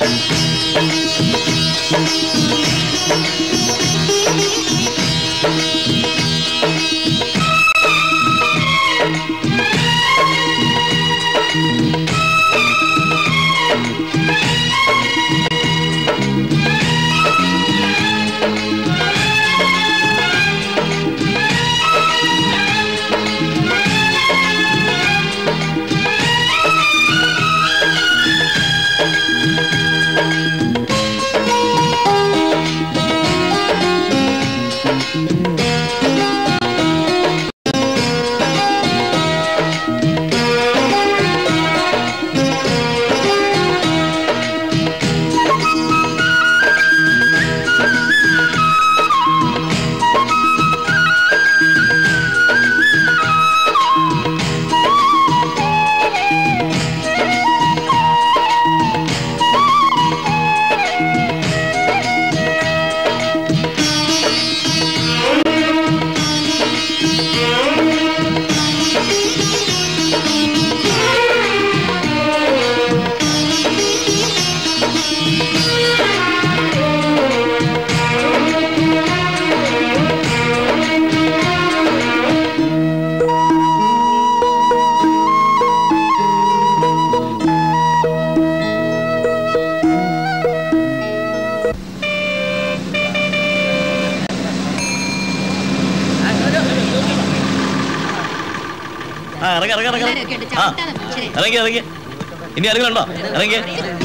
ആ ഇറങ്ങി ഇറങ്ങി ഇറങ്ങി പിള്ളേരൊക്കെ ഉണ്ട്, ആ ചവിട്ടാതെ മനുഷ്യരെ. ഇറങ്ങി ഇറങ്ങി ഇനി ഇറങ്ങുന്നുണ്ടോ ഇറങ്ങി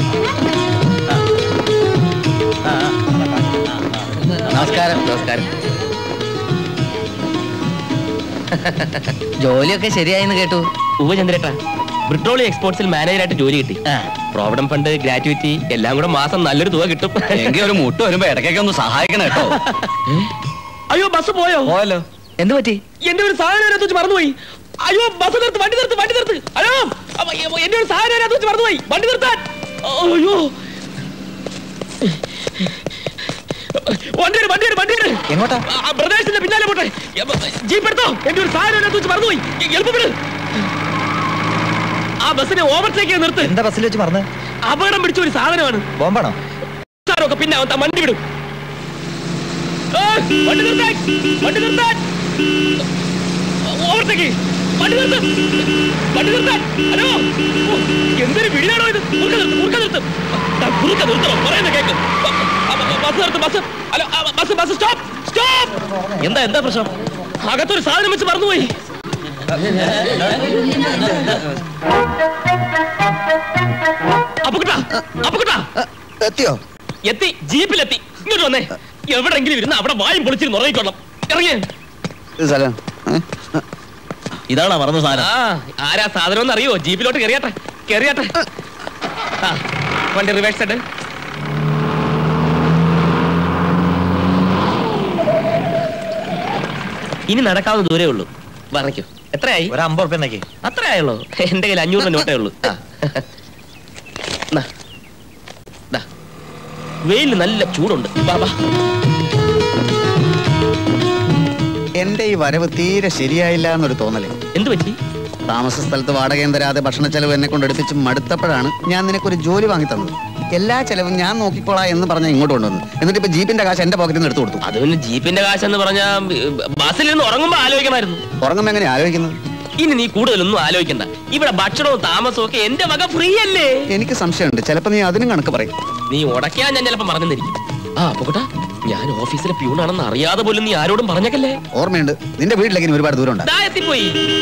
ആ, ആ. നമസ്കാരം നമസ്കാരം ജോലിയൊക്കെ ശരിയായെന്ന് കേട്ടു ഉപചന്ദ്രേട്ടാ ബ്രിട്ടോളി എക്സ്പോർട്സിൽ മാനേജറായിട്ട് ജോലി കിട്ടി പ്രോവിഡന്റ് ഫണ്ട് ഗ്രാറ്റുവിറ്റി എല്ലാം കൂടെ മാസം നല്ലൊരു തുക കിട്ടും എങ്കിൽ ഒരു മുട്ട് വരുമ്പോ ഇടയ്ക്കൊക്കെ ഒന്ന് സഹായിക്കണം കേട്ടോ അയ്യോ ബസ് പോയോ പോയല്ലോ എന്ത് പറ്റി എന്റെ ഒരു സാധനം അതിനകത്ത് വെച്ച് മറന്നുപോയി അയ്യോ ബസ് നിർത്ത് വണ്ടി നിർത്ത് വണ്ടി നിർത്ത് അയ്യോ അപ്പൊ എന്റെ ഒരു സാധനം അതിനകത്ത് വെച്ച് മറന്നുപോയി വണ്ടി നിർത്താൻ അയ്യോ വണ്ടിയുടെ വണ്ടിയുടെ വണ്ടിയുടെ എങ്ങോട്ടാ ബ്രദേഴ്സിന്റെ പിന്നാലെ പോട്ടെ ജീപ്പ് എടുത്തോ എന്റെ ഒരു സാധനം അതിനകത്ത് വെച്ച് മറന്നുപോയി എളുപ്പപ്പെട് ആ ബസ്സിനെ ഓവർടേക്ക് ചെയ്ത് നിർത്ത് എന്താ ബസ്സിൽ വെച്ച് പറഞ്ഞത് അപകടം പിടിച്ച ഒരു സാധനമാണ് ബോംബാണോ സാറൊക്കെ പിന്നെ അവൻ ത- വണ്ടി വിടും ഏ, വണ്ടി നിർത്താൻ വണ്ടി നിർത്താൻ ഓവർടേക്ക് വണ്ടി നിർത്ത് വണ്ടി നിർത്താൻ ഹലോ ഓ, എന്തൊരു പിടിയാണോ ഇത് കുറുക്ക നിർത്ത് കുറുക്ക നിർത്ത് ദാ, കുറുക്ക നിർത്തണം പറയുന്ന കേക്ക് ബ- ബ- ബസ് നിർത്ത് ബസ് ഹലോ ആ, ബസ് ബസ് സ്റ്റോപ്പ് സ്റ്റോപ്പ് എന്താ എന്താ പ്രശ്നം അകത്തൊരു സാധനം വെച്ച് മറന്നുപോയി അപ്പുക്കുട്ടാ അപ്പുക്കുട്ടാ എത്തിയോ എത്തി ജീപ്പിലെത്തി ഇങ്ങോട്ട് വന്നേ എവിടെങ്കിലും ഇരുന്ന് അവിടെ വായും പൊളിച്ചിരുന്ന് ഉറങ്ങിക്കൊള്ളണം ഇറങ്ങിയേ സ്ഥലം ഇതാണോ മറന്ന സാധനം ആ ആരാ സാധനം എന്ന് അറിയോ ജീപ്പിലോട്ട് കയറിയാട്ടെ കയറിയാട്ടെ ആ വണ്ടി റിവേഴ്സ് ഇട് ഇനി നടക്കാവുന്ന ദൂരേ ഉള്ളൂ പറഞ്ഞോ എത്രയായി ഒരു അമ്പത് ഉറുപ്പ്യക്ക് അത്ര ആയുള്ളൂ എന്റെ കയ്യിൽ അഞ്ഞൂറ് നോട്ടേ ഉള്ളൂ ആ. നാ. ദാ. വെയിലിന് നല്ല ചൂടുണ്ട് ബാബാ എന്റെ ഈ വരവ് തീരെ ശരിയായില്ല എന്നൊരു തോന്നല് എന്ത് പറ്റി താമസ സ്ഥലത്ത് വാടകയും തരാതെ ഭക്ഷണ ചെലവ് എന്നെ കൊണ്ട് എടുപ്പിച്ച് മടുത്തപ്പോഴാണ് ഞാൻ നിനക്കൊരു ജോലി വാങ്ങി തന്നത് എല്ലാ ചെലവും ഞാൻ നോക്കിക്കോളാം എന്ന് പറഞ്ഞ ഇങ്ങോട്ട് കൊണ്ടുവന്നു എന്നിട്ട് ഇപ്പൊ ജീപ്പിന്റെ കാശ് എന്റെ പോക്കറ്റിൽ നിന്ന് എടുത്തു കൊടുത്തു അത് പിന്നെ ജീപ്പിന്റെ കാശെന്ന് പറഞ്ഞാ ബസ്സിൽ നിന്ന് ഉറങ്ങുമ്പോ ആലോചിക്കണമായിരുന്നു ഉറങ്ങുമ്പോ എങ്ങനെ ആലോചിക്കുന്നത് ഇനി നീ കൂടുതലൊന്നും ആലോചിക്കണ്ട ഇവിടെ ഭക്ഷണവും താമസവും ഒക്കെ എന്റെ വക ഫ്രീ അല്ലേ എനിക്ക് സംശയമുണ്ട് ചിലപ്പോ നീ അതിനും കണക്ക് പറയും നീ ഉടക്കാൻ ഞാൻ ചിലപ്പോ മറന്നിരിക്കും ആ പൊക്കട്ടാ ഞാൻ ഓഫീസിലെ പ്യൂണാണെന്ന് അറിയാതെ പോലും നീ ആരോടും പറഞ്ഞേക്കല്ലേ ഓർമ്മയുണ്ട് നിന്റെ വീട്ടിലേക്ക് ഇനി ഒരുപാട് ദൂരം ഉണ്ട് ദാ എത്തിപ്പോയി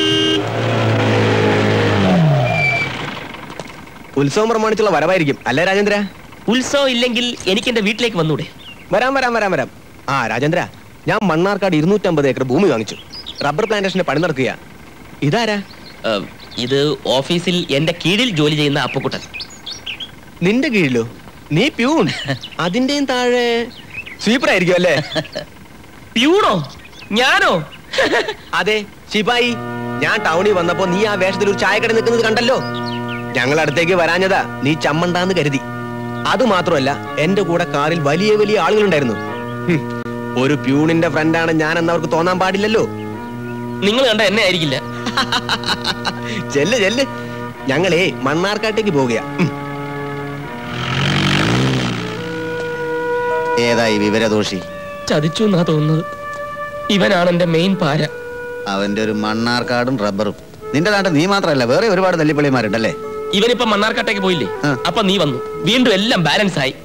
ഉത്സവം പ്രമാണിച്ചുള്ള വരവായിരിക്കും അല്ലേ രാജേന്ദ്ര ഉത്സവം ഇല്ലെങ്കിൽ എനിക്ക് എന്റെ വീട്ടിലേക്ക് വന്നൂടെ വരാം വരാം വരാം വരാം ആ രാജേന്ദ്ര ഞാൻ മണ്ണാർക്കാട് ഇരുന്നൂറ്റമ്പത് ഏക്കർ ഭൂമി വാങ്ങിച്ചു റബ്ബർ പ്ലാന്റേഷന്റെ പണി നടക്കുക ഇതാരാ ആ, ഇത് ഓഫീസിൽ എന്റെ കീഴിൽ ജോലി ചെയ്യുന്ന അപ്പുക്കുട്ടൻ നിന്റെ കീഴിലോ നീ പ്യൂൺ അതിന്റെയും താഴെ സ്വീപ്പർ ആയിരിക്കും അല്ലേ പ്യൂണോ ഞാനോ അതെ ശിപായി ഞാൻ ടൗണിൽ വന്നപ്പോ നീ ആ വേഷത്തിൽ ഒരു ചായക്കട നിൽക്കുന്നത് കണ്ടല്ലോ ഞങ്ങൾ അടുത്തേക്ക് വരാഞ്ഞതാ നീ ചമ്മണ്ടാന്ന് കരുതി അത് മാത്രമല്ല എന്റെ കൂടെ കാറിൽ വലിയ വലിയ ആളുകളുണ്ടായിരുന്നു ഹും, ഒരു പ്യൂണിന്റെ ഫ്രണ്ടാണ് ഞാൻ എന്നവർക്ക് തോന്നാൻ പാടില്ലല്ലോ നിങ്ങൾ കണ്ട എന്നെ ആയിരിക്കില്ല ചെല്ല് ചെല്ല് ഞങ്ങളേ മണ്ണാർക്കാട്ടേക്ക് പോവുകയാ ഉം. ഏതായി വിവരദോഷി ചതിച്ചു എന്നാ തോന്നുന്നത് ഇവനാണ് എന്റെ മെയിൻ പാര അവന്റെ ഒരു മണ്ണാർക്കാടും റബ്ബറും നിന്റെ നാട്ടിൽ നീ മാത്രമല്ല വേറെ ഒരുപാട് തല്ലിപ്പള്ളിമാരുണ്ടല്ലേ ഇവനിപ്പോ മണ്ണാർക്കാട്ടേക്ക് പോയില്ലേ ആ. അപ്പൊ നീ വന്നു വീണ്ടും എല്ലാം ബാലൻസ് ആയി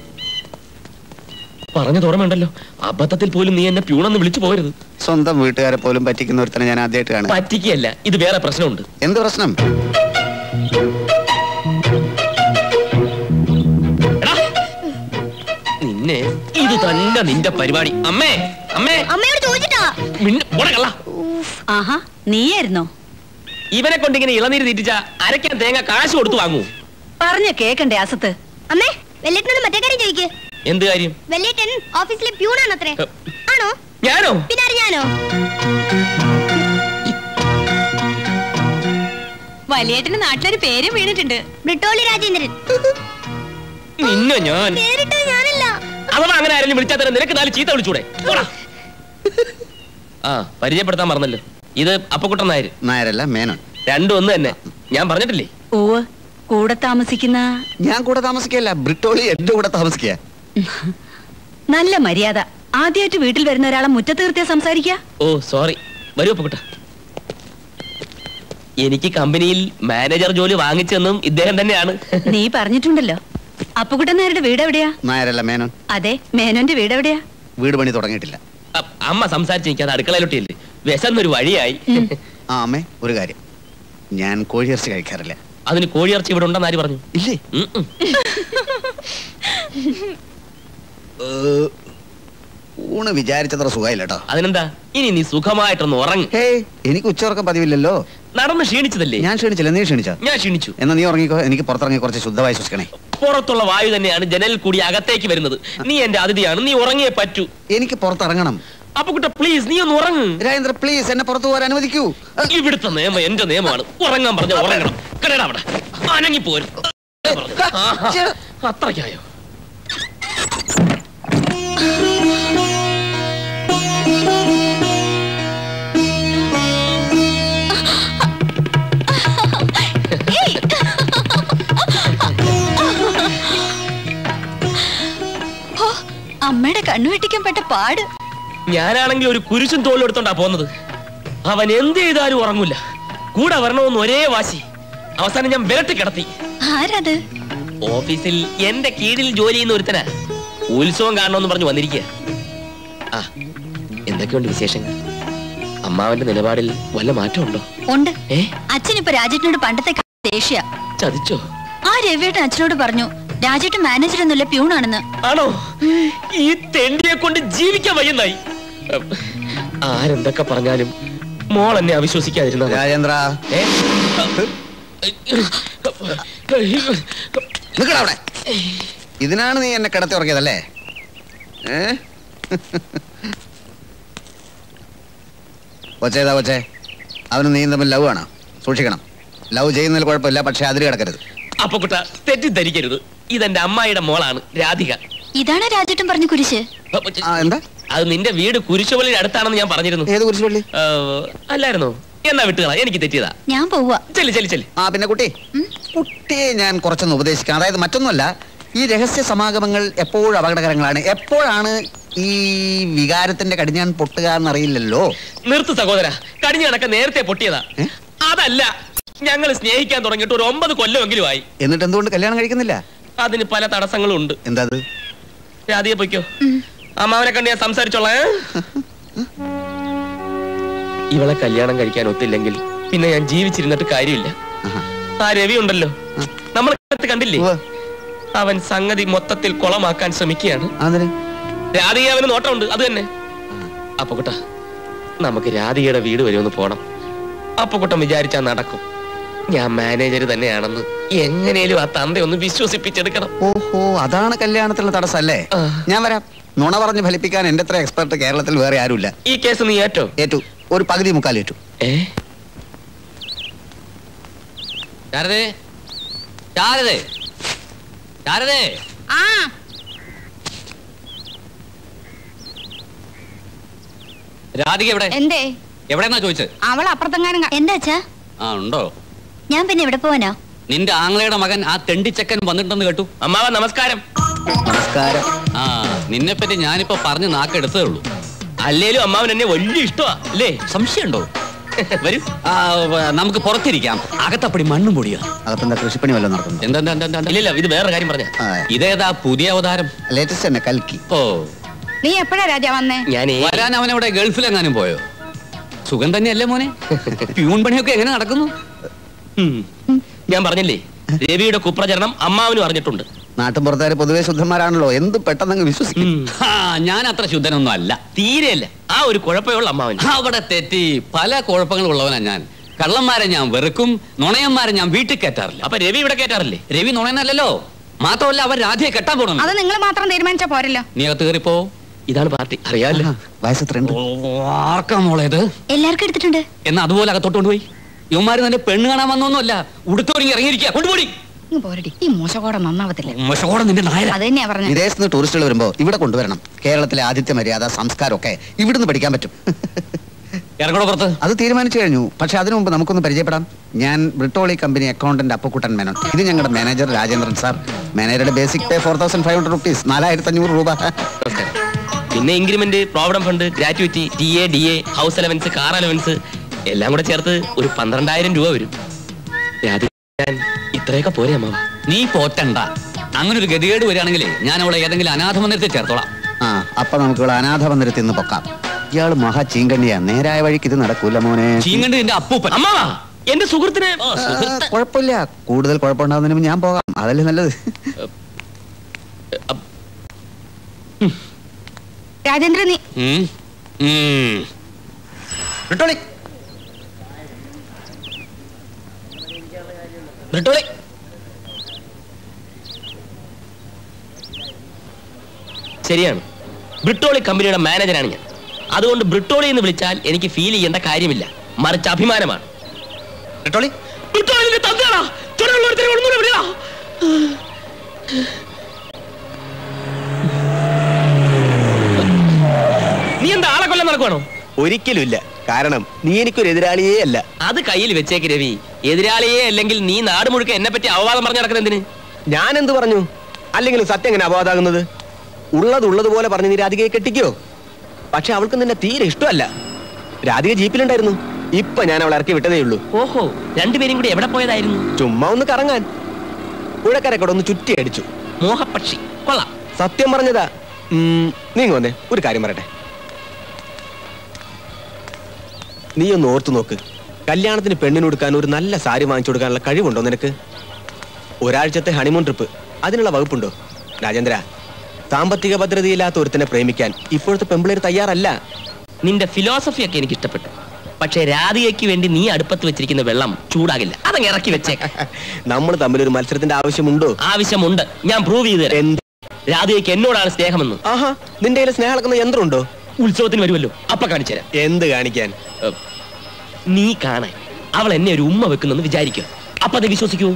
പറഞ്ഞ ഓർമ്മയുണ്ടല്ലോ അബദ്ധത്തിൽ പോലും നീ എന്നെ പ്യൂണെന്ന് വിളിച്ചു പോകരുത് സ്വന്തം വീട്ടുകാരെ പോലും പറ്റിക്കുന്ന ഒരുത്തനെ ഞാൻ ആദ്യമായിട്ട് കാണുക പറ്റിക്കല്ല ഇത് വേറെ പ്രശ്നമുണ്ട് എന്ത് പ്രശ്നം എടാ, നിന്നെ ഇത് തന്നെ നിന്റെ പരിപാടി അമ്മേ അമ്മേ അമ്മയോട് ചോദിച്ചിട്ടാ മിണ്ട- പോടാ കള്ള ആഹാ നീയായിരുന്നോ ഇവനെ കൊണ്ട് ഇങ്ങനെ ഇളനീര് തീറ്റിച്ച അരയ്ക്കാൻ തേങ്ങ കാശ് കൊടുത്തു വാങ്ങൂ പറഞ്ഞ കേക്കണ്ടേ അസത്ത് അമ്മേ വെല്ലേട്ടനോട് മറ്റേ കാര്യം ചോദിക്ക് എന്ത് കാര്യം വെല്ലേട്ടൻ ഓഫീസിലെ പ്യൂണാണത്രേ ഹ്. ആണോ ഞാനോ പിന്നെ അറിഞ്ഞാനോ വലിയേട്ടന് നാട്ടിലൊരു പേരും വീണിട്ടുണ്ട് ബ്രിട്ടോളി രാജേന്ദ്രൻ നിന്നെ ഞാൻ പേരിട്ടത് ഞാനല്ല അഥവാ അങ്ങനെ ആരെങ്കിലും വിളിച്ചാൽ തന്നെ നിനക്ക് നാല് ചീത്ത വിളിച്ചൂടെ പോടാ. ആ പരിചയപ്പെടുത്താൻ മറന്നല്ലോ ഇത് അപ്പക്കുട്ടൻ നായര് നായരല്ല മേനോൻ രണ്ടും ഒന്ന് തന്നെ ഞാൻ പറഞ്ഞിട്ടില്ലേ ഓവ് കൂടെ താമസിക്കുന്ന ഞാൻ കൂടെ താമസിക്കല്ല ബ്രിട്ടോളി എന്റെ കൂടെ താമസിക്കുക നല്ല മര്യാദ ആദ്യമായിട്ട് വീട്ടിൽ വരുന്ന ഒരാളെ മുറ്റത്ത് നിർത്തിയാ സംസാരിക്ക ഓ സോറി വരൂ അപ്പക്കുട്ട എനിക്ക് കമ്പനിയിൽ മാനേജർ ജോലി വാങ്ങിച്ചെന്നും ഇദ്ദേഹം തന്നെയാണ് നീ പറഞ്ഞിട്ടുണ്ടല്ലോ അപ്പുകുട്ടൻ നായരുടെ വീട് എവിടെയാ നായരല്ല മേനോൻ അതെ മേനോന്റെ വീട് എവിടെയാ വീട് പണി തുടങ്ങിയിട്ടില്ല അ- അമ്മ സംസാരിച്ച് എനിക്ക് അത് അടുക്കളയിലൊട്ടിയില്ലേ വിശന്നൊരു വഴിയായി ഉം. ആ അമ്മേ ഒരു കാര്യം ഞാൻ കോഴിയിറച്ചി കഴിക്കാറില്ല അതിന് കോഴിയിറച്ചി ഇവിടെ ഉണ്ടെന്ന് ആര് പറഞ്ഞു ഇല്ലേ ഉം, ഉം. ഏ, ഊണ് വിചാരിച്ചത്ര സുഖമില്ല കേട്ടോ അതിനെന്താ ഇനി നീ സുഖമായിട്ടൊന്ന് ഉറങ്ങ് ഹേയ് എനിക്ക് ഉച്ചയുറക്കം പതിവില്ലല്ലോ നടന്ന് ക്ഷീണിച്ചതല്ലേ ഞാൻ ക്ഷണിച്ചില്ല നീ ക്ഷണിച്ച ഞാൻ ക്ഷീണിച്ചു എന്നാ നീ ഉറങ്ങിക്കോ എനിക്ക് പുറത്തിറങ്ങി കുറച്ച് ശുദ്ധമായി ശ്വസിക്കണേ പുറത്തുള്ള വായു തന്നെയാണ് ജനലിൽ കൂടി അകത്തേക്ക് വരുന്നത് നീ എന്റെ അതിഥിയാണ് നീ ഉറങ്ങിയേ പറ്റൂ എനിക്ക് പുറത്തിറങ്ങണം അപ്പൊ കുട്ട പ്ലീസ് നീ ഒന്ന് ഉറങ്ങ് രാജേന്ദ്ര പ്ലീസ് എന്നെ പുറത്തു പോകാൻ അനുവദിക്കൂ ഇവിടുത്തെ നിയമം എന്റെ നിയമമാണ് ഉറങ്ങാൻ പറഞ്ഞ ഉറങ്ങണം കടടാ അവിടെ അനങ്ങി പോരും അത്രയ്ക്കായോ അമ്മയുടെ കണ്ണു വെട്ടിക്കപ്പെട്ട പാട് ഞാനാണെങ്കിൽ ഒരു കുരിശും തോലും എടുത്തോണ്ടാ പോന്നത് അവൻ എന്ത് ചെയ്താലും ഉറങ്ങൂല കൂടെ വരണമെന്ന് ഒരേ വാശി അവസാനം ഞാൻ വിരട്ടി കിടത്തി ആരത് ഓഫീസിൽ എന്റെ കീഴിൽ ജോലി ചെയ്യുന്ന ഒരുത്തനാ ഉത്സവം കാണണമെന്ന് പറഞ്ഞു വന്നിരിക്കുക ആ എന്തൊക്കെയുണ്ട് വിശേഷങ്ങൾ അമ്മാവന്റെ നിലപാടിൽ വല്ല മാറ്റമുണ്ടോ ഉണ്ട് ഏ അച്ഛനിപ്പോ രാജേട്ടനോട് പണ്ടത്തെ ദേഷ്യ ചതിച്ചോ ആ രവിയേട്ടൻ അച്ഛനോട് പറഞ്ഞു രാജേട്ടൻ മാനേജർ എന്നല്ല പ്യൂണാണെന്ന് ആണോ ഈ തെണ്ടിയെ കൊണ്ട് ജീവിക്കാൻ വയ്യുന്നായി അപ്പ്, ആരെന്തൊക്കെ പറഞ്ഞാലും മോൾ എന്നെ അവിശ്വസിക്കാതിരുന്ന രാജേന്ദ്ര നിക്കടാ അവിടെ ഇതിനാണ് നീ എന്നെ കിടത്തി ഉറക്കിയതല്ലേ ഏ കൊച്ചേതാ കൊച്ചേ അവന് നീ തമ്മിൽ ലവ് ആണ് സൂക്ഷിക്കണം ലവ് ചെയ്യുന്നതിൽ കുഴപ്പമില്ല പക്ഷെ അതിൽ കിടക്കരുത് അപ്പൊ കുട്ട തെറ്റിദ്ധരിക്കരുത് ഇതെന്റെ അമ്മായിയുടെ മോളാണ് രാധിക ഇതാണ് രാജേട്ടൻ പറഞ്ഞ കുരിശ് അപ്പൊ ചെ- ആ എന്താ അത് നിന്റെ വീട് കുരിശുപള്ളിയുടെ അടുത്താണെന്ന് ഞാൻ പറഞ്ഞിരുന്നു ഏത് കുരിശുപള്ളി ആ, അല്ലായിരുന്നോ എന്നാ വിട്ടുകളാ എനിക്ക് തെറ്റിയതാ ഞാൻ പോവാ ചെല്ലി ചെല്ലി ചെല്ലി ആ പിന്നെ കുട്ടി കുട്ടിയെ ഞാൻ കുറച്ചൊന്ന് ഉപദേശിക്കാം അതായത് മറ്റൊന്നുമല്ല ഈ രഹസ്യ സമാഗമങ്ങൾ എപ്പോഴും അപകടകരങ്ങളാണ് എപ്പോഴാണ് ഈ വികാരത്തിന്റെ കടിഞ്ഞാൻ പൊട്ടുക എന്നറിയില്ലല്ലോ നിർത്ത് സഹോദര കടിഞ്ഞ കണക്ക് നേരത്തെ പൊട്ടിയതാ ഏ? അതല്ല ഞങ്ങൾ സ്നേഹിക്കാൻ തുടങ്ങിയിട്ട് ഒരു ഒമ്പത് കൊല്ലമെങ്കിലും ആയി എന്നിട്ട് എന്തുകൊണ്ട് കല്യാണം കഴിക്കുന്നില്ല അതിന് പല തടസ്സങ്ങളും ഉണ്ട് എന്താ അത് രാധിക പൊയ്ക്കോ അമ്മാവനെ കണ്ട് ഞാൻ സംസാരിച്ചോളാം ഏ? ഇവളെ കല്യാണം കഴിക്കാൻ ഒത്തില്ലെങ്കിൽ പിന്നെ ഞാൻ ജീവിച്ചിരുന്നിട്ട് കാര്യമില്ല ആഹാ. ആ രവി ഉണ്ടല്ലോ നമ്മൾ അടുത്ത് കണ്ടില്ലേ ഉവ്വ്. അവൻ സംഗതി മൊത്തത്തിൽ കുളമാക്കാൻ ശ്രമിക്കുകയാണ് അതിന് രാധിക അവന് നോട്ടമുണ്ട് അത് തന്നെ അപ്പൊ കുട്ട നമുക്ക് രാധികയുടെ വീട് വരെ ഒന്ന് പോണം അപ്പൊ കുട്ടൻ വിചാരിച്ചാ നടക്കും ഞാൻ മാനേജർ തന്നെയാണെന്ന് എങ്ങനെയും ആ തന്ത ഒന്ന് വിശ്വസിപ്പിച്ചെടുക്കണം ഓഹോ അതാണ് കല്യാണത്തിലുള്ള തടസ്സം അല്ലേ ആ. ഞാൻ വരാം നുണ പറഞ്ഞ് ഫലിപ്പിക്കാൻ എന്റെ അത്ര എക്സ്പെർട്ട് കേരളത്തിൽ വേറെ ആരുമില്ല ഈ കേസ് നീ ഏറ്റോ ഏറ്റു ഒരു പകുതി മുക്കാൽ ഏറ്റു ഏ ശാരദേ ശാരദേ ശാരദേ ആ രാധിക എവിടെ എന്തേ എവിടെന്നാ ചോദിച്ചത് അവൾ അപ്പുറത്തെങ്ങാനും എന്താ അച്ഛാ ആ ഉണ്ടോ ഞാൻ പിന്നെ എവിടെ പോവാനാ നിന്റെ ആങ്ങളയുടെ മകൻ ആ തെണ്ടിച്ചക്കൻ വന്നിട്ടുണ്ടെന്ന് കേട്ടു അമ്മാവ നമസ്കാരം നമസ്കാരം ആ നിന്നെ പറ്റി ഞാനിപ്പോ പറഞ്ഞ് നാക്കെടുത്തേ ഉള്ളൂ അല്ലേലും അമ്മാവൻ എന്നെ വലിയ ഇഷ്ടമാ അല്ലേ സംശയമുണ്ടോ വരൂ ആ വ- നമുക്ക് പുറത്തിരിക്കാം അകത്തപ്പടി മണ്ണും പൊടിയോ അകത്തെന്താ കൃഷിപ്പണി വല്ലതും നടക്കുന്നു എന്താ എന്താ എന്താ, എന്താ ഇല്ലില്ല ഇത് വേറെ കാര്യം പറഞ്ഞ ഇതേതാ പുതിയ അവതാരം ലേറ്റസ്റ്റ് തന്നെ കൽക്കി ഓ നീ എപ്പോഴാ രാജാ വന്നേ ഞാനേ വരാൻ അവനവിടെ ഗൾഫിലെങ്ങാനും പോയോ സുഖം തന്നെയല്ലേ മോനെ പ്യൂൺ പണിയൊക്കെ എങ്ങനെ നടക്കുന്നു ഉം. ഞാൻ പറഞ്ഞില്ലേ രവിയുടെ കുപ്രചരണം അമ്മാവനും അറിഞ്ഞിട്ടുണ്ട് നാട്ടുമ്പുറത്തുകാർ പൊതുവെ ശുദ്ധന്മാരാണല്ലോ എന്ത് പെട്ടെന്ന് വിശ്വസിക്കും ഉം. ഹാ, ഞാൻ അത്ര ശുദ്ധനൊന്നും അല്ല തീരെയല്ല ആ ഒരു കുഴപ്പമുള്ള അമ്മാവൻ അവിടെ തെറ്റി പല കുഴപ്പങ്ങളും ഉള്ളവനാ ഞാൻ കള്ളന്മാരെ ഞാൻ വെറുക്കും നുണയന്മാരെ ഞാൻ വീട്ടിൽ കയറ്റാറില്ല അപ്പൊ രവി ഇവിടെ കേട്ടാറില്ലേ രവി നുണയനല്ലല്ലോ മാത്രമല്ല അവർ രാധയെ കെട്ടാൻ പോകണം അത് നിങ്ങൾ മാത്രം തീരുമാനിച്ചാ പോരല്ലോ നീ അകത്ത് കയറിപ്പോ ഇതാണ് പാർട്ടി അറിയാമല്ലോ വയസ്സെത്രയുണ്ട് ആർക്കാ മോളേത് എല്ലാവർക്കും എടുത്തിട്ടുണ്ട് എന്നാ അതുപോലെ അകത്തോട്ട് കൊണ്ടുപോയി ഇവന്മാര് തന്നെ പെണ്ണ് കാണാൻ വന്നൊന്നുമല്ല ഉടുത്തോരിങ്ങി ഇറങ്ങിയിരിക്കുക കൊണ്ടുപോടി ഇങ്ങ് പോരടി ഈ മോശക്കോടെ നന്നാവത്തില്ല മോശക്കോടെ നിന്റെ നായര അത് തന്നെയാ പറഞ്ഞത് വിദേശത്ത് നിന്ന് ടൂറിസ്റ്റുകൾ വരുമ്പോ ഇവിടെ കൊണ്ടുവരണം കേരളത്തിലെ ആതിഥ്യ മര്യാദ സംസ്കാരമൊക്കെ ഇവിടുന്ന് പഠിക്കാൻ പറ്റും ഇറങ്ങണോ പുറത്ത് അത് തീരുമാനിച്ചു കഴിഞ്ഞു പക്ഷെ അതിനു മുമ്പ് നമുക്കൊന്ന് പരിചയപ്പെടാം ഞാൻ ബ്രിട്ടോളി കമ്പനി അക്കൗണ്ടന്റ് അപ്പക്കുട്ടൻ മേനോൻ ഇത് ഞങ്ങളുടെ മാനേജർ രാജേന്ദ്രൻ സാർ മാനേജറുടെ basic pay four thousand five hundred rupees നാലായിരത്തി അഞ്ഞൂറ് രൂപ നമസ്കാരം പിന്നെ increment provident fund gratuity T A D A house allowance car allowance എല്ലാം കൂടെ ചേർത്ത് ഒരു പന്ത്രണ്ടായിരം രൂപ വരും രാധ ഞാൻ ഇത്രയൊക്കെ പോരെ അമ്മാവ നീ പോറ്റണ്ട അങ്ങനെ ഒരു ഗതികേട് വരികയാണെങ്കിൽ ഞാൻ അവളെ ഏതെങ്കിലും അനാഥ മന്ദിരത്തിൽ ചേർത്തോളാം ആ അപ്പൊ നമുക്ക് ഇവിടെ അനാഥ മന്ദിരത്തിൽ നിന്ന് പൊക്കാം ഇയാള് മഹാ ചീങ്കണ്ണിയാ നേരായ വഴിക്ക് ഇത് നടക്കൂല മോനെ ചീങ്ങണ്ട് നിന്റെ അപ്പൂപ്പൻ അമ്മാവ എന്റെ സുഹൃത്തിന് ആ, ആ, സുഹൃത്ത്. കുഴപ്പമില്ല കൂടുതൽ കുഴപ്പമുണ്ടാകുന്നതിന് മുമ്പ് ഞാൻ പോകാം അതല്ലേ നല്ലത് രാജേന്ദ്രൻ നീ ഉം. ഉം. ബ്രിട്ടോളി ബ്രിട്ടോളി. ശരിയാണ് ബ്രിട്ടോളി കമ്പനിയുടെ മാനേജറാണ് ഞാൻ അതുകൊണ്ട് ബ്രിട്ടോളി എന്ന് വിളിച്ചാൽ എനിക്ക് ഫീൽ ചെയ്യേണ്ട കാര്യമില്ല മറിച്ച് അഭിമാനമാണ് ബ്രിട്ടോളി ബ്രിട്ടോളിന്റെ തന്തയാടാ. ചുടലുള്ളൊരുത്തനെ ഒന്നുകൂടെ വിളിയെടാ. നീ എന്താ ആളെ കൊല്ലം നടക്കുവാണോ ഒരിക്കലും ഇല്ല കാരണം നീ എനിക്കൊരു എതിരാളിയേ അല്ല അത് കയ്യിൽ വെച്ചേക്ക് രവി എതിരാളിയെ അല്ലെങ്കിൽ നീ നാട് മുഴുക്ക എന്നെ പറ്റി അവവാദം പറഞ്ഞു നടക്കുന്ന എന്തിന് ഞാൻ എന്ത് പറഞ്ഞു അല്ലെങ്കിൽ സത്യം എങ്ങനെ അപവാദാകുന്നത് ഉള്ളത് ഉള്ളതുപോലെ പറഞ്ഞ് നീ രാധികയെ കെട്ടിക്കോ പക്ഷെ അവൾക്ക് നിന്നെ തീരെ ഇഷ്ടമല്ല രാധിക ജീപ്പിലുണ്ടായിരുന്നു ഇപ്പൊ ഞാൻ അവളെ ഇറക്കി വിട്ടതേ ഉള്ളൂ ഓഹോ രണ്ടുപേരും കൂടി എവിടെ പോയതായിരുന്നു ചുമ്മാ ഒന്ന് കറങ്ങാൻ പുഴക്കരക്കൂടെ ഒന്ന് ചുറ്റി അടിച്ചു മോഹപക്ഷി കൊള്ളാം സത്യം പറഞ്ഞതാ ഉം, നീങ്ങ വന്നേ ഒരു കാര്യം പറയട്ടെ നീ ഒന്ന് ഓർത്തു നോക്ക് കല്യാണത്തിന് പെണ്ണിന് കൊടുക്കാൻ ഒരു നല്ല സാരി വാങ്ങിച്ചു കൊടുക്കാനുള്ള കഴിവുണ്ടോ നിനക്ക് ഒരാഴ്ചത്തെ ഹണിമൂൺ ട്രിപ്പ് അതിനുള്ള വകുപ്പുണ്ടോ രാജേന്ദ്ര സാമ്പത്തിക ഭദ്രതയില്ലാത്ത ഒരുത്തനെ പ്രേമിക്കാൻ ഇപ്പോഴത്തെ പെമ്പിളേര് തയ്യാറല്ല നിന്റെ ഫിലോസഫി ഒക്കെ എനിക്ക് ഇഷ്ടപ്പെട്ടു പക്ഷേ രാധികയ്ക്ക് വേണ്ടി നീ അടുപ്പത്ത് വെച്ചിരിക്കുന്ന വെള്ളം ചൂടാകില്ല അതങ്ങ് ഇറക്കി വെച്ചേക്ക നമ്മൾ തമ്മിൽ ഒരു മത്സരത്തിന്റെ ആവശ്യമുണ്ടോ ആവശ്യമുണ്ട് ഞാൻ പ്രൂവ് ചെയ്ത് തരാം എന്ത് രാധികയ്ക്ക് എന്നോടാണ് സ്നേഹമെന്ന് ആഹാ നിന്റെ കയ്യിൽ സ്നേഹം അളക്കുന്ന യന്ത്രമുണ്ടോ ഉത്സവത്തിന് വരുമല്ലോ അപ്പൊ കാണിച്ചു തരാം എന്ത് കാണിക്കാൻ ഏ, നീ കാണാൻ അവൾ എന്നെ ഒരു ഉമ്മ വെക്കുന്നെന്ന് വിചാരിക്കുക അപ്പൊ അത് വിശ്വസിക്കൂ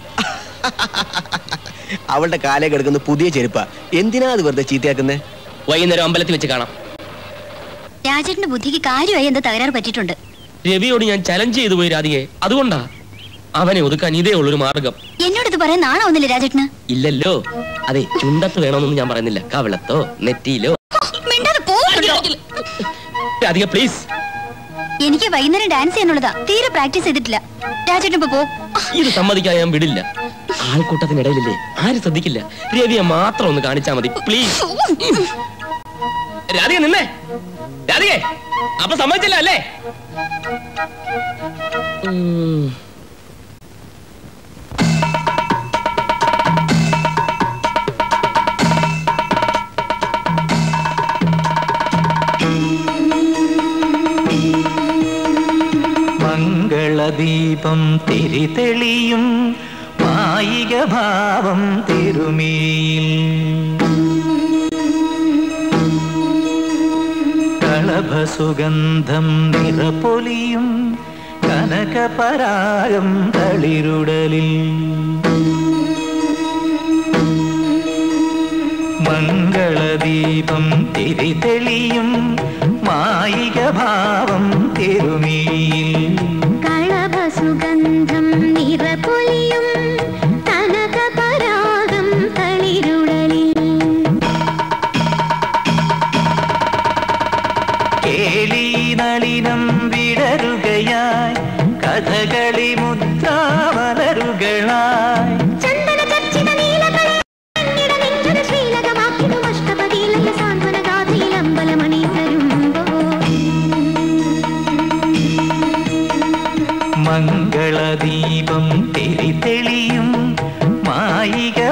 അവളുടെ കാലേ കിടക്കുന്ന പുതിയ ചെരുപ്പ എന്തിനാ അത് വെറുതെ ചീത്തയാക്കുന്നേ വൈകുന്നേരം അമ്പലത്തിൽ വെച്ച് കാണാം രാജേട്ടന്റെ ബുദ്ധിക്ക് കാര്യമായി എന്താ തകരാറ് പറ്റിയിട്ടുണ്ട് രവിയോട് ഞാൻ ചലഞ്ച് ചെയ്തു പോയി രാധികയെ അതുകൊണ്ടാ അവനെ ഒതുക്കാൻ ഇതേ ഉള്ളൊരു മാർഗം എന്നോട് ഇത് പറയാൻ നാണാവുന്നില്ല രാജേട്ടന് ഇല്ലല്ലോ അതെ ചുണ്ടത്ത് വേണമെന്നൊന്നും ഞാൻ പറയുന്നില്ല കവിളത്തോ നെറ്റിയിലോ മിണ്ടാതെ പോകുന്നുണ്ടോ രാധിക പ്ലീസ് എനിക്ക് വൈകുന്നേരം ഡാൻസ് ചെയ്യാനുള്ളതാ തീരെ പ്രാക്ടീസ് ചെയ്തിട്ടില്ല രാജേട്ടൻ ഇപ്പൊ പോ ഇത് സമ്മതിക്കാൻ ഞാൻ വിടില്ല ആൾക്കൂട്ടത്തിനിടയിലില്ലേ ആരും ശ്രദ്ധിക്കില്ല രവിയെ മാത്രം ഒന്ന് കാണിച്ചാ മതി പ്ലീസ് രാധിക നിന്നേ രാധികേ അപ്പൊ സമ്മതിച്ചില്ല അല്ലേ ഉം. മംഗളദീപം തിരിതെളിയും മായിക ഭാവം തിരുമേയിൽ കളഭസുഗന്ധം നിറപൊലിയും കനകപരാഗം തളിരുടലിൽ മംഗളദീപം തിരിതെളിയും മായിക ഭാവം തിരുമേയിൽ കളഭസുഗന്ധം നിറപൊലിയും കനകപരാഗം തളിരുടലിൽ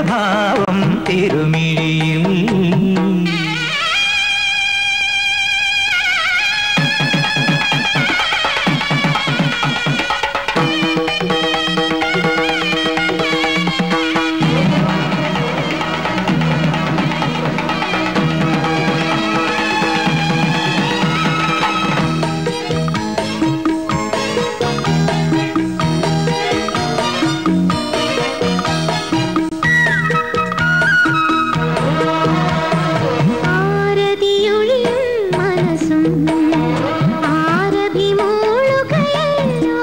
ഭാവം തിരുമിഴിയിൽ ആരതിയൊഴിയും മനസ്സും ആരഭിമൂളുകയല്ലോ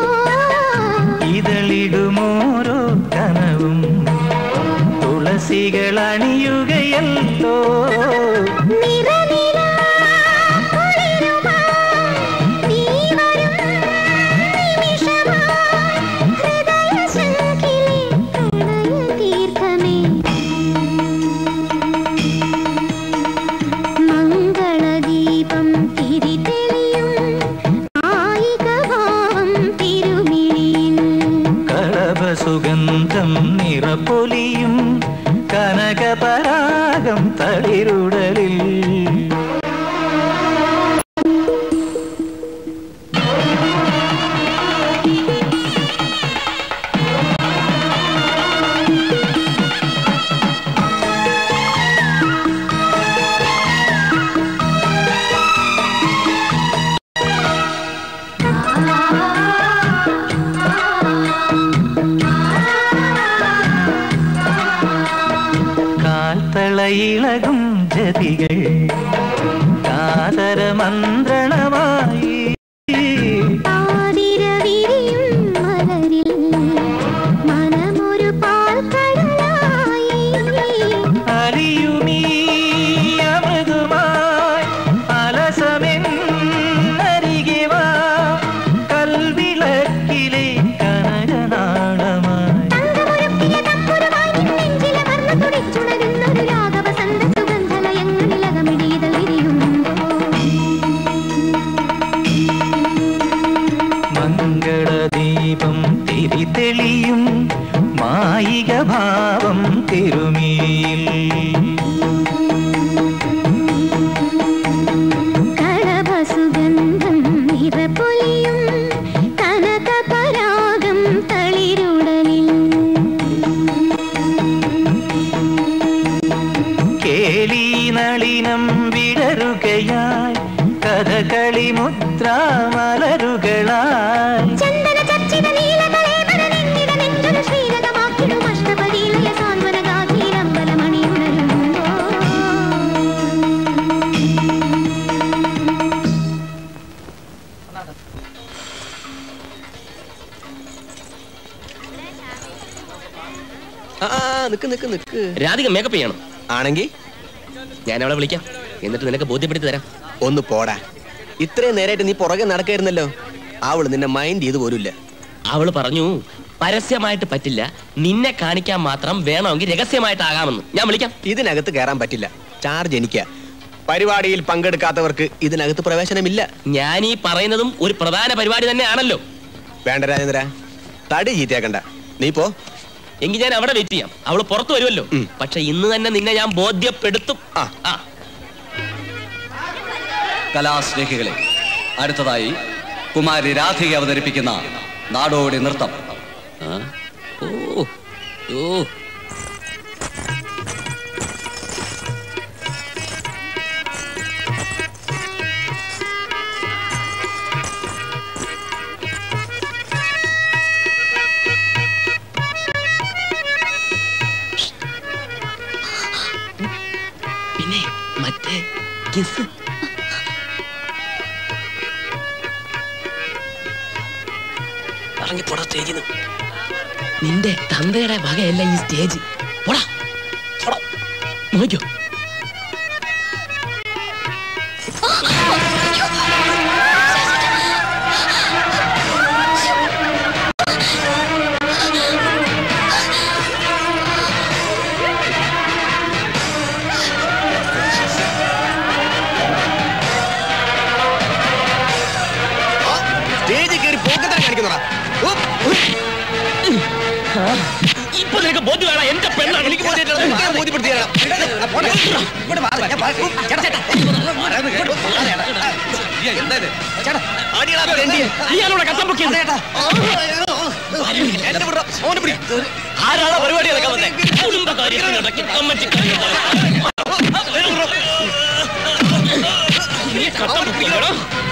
ഇതളിടുമോരോ കനവും തുളസികൾ അണിയുകയല്ലോ നിറനിലാ കുളിരുമായി നീ വരും നിമിഷമായി ഹൃദയശങ്കിലെ പ്രണയതീർത്ഥമേ മംഗളദീപം തിരിതെളിയും ആയികഭാവം തിരുമിഴിയിൽ കളഭസുഗന്ധം നിറപ്പൊലിയും കനകപരാഗം തളിരുടലിൽ കാൽത്തളയിളകും ജതികൾ കാതര മന്ത്രണമായി ആതിരവിരിയും മലരിൽ മനമൊരു പാൽക്കടലായി അലിയുമീ അമൃതുമായി അലസമെന്നരികെ വാ കൽവിളക്കിലെ കനകനാളമായി തങ്കമുരപ്പിയ തപ്പുരമായി നിൻ നെഞ്ചിലെ വർണ്ണ തുടിച്ചുണരുന്നൊരു രാഗവസന്ത സുഗന്ധലയങ്ങളിലകമിടിയതൾ വിരിയുമ്പോൾ മംഗളദീപം തിരിതെളിയും മായിക ഭാവം തിരുമിയിൽ കളഭസുഗന്ധം നിറപൊലിയും കനകപരാഗം തളിരുടലിൽ കേളി നളിനം വിടരുകയായി കഥകളി മുദ്രാമലരുകളായി ചന്ദന ചർച്ചിത നീലകളേവന നിന്നിട നെഞ്ചൊരു ശ്രീരകമാക്കിടും അഷ്ടപതിയിലയ സാന്ത്വനഗാധീരമ്പലമണിയുണരുമ്പോൾ ആ ആ, നിക്ക് നിക്ക് നിക്ക് രാധിക മേക്കപ്പ് ചെയ്യണം ആണെങ്കി ഞാൻ അവളെ വിളിക്കാം എന്നിട്ട് നിനക്ക് ബോധ്യപ്പെടുത്തി തരാം ഒന്ന് പോടാ ഇത്രയും നേരമായിട്ട് നീ പുറകെ നടക്കായിരുന്നല്ലോ അവള് നിന്നെ മൈൻഡ് ചെയ്ത് പോലുമില്ല അവള് പറഞ്ഞു പരസ്യമായിട്ട് പറ്റില്ല നിന്നെ കാണിക്കാൻ മാത്രം വേണമെങ്കിൽ രഹസ്യമായിട്ടാകാമെന്ന് ഞാൻ വിളിക്കാം ഇതിനകത്ത് കയറാൻ പറ്റില്ല ചാർജ് എനിക്ക പരിപാടിയിൽ പങ്കെടുക്കാത്തവർക്ക് ഇതിനകത്ത് പ്രവേശനമില്ല ഞാൻ ഈ പറയുന്നതും ഒരു പ്രധാന പരിപാടി തന്നെയാണല്ലോ വേണ്ട രാജേന്ദ്ര തടി ചീത്തയാക്കണ്ട നീ പോ എങ്കിൽ ഞാൻ അവിടെ വെയിറ്റ് ചെയ്യാം അവള് പുറത്തു വരുമല്ലോ ഉം. പക്ഷെ ഇന്ന് തന്നെ നിന്നെ ഞാൻ ബോധ്യപ്പെടുത്തും ആ. ആ കലാസ്നേഹികളെ അടുത്തതായി കുമാരി രാധിക അവതരിപ്പിക്കുന്ന നാടോടി നൃത്തം ആ? ഓ ഓ പിന്നെ മറ്റേ കിസ് ഇറങ്ങിപ്പോടാ സ്റ്റേജിൽ നിന്ന് നിന്റെ തന്തയുടെ വകയല്ല ഈ സ്റ്റേജ് പോടാ പോടാ. നോക്കിയോ സ്റ്റേജിൽ കയറി പോക്കത്തിനെ കാണിക്കുന്നടാ ഉപ്പ്, ഉപ്പ്. ഇപ്പൊ നിനക്ക് ബോധ്യമാണ് എന്റെ പെണ്ണാണ് എനിക്ക് ബോധ്യമായിട്ടില്ല. ഇയാളോടെ കത്തം പൊക്കിയത് ആരാളാ പരിപാടി നടക്കാൻ വന്നേ കുടുംബകാര്യത്തിനിടയ്ക്ക് കമ്മറ്റിക്കാരി നീ കത്തം പൊക്കിയതാണോ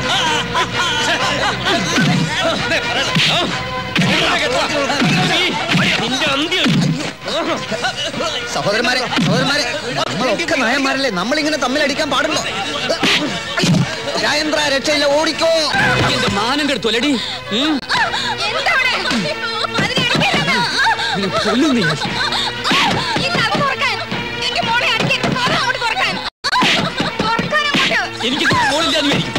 നിന്റെ അന്ത്യം സഹോദരന്മാരെ സഹോദരന്മാരെ നമ്മളൊക്കെ നായന്മാരല്ലേ നമ്മളിങ്ങനെ തമ്മിലടിക്കാൻ പാടുണ്ടോ രാജേന്ദ്ര രക്ഷയില്ല ഓടിക്കോ എന്റെ മാനം കെടുത്തൊലടി കൊല്ലും നീ എനിക്ക് മോളില്ലാന്ന് മേടിക്കും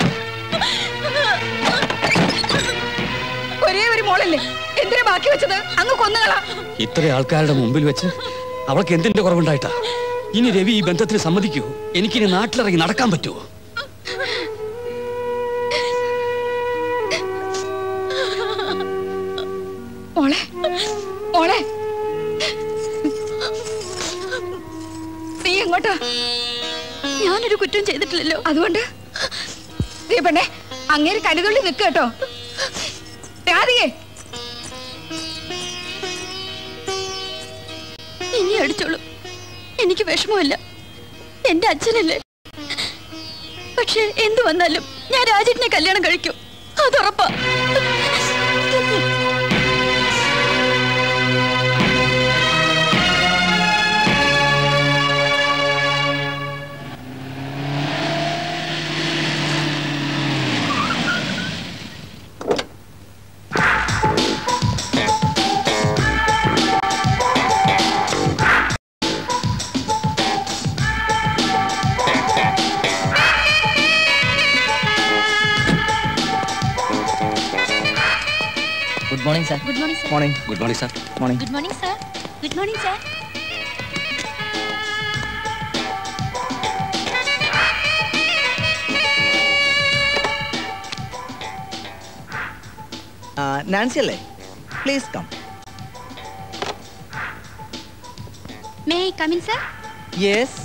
ഒരേ ഒരു മോളല്ലേ എന്തിനാ ബാക്കി വെച്ചത് അങ്ങ് കൊന്നുകളാ ഇത്ര ആൾക്കാരുടെ മുമ്പിൽ വെച്ച് അവൾക്ക് എന്തിന്റെ കുറവുണ്ടായിട്ടാ ഇനി രവി ഈ ബന്ധത്തിന് സമ്മതിക്കൂ എനിക്കിനി നാട്ടിലിറങ്ങി നടക്കാൻ പറ്റുമോ മോളെ മോളെ നീ എങ്ങോട്ടാ ഞാനൊരു കുറ്റം ചെയ്തിട്ടില്ലല്ലോ അതുകൊണ്ട് നീ പെണ്ണെ അങ്ങേര് കരുതുള്ളി നിൽക്ക് കേട്ടോ രാധികേ ഇനി അടിച്ചോളൂ എനിക്ക് വിഷമമില്ല എന്റെ അച്ഛനല്ലേ പക്ഷെ എന്തു വന്നാലും ഞാൻ രാജേട്ടിനെ കല്യാണം കഴിക്കും അതുറപ്പാ good morning sir good morning sir morning good morning sir morning good morning sir good morning sir Nancy അല്ലേ please come may I come in sir yes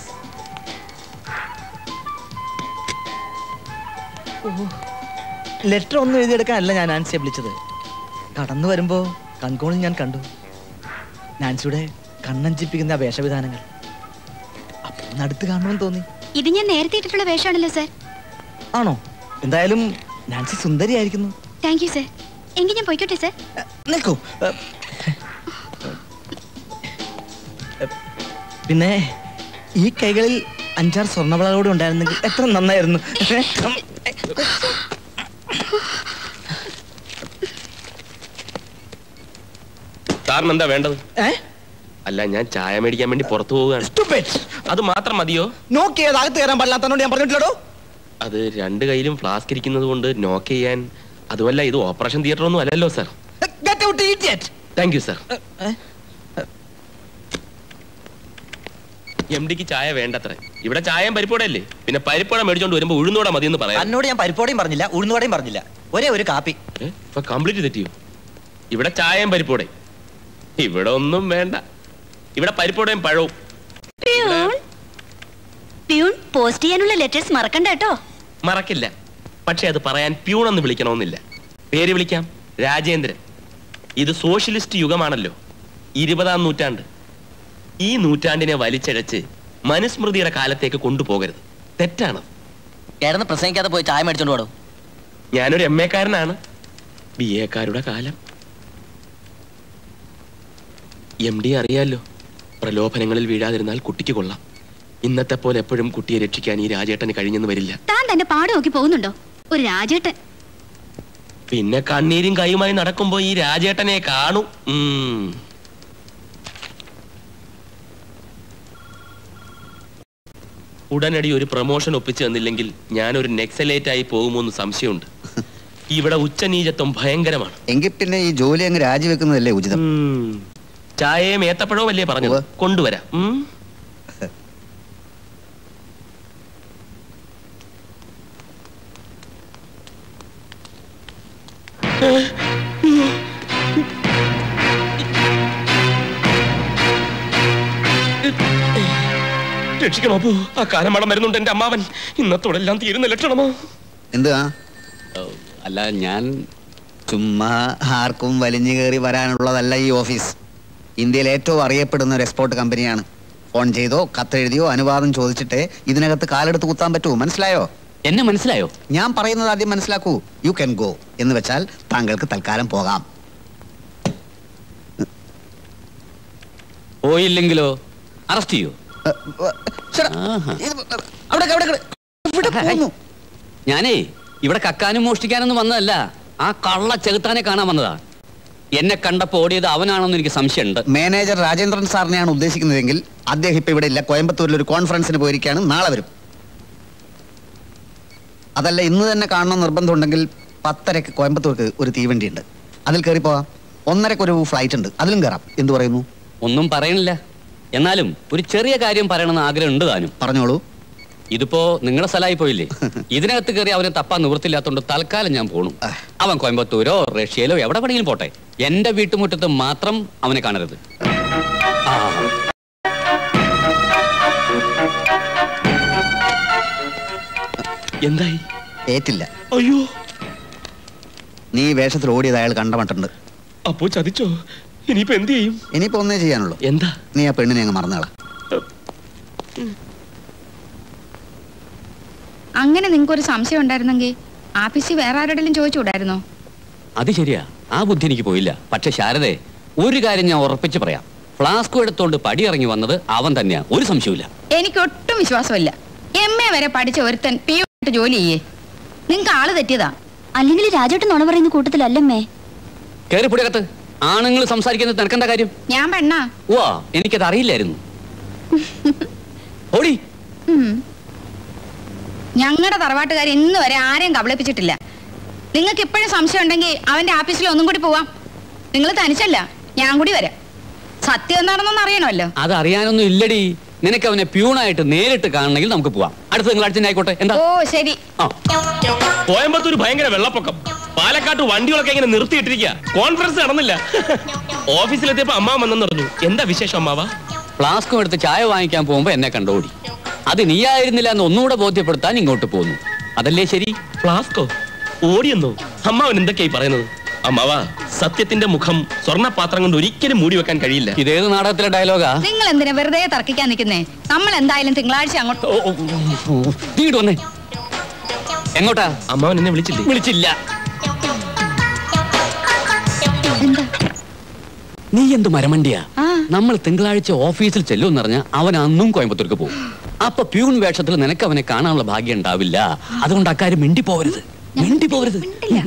letter ഒന്നും എഴുതിയെടുക്കാനല്ല ഞാൻ നാൻസിയെ വിളിച്ചത് കടന്നു വരുമ്പോ കൺകോണിൽ ഞാൻ കണ്ടു നാൻസിയുടെ കണ്ണഞ്ചിപ്പിക്കുന്ന ആ വേഷവിധാനങ്ങൾ അപ്പോൾ ഒന്ന് അടുത്ത് കാണണമെന്ന് തോന്നി ഇത് ഞാൻ നേരത്തെ ഇട്ടിട്ടുള്ള വേഷമാണല്ലോ സർ ആണോ എന്തായാലും നാൻസി സുന്ദരിയായിരിക്കുന്നു താങ്ക് യു സർ എങ്കിൽ ഞാൻ പോയിക്കോട്ടെ സർ അ, നിൽക്കൂ അ, പിന്നെ ഈ കൈകളിൽ അഞ്ചാറ് സ്വർണ്ണവളകളോട് ഉണ്ടായിരുന്നെങ്കിൽ എത്ര നന്നായിരുന്നു സാറിന് എന്താ വേണ്ടത് ഏ? അല്ല ഞാൻ ചായ മേടിക്കാൻ വേണ്ടി പുറത്തു പോവുകയാണ് Stupid. അത് മാത്രം മതിയോ നോക്കിയത് അകത്ത് കയറാൻ പാടില്ലാത്തതുകൊണ്ട് ഞാൻ പറഞ്ഞിട്ടില്ലടോ അത് രണ്ട് കയ്യിലും ഫ്ലാസ്ക് ഇരിക്കുന്നത് കൊണ്ട് നോക്ക് ചെയ്യാൻ അതുമല്ല ഇത് ഓപ്പറേഷൻ തിയേറ്റർ ഒന്നും അല്ലല്ലോ sir Get out, idiot. Thank you sir ഏ? എം ഡിക്ക് ചായ വേണ്ടത്ര ഇവിടെ ചായയും പരിപ്പോടെ അല്ലേ പിന്നെ പരിപ്പോടെ മേടിച്ചോണ്ട് വരുമ്പോ ഉഴുന്നോടെ മതി എന്ന് പറയാം എന്നോട് ഞാൻ പരിപ്പോടെയും പറഞ്ഞില്ല ഉഴുന്നുവടയും പറഞ്ഞില്ല ഒരേ ഒരു കാപ്പി ഏ? ഇപ്പൊ കംപ്ലീറ്റ് തെറ്റിയോ ഇവിടെ ചായയും പരിപ്പോടെ ഇവിടെ ഒന്നും വേണ്ട ഇവിടെ പരിപ്പോടെയും പഴവും പ്യൂൺ പ്യൂൺ പോസ്റ്റ് ചെയ്യാനുള്ള ലെറ്റേഴ്സ് മറക്കണ്ട കേട്ടോ മറക്കില്ല പക്ഷെ അത് പറയാൻ പ്യൂണെന്ന് വിളിക്കണമെന്നില്ല പേര് വിളിക്കാം രാജേന്ദ്രൻ ഇത് സോഷ്യലിസ്റ്റ് യുഗമാണല്ലോ ഇരുപതാം നൂറ്റാണ്ട് ഈ നൂറ്റാണ്ടിനെ വലിച്ചഴച്ച് മനുസ്മൃതിയുടെ കാലത്തേക്ക് കൊണ്ടുപോകരുത് തെറ്റാണ് കിടന്ന് പ്രസംഗിക്കാതെ പോയി ചായ മേടിച്ചോണ്ട് പോടോ ഞാനൊരു എം എക്കാരനാണ് ബി എക്കാരുടെ കാലം എം ഡി അറിയാലോ പ്രലോഭനങ്ങളിൽ വീഴാതിരുന്നാൽ കുട്ടിക്ക് കൊള്ളാം ഇന്നത്തെ പോലെ എപ്പോഴും കുട്ടിയെ രക്ഷിക്കാൻ ഈ രാജേട്ടന് കഴിഞ്ഞെന്ന് വരില്ല താൻ തന്റെ പാട് നോക്കി പോകുന്നുണ്ടോ ഒരു രാജേട്ടൻ പിന്നെ കണ്ണീരും കൈയുമായി നടക്കുമ്പോ ഈ രാജേട്ടനെ കാണും ഉം. ഉടനടി ഒരു പ്രൊമോഷൻ ഒപ്പിച്ചു തന്നില്ലെങ്കിൽ ഞാനൊരു നെക്സലേറ്റ് ആയി പോകുമോന്ന് സംശയമുണ്ട് ഇവിടെ ഉച്ചനീചത്വം ഭയങ്കരമാണ് എങ്കിൽ പിന്നെ ഈ ജോലി അങ്ങ് രാജിവെക്കുന്നതല്ലേ ഉചിതം ഉം. ചായയും ഏത്തപ്പഴവും അല്ലേ പറഞ്ഞത് ഉവ്വ്. കൊണ്ടുവരാം ഉം. രക്ഷിക്കണോ അപ്പു ആ കാലമടം വരുന്നുണ്ട് എന്റെ അമ്മാവൻ ഇന്നത്തോടെ എല്ലാം തീരുന്ന ലക്ഷണമോ എന്തുവാ അല്ല ഞാൻ ചുമ്മാ ആർക്കും വലിഞ്ഞു കയറി വരാനുള്ളതല്ല ഈ ഓഫീസ് ഇന്ത്യയിൽ ഏറ്റവും അറിയപ്പെടുന്ന ഒരു എക്സ്പോർട്ട് കമ്പനിയാണ് ഫോൺ ചെയ്തോ കത്തെഴുതിയോ അനുവാദം ചോദിച്ചിട്ട് ഇതിനകത്ത് കാലെടുത്ത് കുത്താൻ പറ്റുമോ മനസ്സിലായോ എന്നെ മനസ്സിലായോ ഞാൻ പറയുന്നത് ആദ്യം മനസ്സിലാക്കൂ യു ക്യാൻ ഗോ എന്ന് വെച്ചാൽ താങ്കൾക്ക് തൽക്കാലം പോകാം പോയില്ലെങ്കിലോ അറസ്റ്റ് ചെയ്യോ ഏ, ഏ, ശ്ശെടാ, ആഹാ. ഇത് അവിടെ അവിടെ അവിടെ. ഇവിടെ പോന്നു. ഞാനേ ഇവിടെ കക്കാനും മോഷ്ടിക്കാനൊന്നും വന്നതല്ല ആ കള്ള ചെകുത്താനെ കാണാൻ വന്നതാ എന്നെ കണ്ടപ്പോ ഓടിയത് അവനാണെന്ന് എനിക്ക് സംശയമുണ്ട് മാനേജർ രാജേന്ദ്രൻ സാറിനെയാണ് ഉദ്ദേശിക്കുന്നതെങ്കിൽ അദ്ദേഹം ഇപ്പൊ ഇവിടെ ഇല്ല കോയമ്പത്തൂരിൽ ഒരു കോൺഫറൻസിന് പോയിരിക്കുകയാണ് നാളെ വരും അതല്ല ഇന്ന് തന്നെ കാണണം നിർബന്ധമുണ്ടെങ്കിൽ പത്തരക്ക് കോയമ്പത്തൂർക്ക് ഒരു തീവണ്ടി ഉണ്ട് അതിൽ കയറി പോവാം ഒന്നരക്ക് ഒരു ഫ്ലൈറ്റ് ഉണ്ട് അതിലും കയറാം എന്ത് പറയുന്നു ഒന്നും പറയണില്ല എന്നാലും ഒരു ചെറിയ കാര്യം പറയണമെന്ന് ആഗ്രഹം ഉണ്ട് താനും പറഞ്ഞോളൂ ഇതിപ്പോ നിങ്ങളുടെ സ്ഥലമായി പോയില്ലേ ഇതിനകത്ത് കയറി അവനെ തപ്പാൻ നിവൃത്തില്ലാത്തോണ്ട് തൽക്കാലം ഞാൻ പോണു അവൻ കോയമ്പത്തൂരോ റഷ്യയിലോ എവിടെ വേണമെങ്കിലും പോട്ടെ എന്റെ വീട്ടുമുറ്റത്ത് മാത്രം അവനെ കാണരുത് ആ എന്തായി ഏറ്റില്ല അയ്യോ നീ ഈ വേഷത്തിൽ ഓടിയത് അയാൾ കണ്ടമട്ടുണ്ട് അപ്പോ ചതിച്ചോ ഇനിയിപ്പോ എന്ത് ചെയ്യും ഇനിയിപ്പോ ഒന്നേ ചെയ്യാനുള്ളൂ എന്താ നീ ആ പെണ്ണിനെ അങ്ങ് മറന്നാളാ അങ്ങനെ നിങ്ങൾക്ക് ഒരു സംശയം ഉണ്ടായിരുന്നെങ്കിൽ ആഫീസിൽ വേറെ ആരോടെങ്കിലും ചോദിച്ചുകൂടായിരുന്നോ അത് ശരിയാ ആ ബുദ്ധി എനിക്ക് പോയില്ല പക്ഷെ ശാരദേ ഒരു കാര്യം ഞാൻ ഉറപ്പിച്ച് പറയാം ഫ്ലാസ്ക് എടുത്തോണ്ട് പടി ഇറങ്ങി വന്നത് അവൻ തന്നെയാ ഒരു സംശയമില്ല എനിക്ക് ഒട്ടും വിശ്വാസമില്ല എം എ വരെ പഠിച്ച ഒരുത്തൻ പി ആയിട്ട് ജോലി ചെയ്യേ നിങ്ങൾക്ക് ആള് തെറ്റിയതാ അല്ലെങ്കിൽ രാജേട്ടൻ നുണ പറയുന്ന കൂട്ടത്തിലല്ലമ്മേ കയറി പുടിയകത്ത് ആണുങ്ങൾ സംസാരിക്കുന്നത് നിനക്കെന്താ കാര്യം ഞാൻ പെണ്ണാ വാ എനിക്കത് അറിയില്ലായിരുന്നു ഓടി ഞങ്ങളുടെ തറവാട്ടുകാർ ഇന്ന് വരെ ആരെയും കബളിപ്പിച്ചിട്ടില്ല നിങ്ങൾക്ക് ഇപ്പോഴും സംശയം ഉണ്ടെങ്കിൽ അവന്റെ ആഫീസിൽ ഒന്നും കൂടി പോവാം നിങ്ങൾ തനിച്ചല്ല ഞാൻ കൂടി വരാം സത്യം എന്താണെന്നൊന്നും അറിയണമല്ലോ അത് അറിയാനൊന്നും ഇല്ലടി നിനക്ക് അവനെ പ്യൂണായിട്ട് നേരിട്ട് കാണണമെങ്കിൽ നമുക്ക് പോവാം അടുത്ത തിങ്കളാഴ്ച ആയിക്കോട്ടെ എന്താ ഓ ശരി ആ കോയമ്പത്തൂർ ഭയങ്കര വെള്ളപ്പൊക്കം പാലക്കാട്ട് വണ്ടികളൊക്കെ ഇങ്ങനെ നിർത്തിയിട്ടിരിക്കുക കോൺഫറൻസ് നടന്നില്ല ഓഫീസിലെത്തിയപ്പോ അമ്മാവൻ വന്നെന്ന് പറഞ്ഞു എന്താ വിശേഷം അമ്മാവ ഫ്ലാസ്കും എടുത്ത് ചായ വാങ്ങിക്കാൻ പോകുമ്പോ എന്നെ കണ്ടോടി അത് നീയായിരുന്നില്ല എന്ന് ഒന്നുകൂടെ ബോധ്യപ്പെടുത്താൻ ഇങ്ങോട്ട് പോന്നു അതല്ലേ ശരി ഫ്ലാസ്കോ ഓടിയെന്നോ അമ്മാവൻ എന്തൊക്കെയായി പറയുന്നത് അമ്മാവ സത്യത്തിന്റെ മുഖം സ്വർണ്ണപാത്രം കൊണ്ട് ഒരിക്കലും മൂടി വെക്കാൻ കഴിയില്ല ഇതേത് നാടകത്തിലെ ഡയലോഗാ നിങ്ങൾ എന്തിനാ വെറുതെ തർക്കിക്കാൻ നിൽക്കുന്നേ നമ്മൾ എന്തായാലും തിങ്കളാഴ്ച അങ്ങോട്ട് ഓ, ഓ, ഓ, ഓ, നീ ഇങ്ങോട്ട് വന്നേ എങ്ങോട്ടാ അമ്മാവൻ എന്നെ വിളിച്ചില്ലേ വിളിച്ചില്ല നീ എന്ത് മരമണ്ടിയാ ആ. നമ്മൾ തിങ്കളാഴ്ച ഓഫീസിൽ ചെല്ലും പറഞ്ഞ അവൻ അന്നും കോയമ്പത്തൂർക്ക് പോകും അപ്പൊ പ്യൂൺ വേഷത്തിൽ നിനക്ക് അവനെ കാണാനുള്ള ഭാഗ്യം ഉണ്ടാവില്ല അതുകൊണ്ട് അക്കാര്യം മിണ്ടി പോവരുത് മിണ്ടി പോവരുത്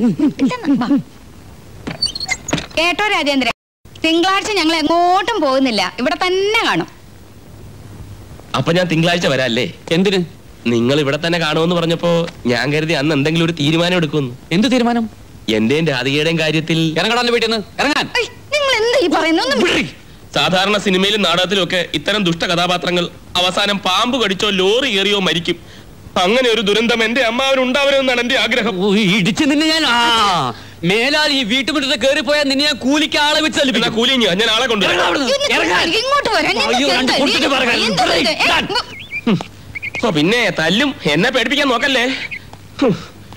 കേട്ടോ രാജേന്ദ്രൻ തിങ്കളാഴ്ച ഞങ്ങൾ എങ്ങോട്ടും പോകുന്നില്ല ഇവിടെ തന്നെ കാണും അപ്പൊ ഞാൻ തിങ്കളാഴ്ച വരാല്ലേ എന്തിന് നിങ്ങൾ ഇവിടെ തന്നെ കാണുമെന്ന് പറഞ്ഞപ്പോ ഞാൻ കരുതി അന്ന് എന്തെങ്കിലും ഒരു തീരുമാനം എടുക്കുമെന്ന് എന്ത് തീരുമാനം എന്റെയും രാധികയുടെയും കാര്യത്തിൽ ഇറങ്ങടാ വീട്ടിൽ നിന്ന് ഇറങ്ങാൻ ഐ, നിങ്ങൾ എന്താ ഈ പറയുന്നൊന്നും സാധാരണ സിനിമയിലും നാടകത്തിലും ഒക്കെ ഇത്തരം ദുഷ്ട കഥാപാത്രങ്ങൾ അവസാനം പാമ്പ് കടിച്ചോ ലോറി കയറിയോ മരിക്കും അങ്ങനെ ഒരു ദുരന്തം എന്റെ അമ്മാവന് ഉണ്ടാവരുമെന്നാണ് എന്റെ ആഗ്രഹം ഓ, ഇടിച്ച് നിന്നെ ഞാൻ ആ മേലാൽ ഈ വീട്ടുമുറ്റത്ത് കയറിപ്പോയാൽ നിന്നെ ഞാൻ കൂലിക്ക് ആളെ വെച്ച് എന്നാ തല്ലിപ്പിക്കും. കൂലി ഞാൻ ഞാൻ ആളെ കൊണ്ടുവരാം ഇറങ്ങടാ അവിടുന്ന്. ഇങ്ങോട്ട് ഇറങ്ങാൻ. ഇങ്ങോട്ട് വരാൻ നിങ്ങൾക്ക് അയ്യോ, രണ്ട് എന്താ? കൊടുത്തിട്ട് നീ- പറയണം. എന്താ ഇത്? ഏ, ഞാൻ. ഉം. ഓ പിന്നെ തല്ലും എന്നെ പേടിപ്പിക്കാൻ നോക്കല്ലേ ഹും.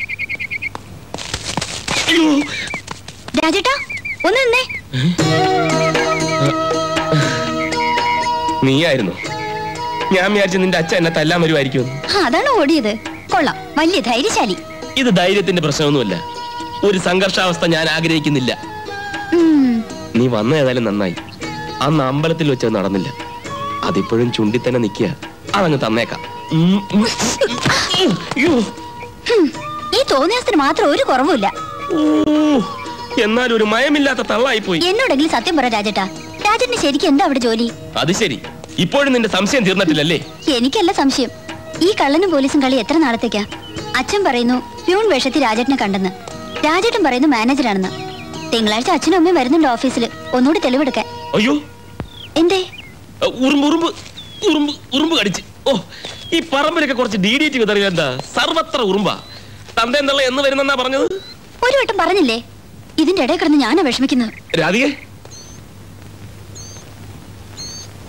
അയ്യോ രാജേട്ടാ ഒന്ന് നിന്നേ നീയായിരുന്നു ഞാൻ വിചാരിച്ചു നിന്റെ അച്ഛൻ എന്നെ തല്ലാൻ വരുമായിരിക്കും ആ, അതാണ് ഓടിയത് കൊള്ളാം വലിയ ധൈര്യശാലി ഇത് ധൈര്യത്തിന്റെ പ്രശ്നമൊന്നുമല്ല ഒരു സംഘർഷാവസ്ഥ ഞാൻ ആഗ്രഹിക്കുന്നില്ല ഉം. നീ വന്ന ഏതായാലും നന്നായി അന്ന് അമ്പലത്തിൽ വെച്ച് നടന്നില്ല അതിപ്പോഴും ചുണ്ടി തന്നെ നിൽക്കുക അതങ്ങ് തന്നേക്കാം ഉം, ഉം, ഉം. അയ്യോ. ഹും. ഈ തോന്നിയത്തിന് മാത്രം ഒരു കുറവുമില്ല ഓ, എന്നാൽ ഒരു മയമില്ലാത്ത തള്ളായി പോയി എന്നോടെങ്കിലും സത്യം പറ രാജേട്ടാ രാജേട്ടന് ശരിക്കും എന്താ അവിടെ ജോലി അത് ശരി ഇപ്പോഴും നിന്റെ സംശയം തീർന്നിട്ടില്ലല്ലേ എനിക്കല്ല സംശയം ഈ കള്ളനും പോലീസും കളി എത്ര നാളത്തേക്കാ അച്ഛൻ പറയുന്നു പ്യൂൺ വേഷത്തിൽ രാജേട്ടനെ കണ്ടെന്ന് രാജേട്ടൻ പറയുന്നു മാനേജറാണെന്ന് തിങ്കളാഴ്ച അച്ഛനും അമ്മയും വരുന്നുണ്ട് ഓഫീസിൽ ഒന്നുകൂടി തെളിവെടുക്കാൻ അയ്യോ എന്തേ അ, ഉറുമ്പ് ഉറുമ്പ് ഉറുമ്പ് ഉറുമ്പ് കടിച്ച് ഓ ഈ പറമ്പിലൊക്കെ കുറച്ച് ഡി ഡി ടി വിതറിയ എന്താ സർവത്ര ഉറുമ്പാ തന്ത എന്നുള്ള എന്ന് വരുന്നെന്നാ പറഞ്ഞത് ഒരു വട്ടം പറഞ്ഞില്ലേ ഇതിന്റെ ഇടയിൽ കിടന്ന് ഞാനാ വിഷമിക്കുന്നത് രാധികെ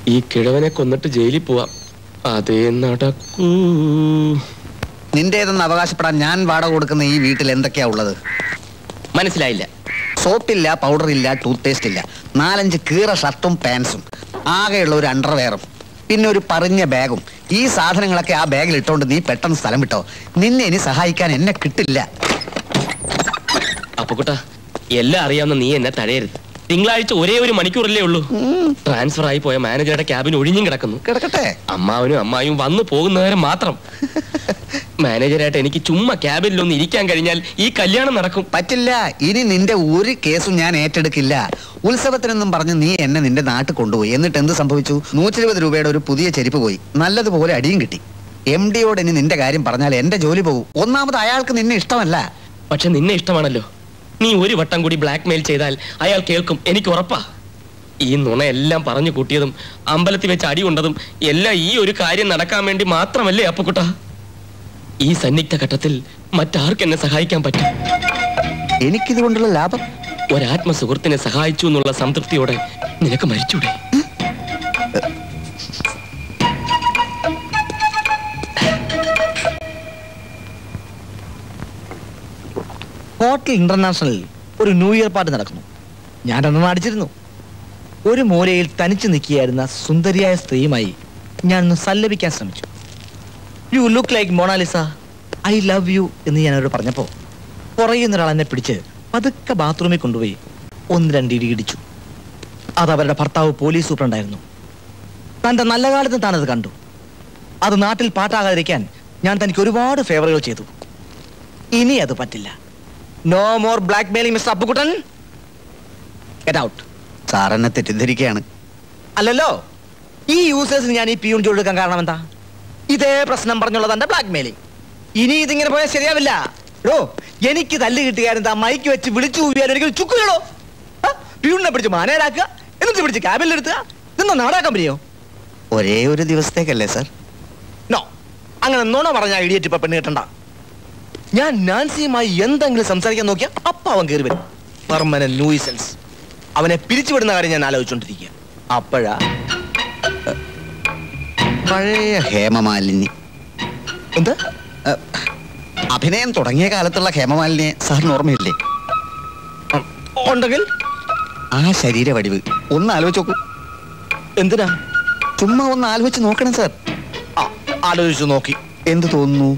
ഈ കിഴവനെ കൊന്നിട്ട് ജയിലിൽ പോവാം അതേ നടക്കൂ നിന്റേതെന്ന് അവകാശപ്പെടാൻ ഞാൻ വാടക കൊടുക്കുന്ന ഈ വീട്ടിൽ എന്തൊക്കെയാ ഉള്ളത് മനസ്സിലായില്ല സോപ്പില്ല പൗഡർ ഇല്ല ടൂത്ത് പേസ്റ്റ് ഇല്ല നാലഞ്ച് കീറ ഷർട്ടും പാൻസും ആകെയുള്ള ഒരു അണ്ടർവെയറും പിന്നെ ഒരു പറഞ്ഞ ബാഗും ഈ സാധനങ്ങളൊക്കെ ആ ബാഗിൽ ഇട്ടോണ്ട് നീ പെട്ടെന്ന് സ്ഥലം വിട്ടോ നിന്നെ ഇനി സഹായിക്കാൻ എന്നെ കിട്ടില്ല അപ്പുക്കുട്ട എല്ലാം അറിയാവുന്ന നീ എന്നെ തഴയരുത് തിങ്കളാഴ്ച ഒരേ ഒരു മണിക്കൂറല്ലേ ഉള്ളൂ ട്രാൻസ്ഫർ ആയി പോയ മാനേജറുടെ ക്യാബിൻ ഒഴിഞ്ഞും കിടക്കുന്നു കിടക്കട്ടെ അമ്മാവനും അമ്മായും വന്നു പോകുന്നവരെ മാത്രം മാനേജരായിട്ട് എനിക്ക് ചുമ്മാ ക്യാബിനിലൊന്ന് ഇരിക്കാൻ കഴിഞ്ഞാൽ ഈ കല്യാണം നടക്കും പറ്റില്ല ഇനി നിന്റെ ഒരു കേസും ഞാൻ ഏറ്റെടുക്കില്ല ഉത്സവത്തിനെന്നും പറഞ്ഞ് നീ എന്നെ നിന്റെ നാട്ടിൽ കൊണ്ടുപോയി എന്നിട്ട് എന്ത് സംഭവിച്ചു നൂറ്റി ഇരുപത് രൂപയുടെ ഒരു പുതിയ ചെരുപ്പ് പോയി നല്ലതുപോലെ അടിയും കിട്ടി എം ഡിയോട് ഇനി നിന്റെ കാര്യം പറഞ്ഞാൽ എന്റെ ജോലി പോകും ഒന്നാമത് അയാൾക്ക് നിന്നെ ഇഷ്ടമല്ല പക്ഷെ നിന്നെ ഇഷ്ടമാണല്ലോ നീ ഒരു വട്ടം കൂടി ബ്ലാക്ക് മെയിൽ ചെയ്താൽ അയാൾ കേൾക്കും എനിക്ക് ഉറപ്പാ ഈ നുണയെല്ലാം പറഞ്ഞു കൂട്ടിയതും അമ്പലത്തിൽ വെച്ച് അടി കൊണ്ടതും എല്ലാം ഈ ഒരു കാര്യം നടക്കാൻ വേണ്ടി മാത്രമല്ലേ അപ്പുക്കുട്ട ഈ സന്നിഗ്ധ ഘട്ടത്തിൽ മറ്റാർക്ക് എന്നെ സഹായിക്കാൻ പറ്റും എനിക്കിതുകൊണ്ടുള്ള ലാഭം ഒരാത്മ സുഹൃത്തിനെ സഹായിച്ചു എന്നുള്ള സംതൃപ്തിയോടെ നിനക്ക് മരിച്ചൂടെ ഹോട്ടൽ ഇന്റർനാഷണലിൽ ഒരു ന്യൂ ഇയർ പാർട്ടി നടക്കുന്നു ഞാൻ രണ്ടെണ്ണം അടിച്ചിരുന്നു ഒരു മൂലയിൽ തനിച്ചു നിൽക്കുകയായിരുന്ന സുന്ദരിയായ സ്ത്രീയുമായി ഞാനൊന്ന് സല്ലപിക്കാൻ ശ്രമിച്ചു you look like Mona Lisa I love you എന്ന് ഞാൻ അവരോട് പറഞ്ഞപ്പോൾ പുറയുന്ന ഒരാൾ എന്നെ പിടിച്ച് പതുക്കെ ബാത്റൂമിൽ കൊണ്ടുപോയി ഒന്ന് രണ്ട് ഇടി ഇടിച്ചു അത് അവരുടെ ഭർത്താവ് പോലീസ് സൂപ്രണ്ടായിരുന്നു തൻ്റെ നല്ല കാലത്ത് താനത് കണ്ടു അത് നാട്ടിൽ പാട്ടാകാതിരിക്കാൻ ഞാൻ തനിക്ക് ഒരുപാട് ഫേവറുകൾ ചെയ്തു ഇനി അത് പറ്റില്ല no more blackmailing mister Appukuttan get out sir എന്നെ തെറ്റിദ്ധരിക്കുകയാണ് അല്ലല്ലോ ഈ യൂസേഴ്സിന് ഞാൻ ഈ പിയൂൺ ജോലി എടുക്കാൻ കാരണം എന്താ ഇതേ പ്രശ്നം പറഞ്ഞുള്ളത് എന്റെ ബ്ലാക്ക് മെയിലിംഗ് ഇനി ഇതിങ്ങനെ പോയാൽ ശരിയാവില്ല ഡോ എനിക്ക് തല്ല് കിട്ടുകാരെന്താ മൈക്ക് വെച്ച് വിളിച്ചു കൂവിയാൽ ഒരിക്കലും ചുക്കുകളോ പിയൂണിനെ പിടിച്ച് മാനേരാക്കുക എന്നിട്ട് പിടിച്ച് ക്യാബിൽ എടുത്തുക ഇതെന്താ നാടാ കമ്പനിയോ ഒരേ ഒരു ദിവസത്തേക്കല്ലേ സാർ നോ അങ്ങനെ നുണ പറഞ്ഞ ഇടിയേറ്റ് ഇപ്പൊ പെണ്ണ് കിട്ടണ്ട ഞാൻ നാൻസിയുമായി എന്തെങ്കിലും സംസാരിക്കാൻ നോക്കിയാ അപ്പ അവൻ കയറി വരും പെർമനന്റ് ന്യൂസൻസ് അവനെ പിരിച്ചുവിടുന്ന കാര്യം ഞാൻ ആലോചിച്ചോണ്ടിരിക്കുക അപ്പോഴാ പഴയ ഹേമമാലിനി എന്ത് ഏഹ്, അഭിനയം തുടങ്ങിയ കാലത്തുള്ള ഹേമമാലിനിയെ സാറിന് ഓർമ്മയില്ലേ ഉണ്ടെങ്കിൽ ആ ശരീര വടിവ് ഒന്ന് ആലോചിച്ച് നോക്കൂ എന്തിനാ ചുമ്മാ ഒന്ന് ആലോചിച്ച് നോക്കണം സാർ ആ, ആലോചിച്ചു നോക്കി എന്ത് തോന്നുന്നു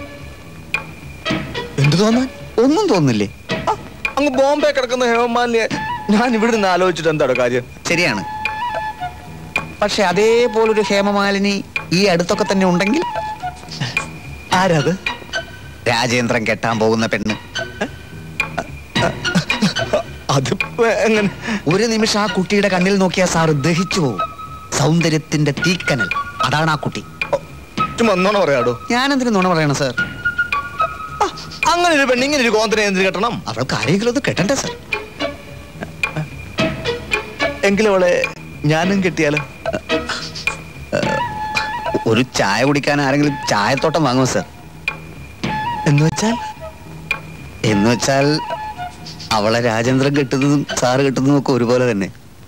എന്ത് തോന്നാൻ ഒന്നും തോന്നുന്നില്ലേ ആ, അങ്ങ് ബോംബെ കിടക്കുന്ന ഹേമമാലിനെ ഞാൻ ഇവിടെ നിന്ന് ആലോചിച്ചിട്ട് എന്താണ് കാര്യം ശരിയാണ് പക്ഷെ അതേപോലൊരു ഹേമമാലിനി ഈ അടുത്തൊക്കെ തന്നെ ഉണ്ടെങ്കിൽ ആരത് രാജേന്ദ്രൻ കെട്ടാൻ പോകുന്ന പെണ്ണ് അത് എങ്ങനെ ഒരു നിമിഷം ആ കുട്ടിയുടെ കണ്ണിൽ നോക്കിയാൽ സാറ് ദഹിച്ചു പോകും സൗന്ദര്യത്തിന്റെ തീക്കനൽ അതാണ് ആ കുട്ടി ചുമ്മാ ഒന്നോണ പറയാടോ ഞാനെന്തിനു നുണ പറയണം സാർ ആ, അങ്ങനെ ഒരു പെണ്ണ് ഇങ്ങനെ ഒരു കോന്തനെ എന്തിന് കെട്ടണം അവൾക്ക് ആരെങ്കിലും ഒന്ന് കെട്ടണ്ടേ സാർ എങ്കിലും അവളെ ഞാനും കെട്ടിയാലോ ഒരു ചായ കുടിക്കാൻ ആരെങ്കിലും ചായത്തോട്ടം വാങ്ങുമോ സാർ എന്ന് വെച്ചാൽ എന്ന് വെച്ചാൽ അവളെ രാജേന്ദ്രൻ കെട്ടുന്നതും സാറ് കെട്ടുന്നതും ഒക്കെ ഒരുപോലെ തന്നെ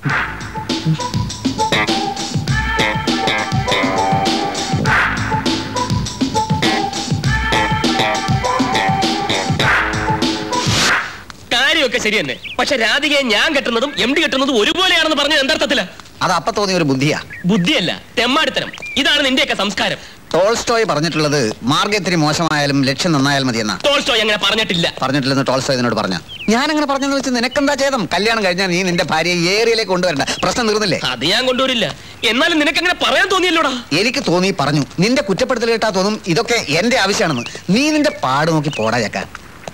കാര്യമൊക്കെ ശരി തന്നെ പക്ഷെ രാധികയെ ഞാൻ കെട്ടുന്നതും എം ഡി കെട്ടുന്നതും ഒരുപോലെയാണെന്ന് പറഞ്ഞത് എന്തർത്ഥത്തില അത് അപ്പൊ തോന്നിയ ഒരു ബുദ്ധിയാ ബുദ്ധിയല്ല തെമ്മാടിത്തരം ഇതാണ് നിന്റെയൊക്കെ സംസ്കാരം ടോൾസ്റ്റോയ് പറഞ്ഞിട്ടുള്ളത് മാർഗത്തിരി മോശമായാലും ലക്ഷ്യം നന്നായാൽ മതി എന്നാ ടോൾസ്റ്റോയ് അങ്ങനെ പറഞ്ഞിട്ടില്ല പറഞ്ഞിട്ടില്ലെന്ന് ടോൾസ്റ്റോയ് എന്നോട് പറഞ്ഞ ഞാൻ അങ്ങനെ പറഞ്ഞെന്ന് വെച്ച് നിനക്കെന്താ ചെയ്തം കല്യാണം കഴിഞ്ഞാൽ നീ നിന്റെ ഭാര്യയെ ഈ ഏരിയയിലേക്ക് കൊണ്ടുവരണ്ട പ്രശ്നം തീർന്നില്ലേ അത് ഞാൻ കൊണ്ടുവരില്ല എന്നാലും നിനക്ക് അങ്ങനെ പറയാൻ തോന്നിയല്ലോടാ എനിക്ക് തോന്നി പറഞ്ഞു നിന്റെ കുറ്റപ്പെടുത്തൽ കേട്ടാ തോന്നും ഇതൊക്കെ എന്റെ ആവശ്യമാണെന്ന് നീ നിന്റെ പാട് നോക്കി പോടാ ചക്കാൻ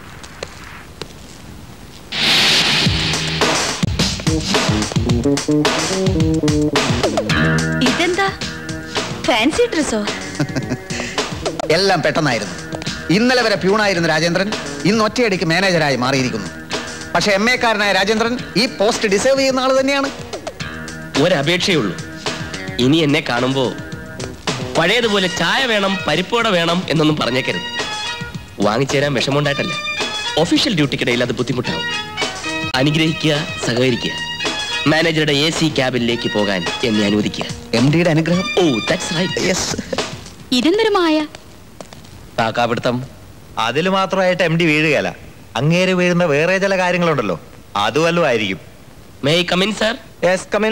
ഇതെന്താ ഫാൻസി ഡ്രസ്സോ എല്ലാം പെട്ടെന്നായിരുന്നു ഇന്നലെ വരെ പ്യൂണായിരുന്ന രാജേന്ദ്രൻ ഇന്ന് ഒറ്റയടിക്ക് മാനേജരായി മാറിയിരിക്കുന്നു പക്ഷെ എം എക്കാരനായ രാജേന്ദ്രൻ ഈ പോസ്റ്റ് ഡിസേർവ് ചെയ്യുന്ന ആള് തന്നെയാണ് ഒരപേക്ഷയേ ഉള്ളൂ ഇനി എന്നെ കാണുമ്പോ പഴയതുപോലെ ചായ വേണം പരിപ്പോട വേണം എന്നൊന്നും പറഞ്ഞേക്കരുത് വാങ്ങിച്ചേരാൻ വിഷമമുണ്ടായിട്ടല്ല ഒഫീഷ്യൽ ഡ്യൂട്ടിക്കിടയിൽ അത് ബുദ്ധിമുട്ടാവും അനുഗ്രഹിക്കുക സഹകരിക്കുക മാനേജറുടെ എ സി ക്യാബിനിലേക്ക് പോകാൻ എന്നെ അനുവദിക്കുക എം ഡിയുടെ അനുഗ്രഹം ഓ ദാറ്റ്സ് റൈറ്റ് യെസ് ഇതെന്തൊരു മായ കാക്കാപിടുത്തം അതിൽ മാത്രമായിട്ട് എം ഡി വീഴുകയല്ല അങ്ങേര് വീഴുന്ന വേറെ ചില കാര്യങ്ങളുണ്ടല്ലോ അത് വല്ലതും ആയിരിക്കും may come in sir yes come in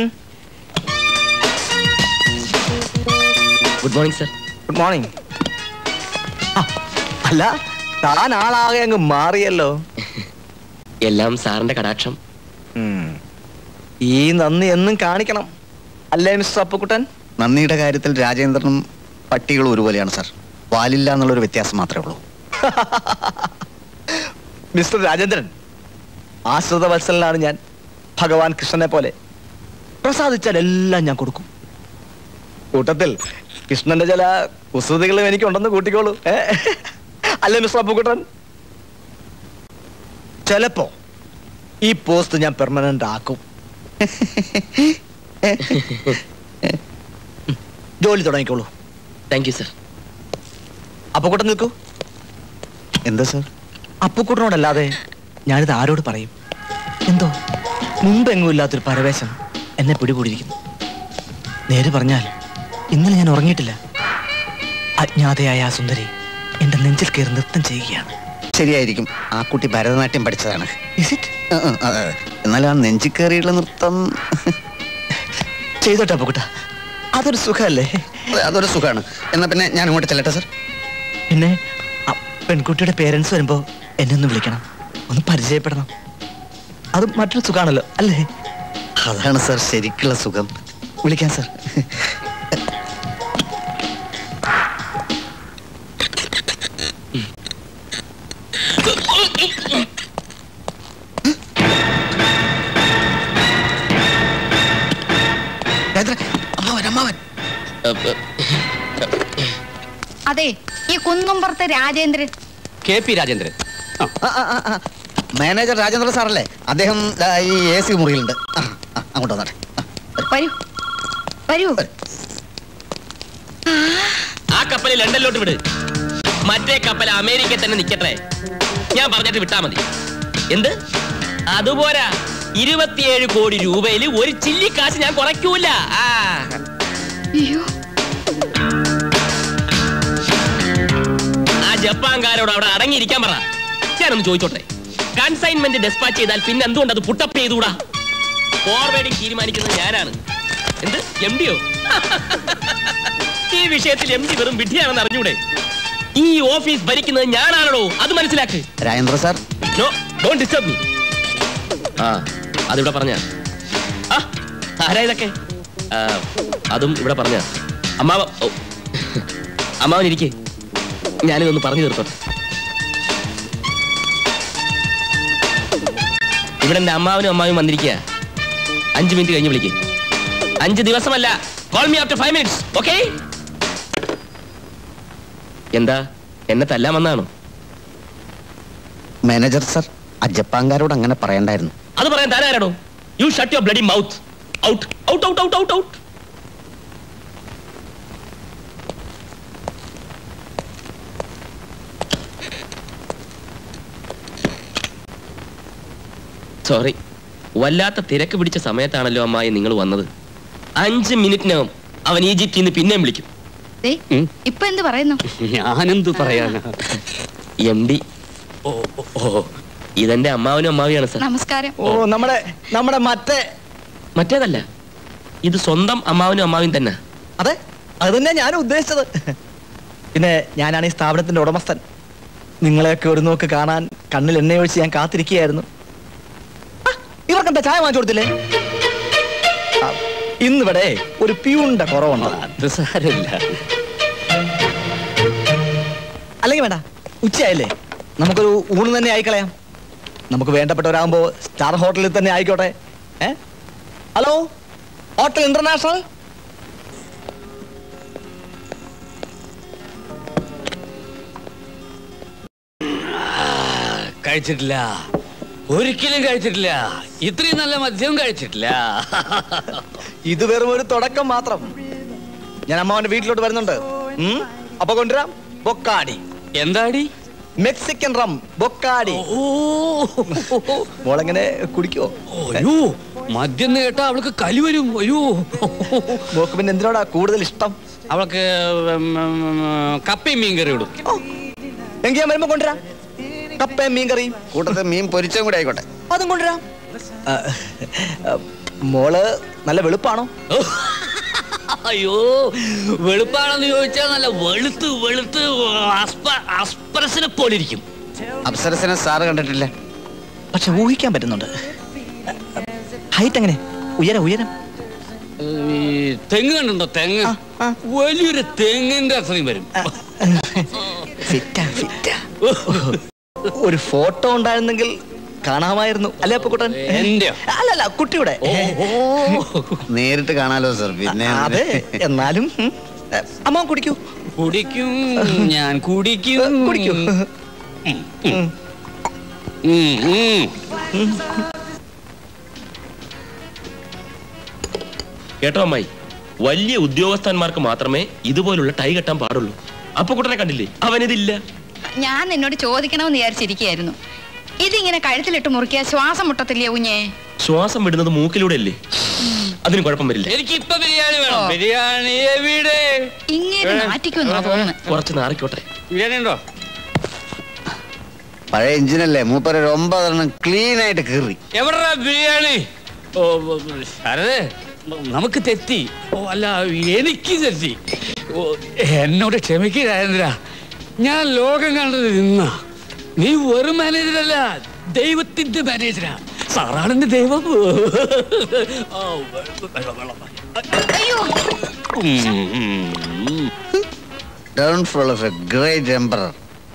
good morning sir good morning അല്ല താൻ ആളാകെ അങ്ങ് മാറിയല്ലോ എല്ലാം സാറിന്റെ കടാക്ഷം ഉം. ഈ നന്ദി എന്നും കാണിക്കണം അല്ലേ മിസ്റ്റർ അപ്പുക്കുട്ടൻ നന്ദിയുടെ കാര്യത്തിൽ രാജേന്ദ്രനും പട്ടികളും ഒരുപോലെയാണ് സാർ വാലില്ല എന്നുള്ളൊരു വ്യത്യാസം മാത്രമേ ഉള്ളൂ മിസ്റ്റർ രാജേന്ദ്രൻ ആശ്രിത വത്സലനാണ് ഞാൻ ഭഗവാൻ കൃഷ്ണനെ പോലെ പ്രസാദിച്ചാൽ എല്ലാം ഞാൻ കൊടുക്കും കൂട്ടത്തിൽ കൃഷ്ണന്റെ ചില കുസൃതികളും എനിക്കുണ്ടെന്ന് കൂട്ടിക്കോളൂ ഏ? അല്ലേ മിസ്റ്റർ അപ്പുക്കുട്ടൻ ചിലപ്പോ ഈ പോസ്റ്റ് ഞാൻ പെർമനന്റ് ആക്കും ജോലി തുടങ്ങിക്കോളൂ താങ്ക് യു സർ അപ്പുക്കുട്ടൻ നിൽക്കൂ എന്താ സാർ അപ്പുക്കുട്ടനോടല്ലാതെ ഞാനിത് ആരോട് പറയും എന്തോ മുമ്പെങ്ങും ഇല്ലാത്തൊരു പരവേശം എന്നെ പിടികൂടിയിരിക്കുന്നു നേര് പറഞ്ഞാൽ ഇന്നലെ ഞാൻ ഉറങ്ങിയിട്ടില്ല അജ്ഞാതയായ ആ സുന്ദരി എന്റെ നെഞ്ചിൽ കയറി നൃത്തം ചെയ്യുകയാണ് ശരിയായിരിക്കും ആ കുട്ടി ഭരതനാട്യം പഠിച്ചതാണ് ആ, ആ, ആ, എന്നാൽ ആ നെഞ്ചി കയറിയുള്ള നൃത്തം ചെയ്തോട്ടെ അപ്പുക്കുട്ട അതൊരു സുഖമല്ലേ അതൊരു സുഖമാണ് എന്നാ പിന്നെ ഞാൻ അങ്ങോട്ട് ചെല്ലട്ടെ സാർ പിന്നെ ആ പെൺകുട്ടിയുടെ പേരൻസ് വരുമ്പോ എന്നെ ഒന്ന് വിളിക്കണം ഒന്ന് പരിചയപ്പെടണം അത് മറ്റൊരു സുഖാണല്ലോ അല്ലേ അതാണ് സാർ ശരിക്കുള്ള സുഖം വിളിക്കാം സാർ അമ്മാവൻ അമ്മാവൻ അതെ ഈ കുന്നുംപുറത്ത് രാജേന്ദ്രൻ കെ പി രാജേന്ദ്രൻ ആ, ആ, ആ, ആ, ആ. മാനേജർ രാജേന്ദ്ര സാറല്ലേ അദ്ദേഹം ദാ ഈ എ സി മുറിയിലുണ്ട് ആ, ആ, അങ്ങോട്ട് വന്നാട്ടെ വരൂ വരൂ ആ കപ്പൽ ലണ്ടനിലോട്ട് വിട് മറ്റേ കപ്പൽ അമേരിക്കയിൽ തന്നെ നിൽക്കട്ടെ ഞാൻ പറഞ്ഞിട്ട് വിട്ടാ മതി എന്ത് അതുപോരാ ഇരുപത്തിയേഴ് കോടി രൂപയിൽ ഒരു ചില്ലി കാശ് ഞാൻ കുറയ്ക്കൂല ആ അയ്യോ ആ ജപ്പാൻകാരോട് അവിടെ അടങ്ങിയിരിക്കാൻ പറ ഞാനൊന്ന് ചോദിച്ചോട്ടെ കൺസൈൻമെന്റ് ഡെസ്പാച്ച് ചെയ്താൽ പിന്നെ എന്തുകൊണ്ട് അത് പുട്ടപ്പ് ചെയ്തുകൂടാ ഫോർവേഡിംഗ് തീരുമാനിക്കുന്നത് ഞാനാണ് എന്ത് എം ഡിയോ ഈ വിഷയത്തിൽ എം ഡി വെറും വിഡ്ഢിയാണെന്ന് അറിഞ്ഞൂടെ ഈ ഓഫീസ് ഭരിക്കുന്നത് ഞാനാണോ അത് മനസ്സിലാക്ക് Rajendra sir no don't disturb me ആ അതിവിടെ പറഞ്ഞ ആ ആരാ ഇതൊക്കെ ആ, അതും ഇവിടെ പറഞ്ഞ അമ്മാവ ഓ. അമ്മാവൻ ഇരിക്കേ ഞാനിതൊന്ന് പറഞ്ഞു തീർത്തോട്ടെ ഇവിടെ എന്റെ അമ്മാവനും അമ്മാവും വന്നിരിക്കുക അഞ്ച് മിനിറ്റ് കഴിഞ്ഞ് വിളിക്കേ അഞ്ച് ദിവസമല്ല call me after five minutes okay എന്താ എന്നെ തല്ലാൻ വന്നാണോ മാനേജർ സാർ ആ ജപ്പാൻകാരോട് അങ്ങനെ പറയണ്ടായിരുന്നു അത് പറയാൻ താനാരാണോ you shut your bloody mouth out out out out out out sorry വല്ലാത്ത തിരക്ക് പിടിച്ച സമയത്താണല്ലോ അമ്മായി നിങ്ങൾ വന്നത് അഞ്ച് മിനിറ്റിനകം അവൻ ഈജിപ്തിൽ നിന്ന് പിന്നെയും വിളിക്കും ദേ, ഇപ്പൊ എന്ത് പറയുന്നു ഞാനെന്തു പറയാനാ എം ഡി ഓ ഓ, ഓ ഇതെന്റെ അമ്മാവനും അമ്മാവിയാണ് സർ നമസ്കാരം ഓ നമ്മുടെ നമ്മുടെ മറ്റേ മറ്റേതല്ല ഇത് സ്വന്തം അമ്മാവനും അമ്മാവും തന്നെ അതെ അത് തന്നെ ഞാൻ ഉദ്ദേശിച്ചത് പിന്നെ ഞാനാണ് ഈ സ്ഥാപനത്തിന്റെ ഉടമസ്ഥൻ നിങ്ങളെയൊക്കെ ഒരു നോക്ക് കാണാൻ കണ്ണിൽ എണ്ണയൊഴിച്ച് ഞാൻ കാത്തിരിക്കുകയായിരുന്നു ആ, ഇവർക്കെന്താ ചായ വാങ്ങിച്ചു കൊടുത്തില്ലേ ആ, ഇന്നിവിടെ ഒരു പ്യൂണിന്റെ കുറവുണ്ട് അത് സാരമില്ല അല്ലെങ്കിൽ വേണ്ട ഉച്ചയായില്ലേ നമുക്കൊരു ഊണ് തന്നെ ആയിക്കളയാം നമുക്ക് വേണ്ടപ്പെട്ടവരാകുമ്പോ സ്റ്റാർ ഹോട്ടലിൽ തന്നെ ആയിക്കോട്ടെ ഏ ഹലോ ഹോട്ടൽ ഇന്റർനാഷണൽ കഴിച്ചിട്ടില്ല ഒരിക്കലും കഴിച്ചിട്ടില്ല ഇത്രയും നല്ല മദ്യം കഴിച്ചിട്ടില്ല ഇത് വെറും ഒരു തുടക്കം മാത്രം ഞാൻ അമ്മാവന്റെ വീട്ടിലോട്ട് വരുന്നുണ്ട് ഉം? അപ്പൊ കൊണ്ടുവരാം ബൊക്കാടി എന്താടി മെക്സിക്കൻ റം ബൊക്കാടി മോളെങ്ങനെ കുടിക്കോ അയ്യോ മദ്യം എന്ന് കേട്ടാ അവൾക്ക് കലി വരും അയ്യോ മോക്ക് പിന്നെ എന്തിനോടാ കൂടുതൽ ഇഷ്ടം അവൾക്ക് ഉം, ഉം, കപ്പയും മീൻ കറി ഇടും എങ്കിൽ ഞാൻ വരുമ്പോ കൊണ്ടുവരാം കപ്പയും മീൻ കറിയും കൂട്ടത്തിൽ മീൻ പൊരിച്ചും കൂടെ ആയിക്കോട്ടെ അതും കൊണ്ടുവരാം ആ, ആ, മോള് നല്ല വെളുപ്പാണോ അയ്യോ വെളുപ്പാണെന്ന് ചോദിച്ചാൽ നല്ല വെളുത്ത് വെളുത്ത് അസ്പ- അസ്പരസിനെ പോലെ ഇരിക്കും അപ്സരസിനെ സാറ് കണ്ടിട്ടില്ല പക്ഷെ ഊഹിക്കാൻ പറ്റുന്നുണ്ട് ഹൈറ്റ് എങ്ങനെ ഉയരം ഉയരം ഈ തെങ്ങ് കണ്ടുണ്ടോ തെങ്ങ് വലിയൊരു തെങ്ങിന്റെ അത്രയും വരും ഫിറ്റാ ഫിറ്റാ ഒരു ഫോട്ടോ ഉണ്ടായിരുന്നെങ്കിൽ കാണാമായിരുന്നു അല്ലേ അപ്പുക്കുട്ടൻ എന്റെയോ? അല്ലല്ല കുട്ടിയുടെ നേരിട്ട് കാണാലോ സർ പിന്നെ അതെ എന്നാലും ഉം. അമ്മ കുടിക്കൂ കുടിക്കും ഞാൻ കുടിക്കും കുടിക്കൂ ഉം, ഉം. കേട്ടോ അമ്മായി വലിയ ഉദ്യോഗസ്ഥന്മാർക്ക് മാത്രമേ ഇതുപോലുള്ള ടൈ കെട്ടാൻ പാടുള്ളൂ അപ്പൊ കുട്ടനെ കണ്ടില്ലേ അവനിതില്ല ഞാൻ നിന്നോട് ചോദിക്കണമെന്ന് വിചാരിച്ചിരിക്കുകയായിരുന്നു ഇതിങ്ങനെ കഴുത്തിലിട്ട് മുറുക്കിയ ശ്വാസം മുട്ടത്തില്ലേ കുഞ്ഞേ ശ്വാസം വിടുന്നത് മൂക്കിലൂടെ അല്ലേ അതിന് കുഴപ്പം വരില്ല എനിക്ക് ഇപ്പൊ ബിരിയാണി വേണം ബിരിയാണി എവിടെ ഇങ്ങനെ നാറ്റിക്കുമെന്നാ തോന്നുന്നു കുറച്ച് നാറിക്കോട്ടെ ബിരിയാണി ഉണ്ടോ പഴയ എഞ്ചിനല്ലേ മൂപ്പര് ഒരു ഒമ്പതെണ്ണം ക്ലീൻ ആയിട്ട് കീറി എവിടാ ബിരിയാണി ഓ ശരത് നമുക്ക് തെറ്റി ഓ അല്ല എനിക്ക് തെറ്റി ഓ എന്നോട് ക്ഷമിക്കുക രാജേന്ദ്ര ഞാൻ ലോകം കണ്ടത് നിന്ന നീ വെറും മാനേജറല്ല ദൈവത്തിന്റെ മാനേജരാ സാറാണെന്റെ ദൈവം ഓ, വെള്ളം, വെള്ളം. ഉം, ഉം. Downfall of a great emperor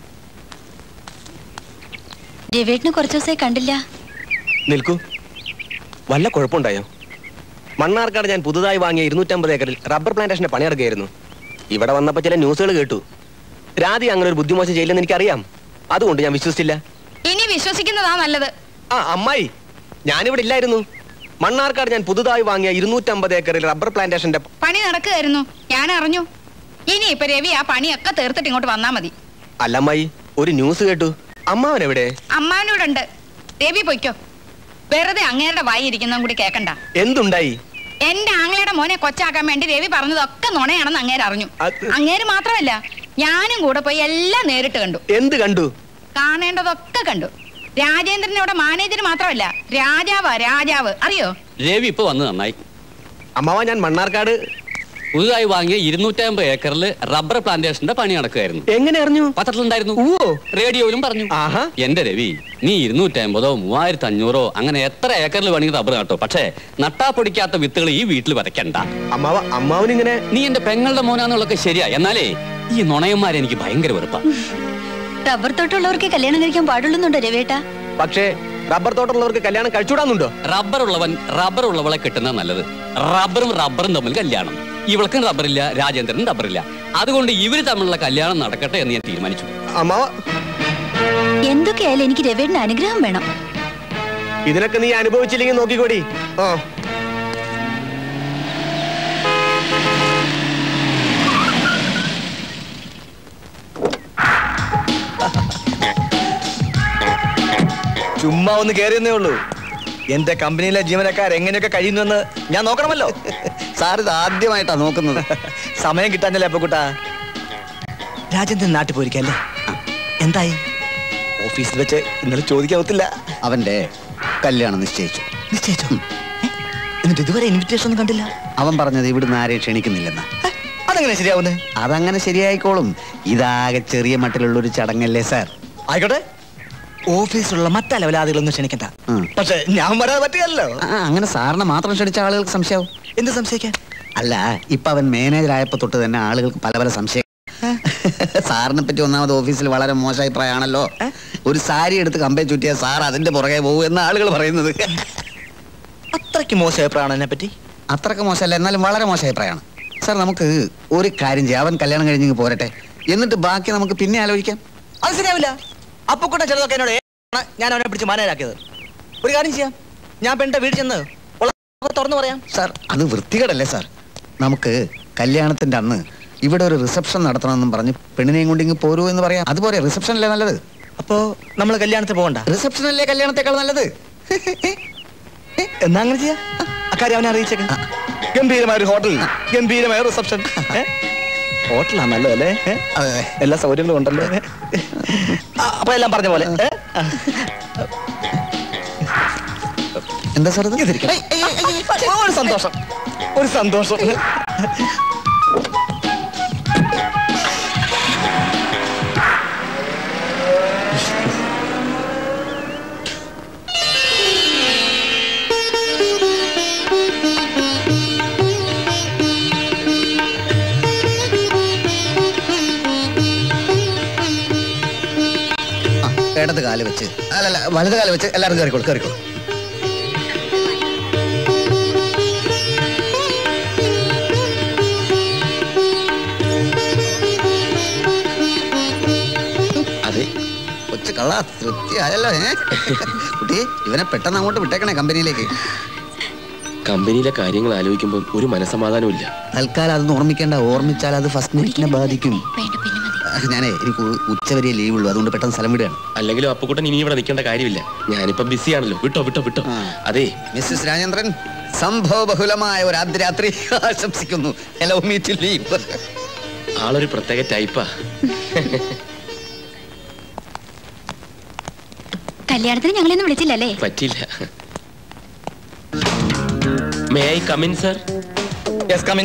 രവേട്ടിന് കുറച്ചു ദിവസമായി കണ്ടില്ല നിൽക്കൂ വല്ല കുഴപ്പമുണ്ടായോ മണ്ണാർക്കാട് ഞാൻ പുതുതായി വാങ്ങിയ ഇരുന്നൂറ്റമ്പത് ഏക്കറിൽ റബ്ബർ പ്ലാന്റേഷന്റെ പണിയെടുക്കുകയായിരുന്നു ഇവിടെ വന്നപ്പോൾ ചില ന്യൂസുകൾ കേട്ടു രാധി അങ്ങനെ ഒരു ബുദ്ധിമോശം ചെയ്യില്ലെന്ന് എനിക്കറിയാം അതുകൊണ്ട് ഞാൻ വിശ്വസിച്ചില്ല ഇനി വിശ്വസിക്കുന്നതാ നല്ലത് ആ അമ്മായി ഞാനിവിടെ ഇല്ലായിരുന്നു മണ്ണാർക്കാട് ഞാൻ പുതുതായി വാങ്ങിയ ഇരുന്നൂറ്റമ്പത് ഏക്കറിൽ റബ്ബർ പ്ലാന്റേഷന്റെ പണി നടക്കുകയായിരുന്നു ഞാൻ അറിഞ്ഞു ഇനി ഇപ്പൊ രവി ആ പണിയൊക്കെ തീർത്തിട്ട് ഇങ്ങോട്ട് വന്നാ മതി അല്ല അമ്മായി ഒരു ന്യൂസ് കേട്ടു അമ്മാവൻ എവിടെ അമ്മാനോടുണ്ട് രവി പൊയ്ക്കോ വെറുതെ അങ്ങേരുടെ വായി ഇരിക്കുന്നതും കൂടി കേക്കണ്ട എന്തുണ്ടായി എന്റെ ആങ്ങളയുടെ മോനെ കൊച്ചാക്കാൻ വേണ്ടി രവി പറഞ്ഞതൊക്കെ നുണയാണെന്ന് അങ്ങേര് അറിഞ്ഞു അത്- അങ്ങേര് മാത്രമല്ല ഞാനും കൂടെ പോയി എല്ലാം നേരിട്ട് കണ്ടു എന്ത് കണ്ടു കാണേണ്ടതൊക്കെ കണ്ടു രാജേന്ദ്രൻ ഇവിടെ മാനേജർ മാത്രമല്ല രാജാവാ രാജാവ് അറിയോ രവി ഇപ്പൊ വന്ന് നന്നായി അമ്മാവ ഞാൻ മണ്ണാർക്കാട് പുതുതായി വാങ്ങിയ ഇരുന്നൂറ്റമ്പത് ഏക്കറിൽ റബ്ബർ പ്ലാന്റേഷന്റെ പണി നടക്കുകയായിരുന്നു എങ്ങനെ അറിഞ്ഞു പത്രത്തിലുണ്ടായിരുന്നു ഓ റേഡിയോയിലും പറഞ്ഞു ആഹാ എന്റെ രവി നീ ഇരുന്നൂറ്റമ്പതോ മൂവായിരത്തി അഞ്ഞൂറോ അങ്ങനെ എത്ര ഏക്കറിൽ വേണമെങ്കിൽ റബ്ബർ നട്ടോ പക്ഷേ നട്ടാ പൊടിക്കാത്ത വിത്തുകൾ ഈ വീട്ടിൽ വരയ്ക്കണ്ട അമ്മാവ അമ്മാവൻ ഇങ്ങനെ നീ എന്റെ പെങ്ങളുടെ മോനാന്നുള്ളതൊക്കെ ശരിയാ എന്നാലേ ഈ നുണയന്മാരെ എനിക്ക് ഭയങ്കര വെറുപ്പാ റബ്ബർ തോട്ടമുള്ളവർക്ക് കല്യാണം കഴിക്കാൻ പാടുള്ളുന്നുണ്ടോ രവേട്ട പക്ഷേ റബ്ബർ തോട്ടമുള്ളവർക്ക് കല്യാണം കഴിച്ചുകൂടാന്നുണ്ടോ റബ്ബർ ഉള്ളവൻ റബ്ബർ ഉള്ളവളെ കിട്ടുന്നത് നല്ലത് റബ്ബറും റബ്ബറും തമ്മിൽ കല്യാണം ഇവൾക്കും റബ്ബറില്ല രാജേന്ദ്രനും റബ്ബറില്ല അതുകൊണ്ട് ഇവര് തമ്മിലുള്ള കല്യാണം നടക്കട്ടെ എന്ന് ഞാൻ തീരുമാനിച്ചു അമ്മാവ എന്തൊക്കെയായാലും എനിക്ക് രവേട്ടിന് അനുഗ്രഹം വേണം ഇതിനൊക്കെ നീ അനുഭവിച്ചില്ലെങ്കിൽ നോക്കിക്കോടി ആ ചുമ്മാ ഒന്ന് കയറിയെന്നേ ഉള്ളൂ എന്റെ കമ്പനിയിലെ ജീവനക്കാർ എങ്ങനെയൊക്കെ കഴിയുന്നുവെന്ന് ഞാൻ നോക്കണമല്ലോ സാർ ഇത് ആദ്യമായിട്ടാ നോക്കുന്നത് സമയം കിട്ടാഞ്ഞല്ലേ അപ്പക്കുട്ടാ രാജേന്ദ്രൻ നാട്ടിൽ പോയിരിക്കല്ലേ എന്തായി ഓഫീസിൽ വെച്ച് ഇന്നലെ ചോദിക്കാവത്തില്ല അവന്റെ കല്യാണം നിശ്ചയിച്ചു നിശ്ചയിച്ചോ ഏ? എന്നിട്ട് ഇതുവരെ ഇൻവിറ്റേഷൻ ഒന്നും കണ്ടില്ല അവൻ പറഞ്ഞത് ഇവിടുന്ന് ആരെയും ക്ഷണിക്കുന്നില്ലെന്ന് ഏ? അതെങ്ങനെ ശരിയാവുന്നത് അതങ്ങനെ ശരിയായിക്കോളും ഇതാകെ ചെറിയ മട്ടിലുള്ള ഒരു ചടങ്ങല്ലേ സാർ ആയിക്കോട്ടെ ഓഫീസിലുള്ള മറ്റ ലെവലാദികളൊന്നും ക്ഷണിക്കണ്ട ഉം. പക്ഷെ ഞാൻ വരാതെ പറ്റുകയല്ലോ ആ അങ്ങനെ സാറിനെ മാത്രം ക്ഷണിച്ച ആളുകൾക്ക് സംശയാവും എന്ത് സംശയിക്കാൻ അല്ല ഇപ്പൊ അവൻ മാനേജർ ആയപ്പോ തൊട്ട് തന്നെ ആളുകൾക്ക് പല പല സംശയം സാറിനെ പറ്റി ഒന്നാമത് ഓഫീസിൽ വളരെ മോശ അഭിപ്രായമാണല്ലോ ഒരു സാരി എടുത്ത് കമ്പേ ചുറ്റിയ സാർ അതിന്റെ പുറകെ പോകും എന്ന് ആളുകൾ പറയുന്നത് അത്രയ്ക്ക് മോശം അഭിപ്രായമാണ് എന്നെ പറ്റി അത്രക്ക് മോശമല്ല എന്നാലും വളരെ മോശം അഭിപ്രായമാണ് സാർ നമുക്ക് ഒരു കാര്യം ചെയ്യാം അവൻ കല്യാണം കഴിഞ്ഞ് പോരട്ടെ എന്നിട്ട് ബാക്കി നമുക്ക് പിന്നെ ആലോചിക്കാം അത് ശരിയാവില്ല അപ്പക്കൂട്ടം ചിലതൊക്കെ എന്നോട് ഏ- ഞാൻ അവനെ പിടിച്ച് മാനേജാക്കിയത് ഒരു കാര്യം ചെയ്യാം ഞാൻ പെണ്ണിന്റെ വീട്ടിൽ ചെന്ന് ഉള്ള തുറന്നു പറയാം സാർ അത് വൃത്തികേടല്ലേ സാർ നമുക്ക് കല്യാണത്തിന്റെ അന്ന് ഇവിടെ ഒരു റിസപ്ഷൻ നടത്തണമെന്നും പറഞ്ഞ് പെണ്ണിനെയും കൊണ്ട് ഇങ്ങ് പോരൂ എന്ന് പറയാം അതുപോലെ റിസപ്ഷൻ അല്ലേ നല്ലത് അപ്പോ നമ്മൾ കല്യാണത്തിന് പോകണ്ട റിസപ്ഷൻ അല്ലേ കല്യാണത്തെക്കാൾ നല്ലത് എന്നാ അങ്ങനെ ചെയ്യാ അക്കാര്യം അവനെ അറിയിച്ചേക്ക ഗംഭീരമായ ഒരു ഹോട്ടൽ ഗംഭീരമായ റിസപ്ഷൻ ഹോട്ടലാണ് നല്ലതല്ലേ ഏ? എല്ലാ സൗകര്യങ്ങളും ഉണ്ടല്ലോ ഏ? ആ, അപ്പൊ എല്ലാം പറഞ്ഞ പോലെ ഏ? ആ. എന്താ സാർ ഇത് ഇതിരിക്കട്ടെ. ഒരു സന്തോഷം ഒരു സന്തോഷം ആ, ഇടത് കാല് വെച്ച് അല്ലല്ല വലത് കാല് വെച്ച് എല്ലാവരും കയറിക്കോളൂ കയറിക്കോളൂ അതെ കൊച്ചു കള്ള തൃപ്തിയായല്ലോ ഏ കുട്ടി ഇവനെ പെട്ടെന്ന് അങ്ങോട്ട് വിട്ടേക്കണേ കമ്പനിയിലേക്ക് കമ്പനിയിലെ കാര്യങ്ങൾ ആലോചിക്കുമ്പോൾ ഒരു മനസമാധാനവും ഇല്ല തൽക്കാലം അതൊന്നും ഓർമ്മിക്കേണ്ട ഓർമ്മിച്ചാൽ അത് ഫസ്റ്റ് നൈറ്റിനെ ബാധിക്കും ഞാനേ എനിക്ക് ഉ- ഉച്ചവരെ ലീവ് ഉള്ളൂ അതുകൊണ്ട് പെട്ടെന്ന് സ്ഥലം വിടുകയാണ് അല്ലെങ്കിലും അപ്പുക്കുട്ടൻ ഇനി ഇവിടെ നിൽക്കേണ്ട കാര്യമില്ല ഞാനിപ്പോ ബിസിയാണല്ലോ വിട്ടോ വിട്ടോ വിട്ടോ അതെ മിസ്സസ് രാജേന്ദ്രൻ സംഭവ ബഹുലമായ ഒരു അർദ്ധരാത്രി ആശംസിക്കുന്നു ഹലോ മീ ടു ലീവ് ആളൊരു പ്രത്യേക ടൈപ്പാ കല്യാണത്തിന് ഞങ്ങളെയൊന്നും വിളിച്ചില്ലല്ലേ പറ്റില്ല may I come in sir yes come in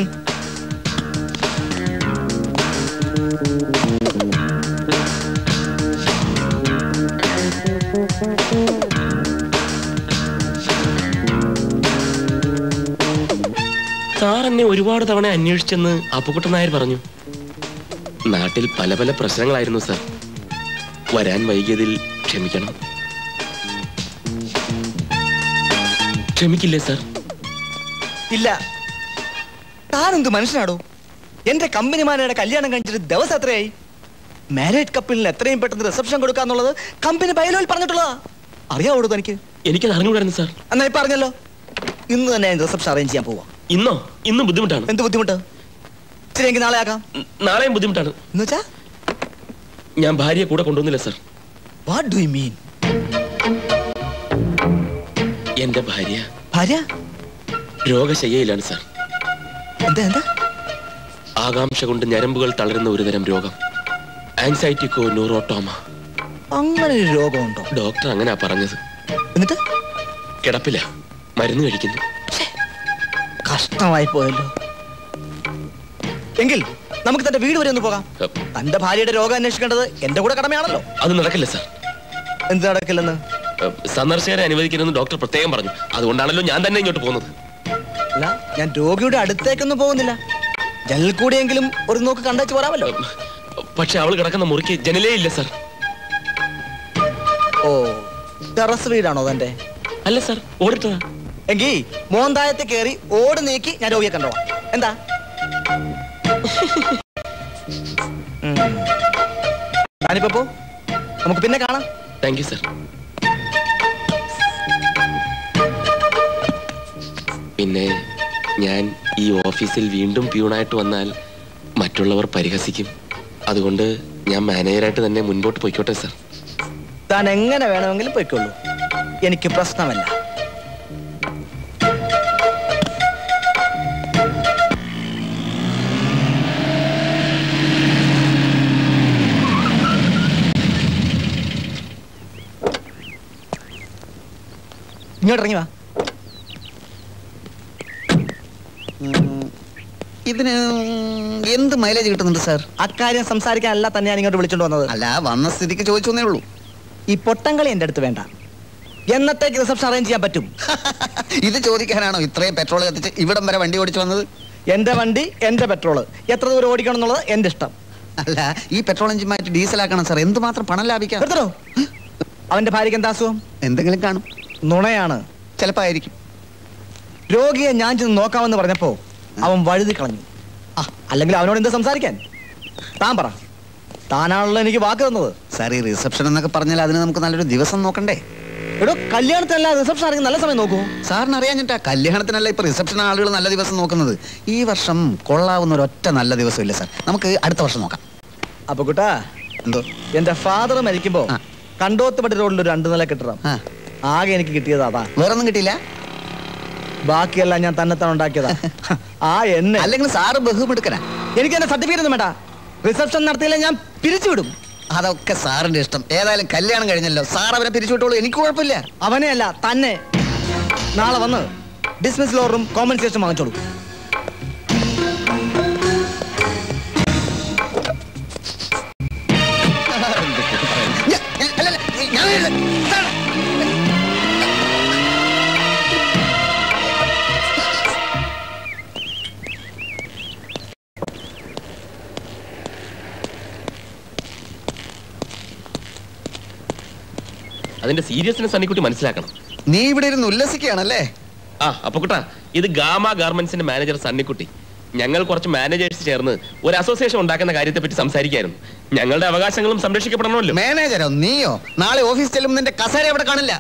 sir എന്നെ ഒരുപാട് തവണ അന്വേഷിച്ചെന്ന് അപ്പുക്കുട്ടൻ നായർ പറഞ്ഞു നാട്ടിൽ പല പല പ്രശ്നങ്ങളായിരുന്നു സാർ വരാൻ വൈകിയതിൽ ക്ഷമിക്കണം ക്ഷമിക്കില്ലേ സാർ ഇല്ല താനെന്ത് മനുഷ്യനാടോ എന്റെ കമ്പനിമാരുടെ കല്യാണം കഴിച്ചിട്ട് ദിവസം എത്രയായി മാരേജ് കപ്പിളിന് എത്രയും പെട്ടെന്ന് റിസപ്ഷൻ കൊടുക്കാന്നുള്ളത് കമ്പനി ബയലോയിൽ പറഞ്ഞിട്ടുള്ളതാ അറിയാവോടോ തനിക്ക് എനിക്കത് അറിഞ്ഞുകൂടായിരുന്നു സാർ എന്നാ ഇപ്പൊ പറഞ്ഞല്ലോ ഇന്ന് തന്നെ റിസപ്ഷൻ അറേഞ്ച് ചെയ്യാൻ പോവാ ഇന്നോ ഇന്നും ബുദ്ധിമുട്ടാണ് എന്ത് ബുദ്ധിമുട്ട് ശരി എങ്കിൽ നാളെ ആക്കാം നാളെയും ബുദ്ധിമുട്ടാണ് എന്നുവെച്ചാ ഞാൻ ഭാര്യയെ കൂടെ കൊണ്ടുവന്നില്ല sir what do you mean എന്റെ ഭാര്യ ഭാര്യ രോഗശയ്യയിലാണ് സാർ എന്താ എന്താ ആകാംക്ഷ കൊണ്ട് ഞരമ്പുകൾ തളരുന്ന ഒരുതരം രോഗം ആൻസൈറ്റിക്കോ ന്യൂറോട്ടോമ അങ്ങനെ ഒരു രോഗമുണ്ടോ ഡോക്ടർ അങ്ങനെയാ പറഞ്ഞത് എന്നിട്ട് കിടപ്പില്ല മരുന്ന് കഴിക്കുന്നു കഷ്ടമായി പോയല്ലോ എങ്കിൽ നമുക്ക് തന്റെ വീട് വരെ ഒന്ന് പോകാം തന്റെ ഭാര്യയുടെ രോഗം അന്വേഷിക്കേണ്ടത് എന്റെ കൂടെ കടമയാണല്ലോ അത് നടക്കില്ല സാർ എന്ത് നടക്കില്ലെന്ന് ഏഹ്, സന്ദർശകരെ അനുവദിക്കണമെന്ന് ഡോക്ടർ പ്രത്യേകം പറഞ്ഞു അതുകൊണ്ടാണല്ലോ ഞാൻ തന്നെ ഇങ്ങോട്ട് പോകുന്നത് അല്ല ഞാൻ രോഗിയുടെ അടുത്തേക്കൊന്നും പോകുന്നില്ല ജനൽ കൂടിയെങ്കിലും ഒരു നോക്ക് കണ്ടേച്ച് പോരാമല്ലോ പക്ഷെ അവൾ കിടക്കുന്ന മുറിക്ക് ജനലേ ഇല്ല സാർ ഓ ടെറസ് വീടാണോ തന്റെ അല്ല സാർ ഓടിട്ടതാ എങ്കിൽ മോന്തായത്തെ കയറി ഓട് നീക്കി ഞാൻ രോഗിയെ കണ്ടോളാം എന്താ ഉം. താനിപ്പോ പോ നമുക്ക് പിന്നെ കാണാം താങ്ക് യു സാർ പിന്നെ ഞാൻ ഈ ഓഫീസിൽ വീണ്ടും പ്യൂണായിട്ട് വന്നാൽ മറ്റുള്ളവർ പരിഹസിക്കും അതുകൊണ്ട് ഞാൻ മാനേജറായിട്ട് തന്നെ മുൻപോട്ട് പോയിക്കോട്ടെ സാർ താൻ എങ്ങനെ വേണമെങ്കിലും പോയിക്കൊള്ളൂ എനിക്ക് പ്രശ്നമല്ല ഇങ്ങോട്ട് ഇറങ്ങി വാ ഇതിന് എന്ത് മൈലേജ് കിട്ടുന്നുണ്ട് സാർ അക്കാര്യം സംസാരിക്കാനല്ല തന്നെ ഞാൻ ഇങ്ങോട്ട് വിളിച്ചോണ്ട് വന്നത് അല്ല വന്ന സ്ഥിതിക്ക് ചോദിച്ചു എന്നേ ഉള്ളൂ ഈ പൊട്ടങ്കളി എന്റെ അടുത്ത് വേണ്ട എന്നത്തേക്ക് റിസപ്ഷൻ അറേഞ്ച് ചെയ്യാൻ പറ്റും ഇത് ചോദിക്കാനാണോ ഇത്രയും പെട്രോൾ കത്തിച്ച് ഇവിടം വരെ വണ്ടി ഓടിച്ചു വന്നത് എന്റെ വണ്ടി എന്റെ പെട്രോള് എത്ര ദൂരം ഓടിക്കണം എന്നുള്ളത് എന്റെ ഇഷ്ടം അല്ല ഈ പെട്രോൾ എഞ്ചിൻ മാറ്റി ഡീസൽ ആക്കണം സാർ എന്തുമാത്രം പണം ലാഭിക്കാം നിർത്തണോ അവന്റെ ഭാര്യയ്ക്ക് എന്താ അസുഖം എന്തെങ്കിലും കാണും നുണയാണ് ചിലപ്പോ ആയിരിക്കും രോഗിയെ ഞാൻ ചെന്ന് നോക്കാമെന്ന് പറഞ്ഞപ്പോ അവൻ വഴുതി കളഞ്ഞു ആ അല്ലെങ്കിൽ അവനോട് എന്താ സംസാരിക്കാൻ താൻ പറ താനാണല്ലോ എനിക്ക് വാക്ക് തന്നത് സാർ ഈ റിസപ്ഷൻ എന്നൊക്കെ പറഞ്ഞാൽ അതിന് നമുക്ക് നല്ലൊരു ദിവസം നോക്കണ്ടേ എടോ കല്യാണത്തിനല്ല റിസപ്ഷൻ ആണെങ്കിൽ നല്ല സമയം നോക്കൂ സാറിന് അറിയാഞ്ഞിട്ടാ കല്യാണത്തിനല്ല ഇപ്പൊ റിസപ്ഷൻ ആളുകൾ നല്ല ദിവസം നോക്കുന്നത് ഈ വർഷം കൊള്ളാവുന്ന ഒരൊറ്റ നല്ല ദിവസം ഇല്ല സാർ നമുക്ക് അടുത്ത വർഷം നോക്കാം അപ്പൊ കുട്ടാ എന്തോ എന്റെ ഫാദർ മരിക്കുമ്പോ കണ്ടോത്തുപടി റോഡിൽ ഒരു രണ്ടു നില കെട്ടിടം ആകെ എനിക്ക് കിട്ടിയത് അതാ വേറൊന്നും കിട്ടിയില്ല ബാക്കിയെല്ലാം ഞാൻ തന്നെത്താൻ ഉണ്ടാക്കിയതാ ആ എന്നെ അല്ലെങ്കിൽ സാറ് ബഹുമെടുക്കനാ എനിക്ക് എന്റെ സർട്ടിഫിക്കറ്റ് ഒന്നും വേണ്ട റിസപ്ഷൻ നടത്തിയില്ല ഞാൻ പിരിച്ചുവിടും അതൊക്കെ സാറിന്റെ ഇഷ്ടം ഏതായാലും കല്യാണം കഴിഞ്ഞല്ലോ സാർ അവനെ പിരിച്ചുവിട്ടോളൂ എനിക്ക് കുഴപ്പമില്ല അവനെ അല്ല തന്നെ നാളെ വന്ന് ഡിസ്മിസ് ലോറും കോമ്പൻസേഷൻ വാങ്ങിച്ചോളൂ അതിന്റെ സീരിയസ്നെസ് സണ്ണിക്കുട്ടി മനസ്സിലാക്കണം നീ ഇവിടെ ഇരുന്ന് ഉല്ലസിക്കുകയാണല്ലേ ആ അപ്പൊ കുട്ടാ ഇത് ഗാമ ഗാർമെന്റ്സിന്റെ മാനേജർ സണ്ണിക്കുട്ടി ഞങ്ങൾ കുറച്ച് മാനേജേഴ്സ് ചേർന്ന് ഒരു അസോസിയേഷൻ ഉണ്ടാക്കുന്ന കാര്യത്തെ പറ്റി സംസാരിക്കായിരുന്നു ഞങ്ങളുടെ അവകാശങ്ങളും സംരക്ഷിക്കപ്പെടണമല്ലോ മാനേജരോ നീയോ നാളെ ഓഫീസ് ചെല്ലുമ്പോൾ നിന്റെ കസേര അവിടെ കാണില്ല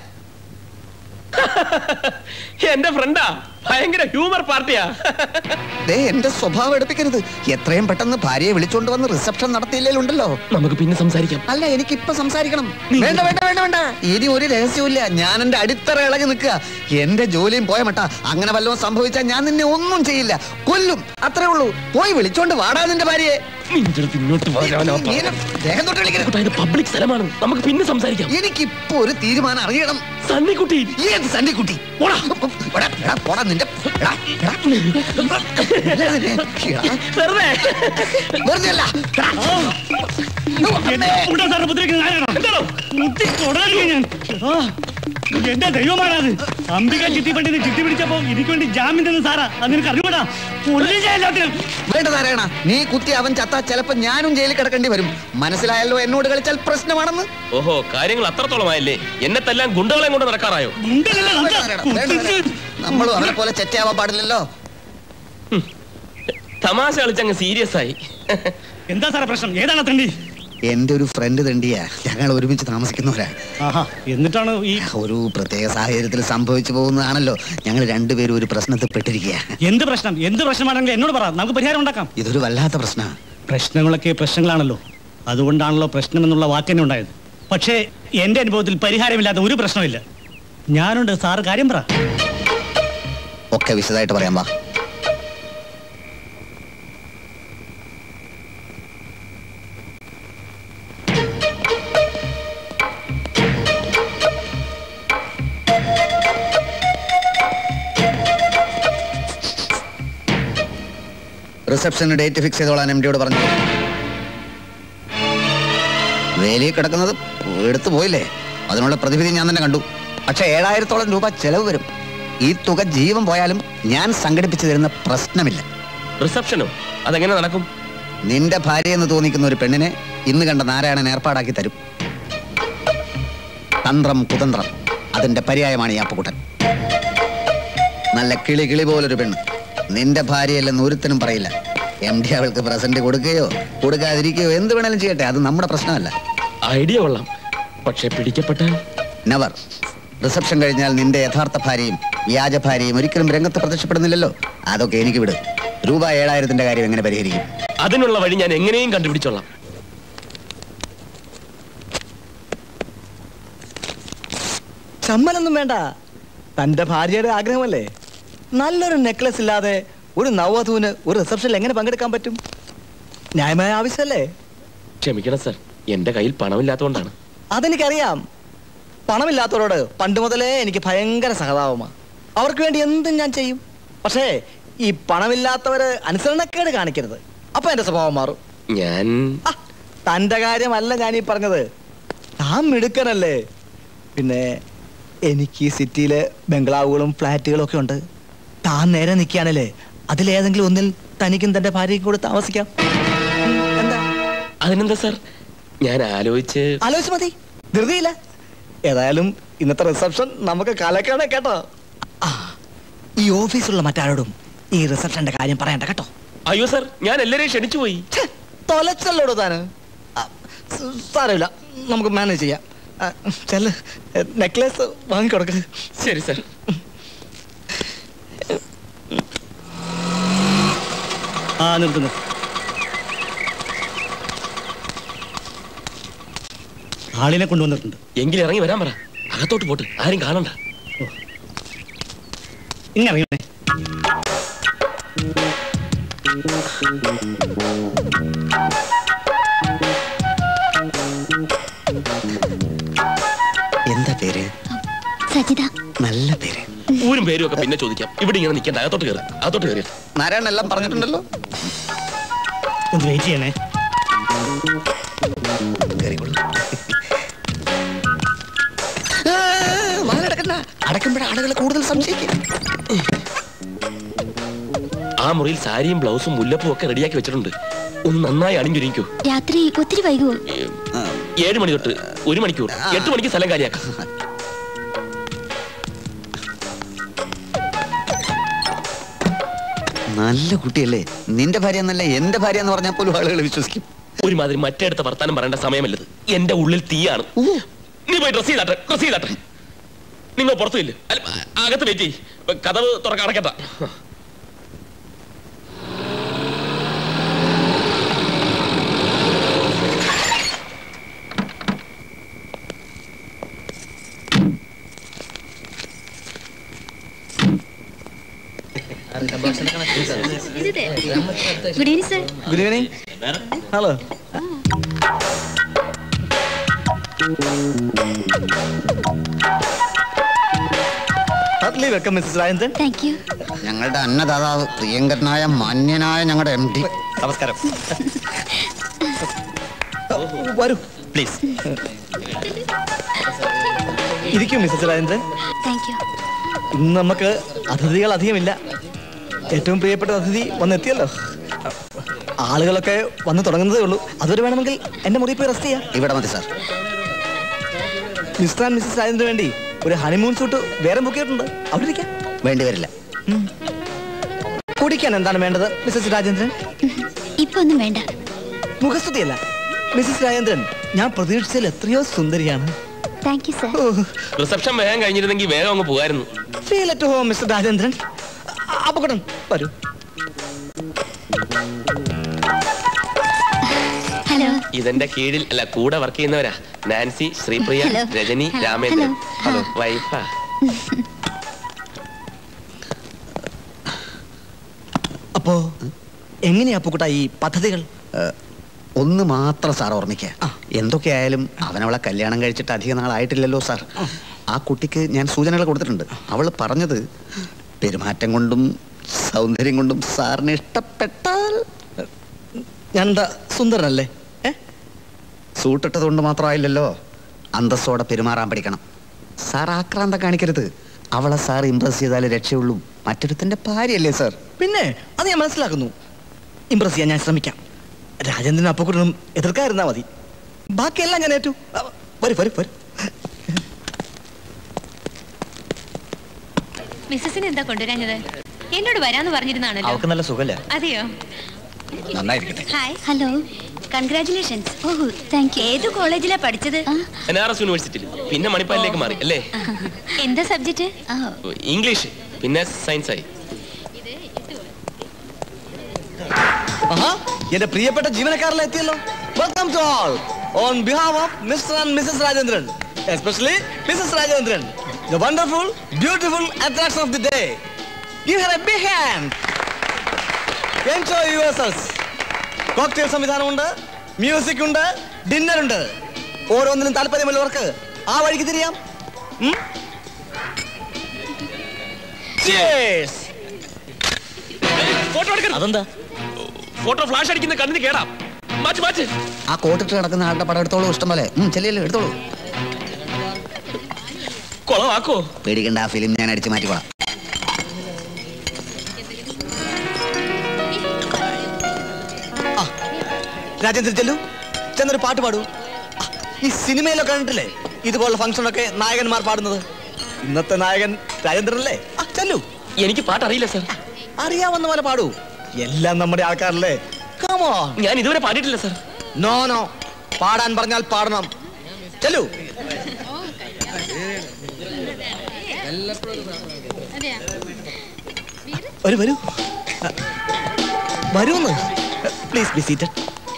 എന്റെ ഫ്രണ്ടാ ഭയങ്കര ഹ്യൂമർ പാർട്ടിയാ ദേ എന്റെ സ്വഭാവം എടുപ്പിക്കരുത് എത്രയും പെട്ടെന്ന് ഭാര്യയെ വിളിച്ചോണ്ട് വന്ന് റിസപ്ഷൻ നടത്തിയില്ലേലുണ്ടല്ലോ നമുക്ക് പിന്നെ സംസാരിക്കാം അല്ല എനിക്ക് ഇപ്പൊ സംസാരിക്കണം വേണ്ട വേണ്ട വേണ്ട വേണ്ട ഇനി ഒരു രഹസ്യമില്ല ഞാൻ എന്റെ അടിത്തറ ഇളകി നിൽക്കുക എന്റെ ജോലിയും പോയ മട്ട അങ്ങനെ വല്ലതും സംഭവിച്ചാൽ ഞാൻ നിന്നെ ഒന്നും ചെയ്യില്ല കൊല്ലും അത്രേ ഉള്ളൂ പോയി വിളിച്ചോണ്ട് വാടാ നിന്റെ ഭാര്യയെ ഇങ്ങോട്ട് നീ എന്നെ ദേഹം തൊട്ട് വിളിക്കരുത്. പബ്ലിക് സ്ഥലമാണ് നമുക്ക് പിന്നെ സംസാരിക്കാം എനിക്കിപ്പോ ഒരു തീരുമാനം അറിയണം സണ്ണിക്കുട്ടി ഏത് സണ്ണിക്കുട്ടി പോടാ പോടാ, എടാ, പോടാ നിന്റെ എടാ, എടാ. എടാ, വെറുതെ വെറുതെ അല്ല എടാ. എന്റെ ദൈവമാണത് അംബിക ചിത്തിപ്പട്ടിന് ചിത്തി പിടിച്ചപ്പോ എനിക്ക് വേണ്ടി ജാമ്യം തന്നു സാറാ അത് നിനക്ക് അറിയൂടാ കൊല്ലും ഞാൻ എല്ലാത്തിനും. വേണ്ട നാരായണ നീ കുത്തി അവൻ ചത്താ ചിലപ്പോ ഞാനും ജയിലിൽ കിടക്കേണ്ടി വരും മനസ്സിലായല്ലോ എന്നോട് കളിച്ചാൽ പ്രശ്നമാണെന്ന് ഓഹോ കാര്യങ്ങൾ അത്രത്തോളമായല്ലേ എന്നെ തല്ലാൻ ഗുണ്ടകളെ കൊണ്ട് നടക്കാറായോ ഗുണ്ടകളെ വേണ്ട നമുക്ക് നാരായണ, വേണ്ട നാരായണ. നമ്മളും അവനെ പോലെ ചെറ്റയാവാൻ പാടില്ലല്ലോ തമാശ കളിച്ചങ്ങ് സീരിയസ് ആയി എന്താ സാറേ പ്രശ്നം ഏതാണ് തണ്ടി എന്റെ ഒരു ഫ്രണ്ട് തണ്ടിയാ ഞങ്ങൾ ഒരുമിച്ച് താമസിക്കുന്നവരാ ആഹാ എന്നിട്ടാണ് ഈ ഒരു പ്രത്യേക സാഹചര്യത്തിൽ സംഭവിച്ചു പോകുന്നതാണല്ലോ ഞങ്ങൾ രണ്ടുപേരും ഒരു പ്രശ്നത്തിൽ പെട്ടിരിക്കുക എന്ത് പ്രശ്നം എന്ത് പ്രശ്നമാണെങ്കിലും എന്നോട് പറ നമുക്ക് പരിഹാരം ഉണ്ടാക്കാം ഇതൊരു വല്ലാത്ത പ്രശ്നമാണ് പ്രശ്നങ്ങളൊക്കെ പ്രശ്നങ്ങളാണല്ലോ അതുകൊണ്ടാണല്ലോ പ്രശ്നം എന്നുള്ള വാക്കന്നെ ഉണ്ടായത് പക്ഷേ എന്റെ അനുഭവത്തിൽ പരിഹാരമില്ലാത്ത ഒരു പ്രശ്നമില്ല ഞാനുണ്ട് സാറ് കാര്യം പറ ഒക്കെ വിശദമായിട്ട് പറയാം വാ റിസപ്ഷന് ഡേറ്റ് ഫിക്സ് ചെയ്തോളാൻ എം ഡിയോട് പറഞ്ഞു വേലി കിടക്കുന്നത് എടുത്തു പോയില്ലേ അതിനുള്ള പ്രതിവിധി ഞാൻ തന്നെ കണ്ടു പക്ഷെ ഏഴായിരത്തോളം രൂപ ചെലവ് വരും ഈ തുക ജീവൻ പോയാലും ഞാൻ സംഘടിപ്പിച്ചു തരുന്ന പ്രശ്നമില്ല റിസപ്ഷനോ അതെങ്ങനെ നടക്കും നിന്റെ ഭാര്യ എന്ന് തോന്നിക്കുന്ന ഒരു പെണ്ണിനെ ഇന്ന് കണ്ട നാരായണൻ ഏർപ്പാടാക്കി തരും തന്ത്രം കുതന്ത്രം അതിന്റെ പര്യായമാണ് ഈ അപ്പുകുട്ടൻ നല്ല കിളി കിളി പോലൊരു പെണ്ണ് നിന്റെ ഭാര്യയല്ലെന്ന് ഒരുത്തനും പറയില്ല എം ഡി അവൾക്ക് പ്രസന്റ് കൊടുക്കുകയോ കൊടുക്കാതിരിക്കുകയോ എന്ത് വേണേലും ചെയ്യട്ടെ അത് നമ്മുടെ പ്രശ്നമല്ല ഐഡിയ കൊള്ളാം പക്ഷെ പിടിക്കപ്പെട്ടാൽ നവർ റിസപ്ഷൻ കഴിഞ്ഞാൽ നിന്റെ യഥാർത്ഥ ഭാര്യയും വ്യാജ ഭാര്യയും ഒരിക്കലും രംഗത്ത് പ്രത്യക്ഷപ്പെടുന്നില്ലല്ലോ അതൊക്കെ എനിക്ക് വിട് രൂപ ഏഴായിരത്തിന്റെ കാര്യം എങ്ങനെ പരിഹരിക്കും അതിനുള്ള വഴി ഞാൻ എങ്ങനെയും കണ്ടുപിടിച്ചോളാം ചമ്മലൊന്നും വേണ്ട തന്റെ ഭാര്യയുടെ ആഗ്രഹമല്ലേ നല്ലൊരു നെക്ലസ് ഇല്ലാതെ ഒരു നവവധുവിന് ഒരു റിസപ്ഷനിൽ എങ്ങനെ പങ്കെടുക്കാൻ പറ്റും ന്യായമായ ആവശ്യമല്ലേ ക്ഷമിക്കണം സർ എന്റെ കയ്യിൽ പണമില്ലാത്തതുകൊണ്ടാണ് അതെനിക്കറിയാം പണമില്ലാത്തവരോട് പണ്ട് മുതലേ എനിക്ക് ഭയങ്കര സഹതാപമാണ് അവർക്ക് വേണ്ടി എന്തും ഞാൻ ചെയ്യും പക്ഷേ ഈ പണമില്ലാത്തവര് അനുസരണക്കേട് കാണിക്കരുത് അപ്പൊ എന്റെ സ്വഭാവം മാറും ഞാൻ ആ, തന്റെ കാര്യമല്ല ഞാൻ ഈ പറഞ്ഞത് താൻ മിടുക്കനല്ലേ പിന്നെ എനിക്ക് ഈ സിറ്റിയില് ബംഗ്ലാവുകളും ഫ്ലാറ്റുകളും ഒക്കെ ഉണ്ട് താൻ നേരെ നിൽക്കുകയാണല്ലേ അതിലേതെങ്കിലും ഒന്നിൽ തനിക്കും തന്റെ ഭാര്യയ്ക്കും കൂടെ താമസിക്കാം ഉം, എന്താ അതിനെന്താ സർ ഞാൻ ആലോചിച്ച് ആലോചിച്ച് മതി ധൃതിയില്ല ഏതായാലും ഇന്നത്തെ റിസപ്ഷൻ നമുക്ക് കലക്കാണ് കേട്ടോ ആ ഈ ഓഫീസിലുള്ള മറ്റാരോടും ഈ റിസപ്ഷന്റെ കാര്യം പറയണ്ട കേട്ടോ അയ്യോ സർ ഞാൻ എല്ലാരെയും ക്ഷണിച്ചു പോയി ഛെ, തൊലച്ചല്ലോടോ താന് ആ, സ- സാരമില്ല നമുക്ക് മാനേജ് ചെയ്യാം ആ, ചെല്ല് നെക്ലേസ് വാങ്ങിക്കൊടുക്ക് ശരി സർ ആ നിർത്തുന്നു ആളിനെ കൊണ്ടുവന്നിട്ടുണ്ട് എങ്കിൽ ഇറങ്ങി വരാൻ പറ അകത്തോട്ട് പോട്ട് ആരും കാണണ്ട ഇങ്ങനെ എന്താ പേര് സജിത നല്ല പേര് ഊരും പേരും ഒക്കെ പിന്നെ ചോദിക്കാം ഇവിടെ ഇങ്ങനെ നിൽക്കണ്ട അകത്തോട്ട് കയറി അകത്തോട്ട് കയറി നാരായണൻ എല്ലാം പറഞ്ഞിട്ടുണ്ടല്ലോ ഒന്ന് വെയിറ്റ് ചെയ്യണേ അടക്കുമ്പോഴ ആളുകൾ കൂടുതൽ സംശയിക്കും ആ മുറിയിൽ സാരിയും ബ്ലൗസും മുല്ലപ്പും ഒക്കെ റെഡിയാക്കി വെച്ചിട്ടുണ്ട് ഒന്ന് നന്നായി അണിഞ്ഞൊരുക്കൂ രാത്രി ഒത്തിരി വൈകുവോ ഏഴ് മണി തൊട്ട് ഒരു മണിക്കൂർ എട്ട് മണിക്ക് സ്ഥലം കാര്യാക്കാം നല്ല കുട്ടിയല്ലേ നിന്റെ ഭാര്യ എന്നല്ല എന്റെ ഭാര്യ എന്ന് പറഞ്ഞാൽ പോലും ആളുകൾ വിശ്വസിക്കും ഒരുമാതിരി മറ്റേടത്ത് വർത്താനം പറയേണ്ട സമയമല്ലത് എന്റെ ഉള്ളിൽ തീയാണ് നീ പോയി ഡ്രസ് ചെയ്താട്ടെ ഡ്രസ് ചെയ്താട്ടെ നിങ്ങൾ പുറത്തു ഇല്ല അല്ല, അകത്ത് വെയിറ്റ് ചെയ്യ് കഥവ് തുറക്ക അടക്കട്ട good evening sir good evening hello heartily welcome Mrs Rajendran thank you ഞങ്ങളുടെ അന്നദാതാവ് പ്രിയങ്കരനായ മാന്യനായ ഞങ്ങളുടെ എം ഡി നമസ്കാരം വരൂ പ്ലീസ് ഇരിക്കും മിസ്സസ് രാജേന്ദ്രൻ താങ്ക് യു ഇന്ന് നമുക്ക് അതിഥികൾ അധികമില്ല ഏറ്റവും പ്രിയപ്പെട്ട അതിഥി വന്നെത്തിയല്ലോ ആളുകളൊക്കെ വന്ന് തുടങ്ങുന്നതേ ഉള്ളൂ അതുവരെ വേണമെങ്കിൽ എന്റെ മുറിയിൽ പോയി റെസ്റ്റ് ചെയ്യാം ഇവിടെ മതി സാർ മിസ്റ്റർ ആൻഡ് മിസ്സസ് രാജേന്ദ്രന് വേണ്ടി ഒരു ഹണിമൂൺ സൂട്ട് വേറെ ബുക്ക് ചെയ്തിട്ടുണ്ട് അവിടെ ഇരിക്കാം വേണ്ടി വരില്ല കുടിക്കാൻ എന്താണ് വേണ്ടത് മിസ്സസ് രാജേന്ദ്രൻ ഇപ്പൊ ഒന്നും വേണ്ട മുഖസ്തുതിയല്ല മിസ്സസ് രാജേന്ദ്രൻ ഞാൻ പ്രതീക്ഷിച്ചതിൽ എത്രയോ സുന്ദരിയാണ് താങ്ക് യു സർ റിസപ്ഷൻ വേഗം കഴിഞ്ഞിരുന്നെങ്കിൽ വേഗം അങ്ങ് പോകായിരുന്നു feel at home mister Rajendran അപകടം വരൂ ഹലോ ഇതെന്റെ കീഴിൽ അല്ല കൂടെ വർക്ക് ചെയ്യുന്നവരാ Nancy Sripriya Hello. Rajani Hello. Ramendran Hello. വൈഫാ അപ്പോ എങ്ങനെയാ അപ്പുക്കുട്ട ഈ പദ്ധതികൾ ഒന്ന് മാത്രം സാർ ഓർമ്മിക്കുക എന്തൊക്കെയായാലും അവനവളെ കല്യാണം കഴിച്ചിട്ട് അധിക നാളായിട്ടില്ലല്ലോ സാർ ആ കുട്ടിക്ക് ഞാൻ സൂചനകൾ കൊടുത്തിട്ടുണ്ട് അവൾ പറഞ്ഞത് പെരുമാറ്റം കൊണ്ടും സൗന്ദര്യം കൊണ്ടും സാറിന് ഇഷ്ടപ്പെട്ടാൽ ഞാൻ എന്താ സുന്ദരനല്ലേ സൂട്ടിട്ടത് കൊണ്ട് മാത്രമായില്ലല്ലോ അന്തസ്സോടെ പെരുമാറാൻ പഠിക്കണം സാർ ആക്രാന്തം കാണിക്കരുത് അവളെ സാർ ഇമ്പ്രസ് ചെയ്താലേ രക്ഷയുള്ളൂ മറ്റൊരുത്തന്റെ ഭാര്യയല്ലേ സാർ പിന്നെ അത് ഞാൻ മനസ്സിലാക്കുന്നു ഇംപ്രസ് ചെയ്യാൻ ഞാൻ ശ്രമിക്കാം രാജേന്ദ്രൻ അപ്പക്കുട്ടനും എതിർക്കാതിരുന്നാ മതി ബാക്കിയെല്ലാം ഞാൻ ഏറ്റു അ, വരൂ വരൂ വരൂ മിസ്സസിന് എന്താ കൊണ്ടുവരാഞ്ഞത് എന്നോട് വരാന്ന് പറഞ്ഞിരുന്നാണല്ലോ അവൾക്ക് നല്ല സുഖല്ല അതെയോ നന്നായിരിക്കട്ടെ ഹായ് ഹലോ കൺഗ്രാറ്റുലേഷൻസ് ഓ താങ്ക് യു ഏത് കോളേജിലാ പഠിച്ചത് എൻ ആർ എസ് യൂണിവേഴ്സിറ്റിയിൽ പിന്നെ മണിപ്പാലിലേക്ക് മാറി അല്ലേ എന്താ സബ്ജക്റ്റ് ഇംഗ്ലീഷ് പിന്നെ സയൻസ് ആയി ആഹാ എന്റെ പ്രിയപ്പെട്ട ജീവനക്കാരെല്ലാം എത്തിയല്ലോ welcome to all on behalf of mister and Mrs Rajendran especially Mrs Rajendran the wonderful beautiful attraction of the day give her a big hand enjoy yourselves cocktail സംവിധാനമുണ്ട് മ്യൂസിക് ഉണ്ട് ഡിന്നർ ഉണ്ട് ഓരോന്നിനും താല്പര്യമുള്ളവർക്ക് ആ വഴിക്ക് തിരിയാം ഉം? Cheers. ഫോട്ടോ എടുക്കണം അതെന്താ ഫോട്ടോ ഫ്ലാഷ് അടിക്കുന്ന കണ്ണിന് കേടാം മാച്ച് മാച്ച് ആ കോട്ടിട്ട് കിടക്കുന്ന ആളുടെ പടം എടുത്തോളൂ ഇഷ്ടം പോലെ ഉം, ചെല്ലിയല്ലോ എടുത്തോളൂ കൊളവാക്കോ പേടിക്കണ്ട ആ ഫിലിം ഞാൻ അടിച്ചു മാറ്റിക്കോളാം രാജേന്ദ്രൻ ചെല്ലു ചെന്നൊരു പാട്ട് പാടൂ ആ, ഈ സിനിമയിലൊക്കെ കണ്ടിട്ടില്ലേ ഇതുപോലുള്ള ഫംഗ്ഷനൊക്കെ നായകന്മാർ പാടുന്നത് ഇന്നത്തെ നായകൻ രാജേന്ദ്രനല്ലേ ആ ചെല്ലു എനിക്ക് പാട്ട് അറിയില്ല സാർ അറിയാവുന്ന പോലെ പാടൂ എല്ലാം നമ്മുടെ ആൾക്കാരല്ലേ കമോ ഞാൻ ഇതുവരെ പാടിയിട്ടില്ല സാർ നോ നോ പാടാൻ പറഞ്ഞാൽ പാടണം ചെല്ലു വരൂ വരൂ വരൂന്ന് പ്ലീസ് ബി സീറ്റഡ്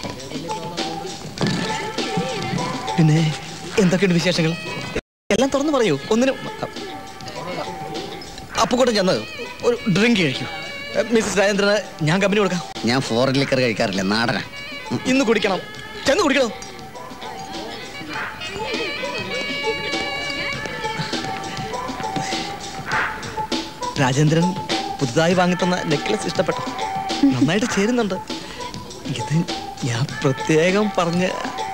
പിന്നെ എന്തൊക്കെയുണ്ട് വിശേഷങ്ങൾ എല്ലാം തുറന്നു പറയൂ ഒന്നിനും അപ്പുകൂട്ടം ചെന്ന് ഒരു ഡ്രിങ്ക് കഴിക്കൂ ഏ, മിസ്സസ് രാജേന്ദ്രന് ഞാൻ കമ്പനി കൊടുക്കാം ഞാൻ ഫോറിൻ ലിക്കർ കഴിക്കാറില്ല നാടനാ ഇന്ന് കുടിക്കണം ചെന്ന് കുടിക്കണം രാജേന്ദ്രൻ പുതുതായി വാങ്ങിത്തന്ന നെക്ലസ് ഇഷ്ടപ്പെട്ടു നന്നായിട്ട് ചേരുന്നുണ്ട് ഇത് ഞാൻ പ്രത്യേകം പറഞ്ഞ്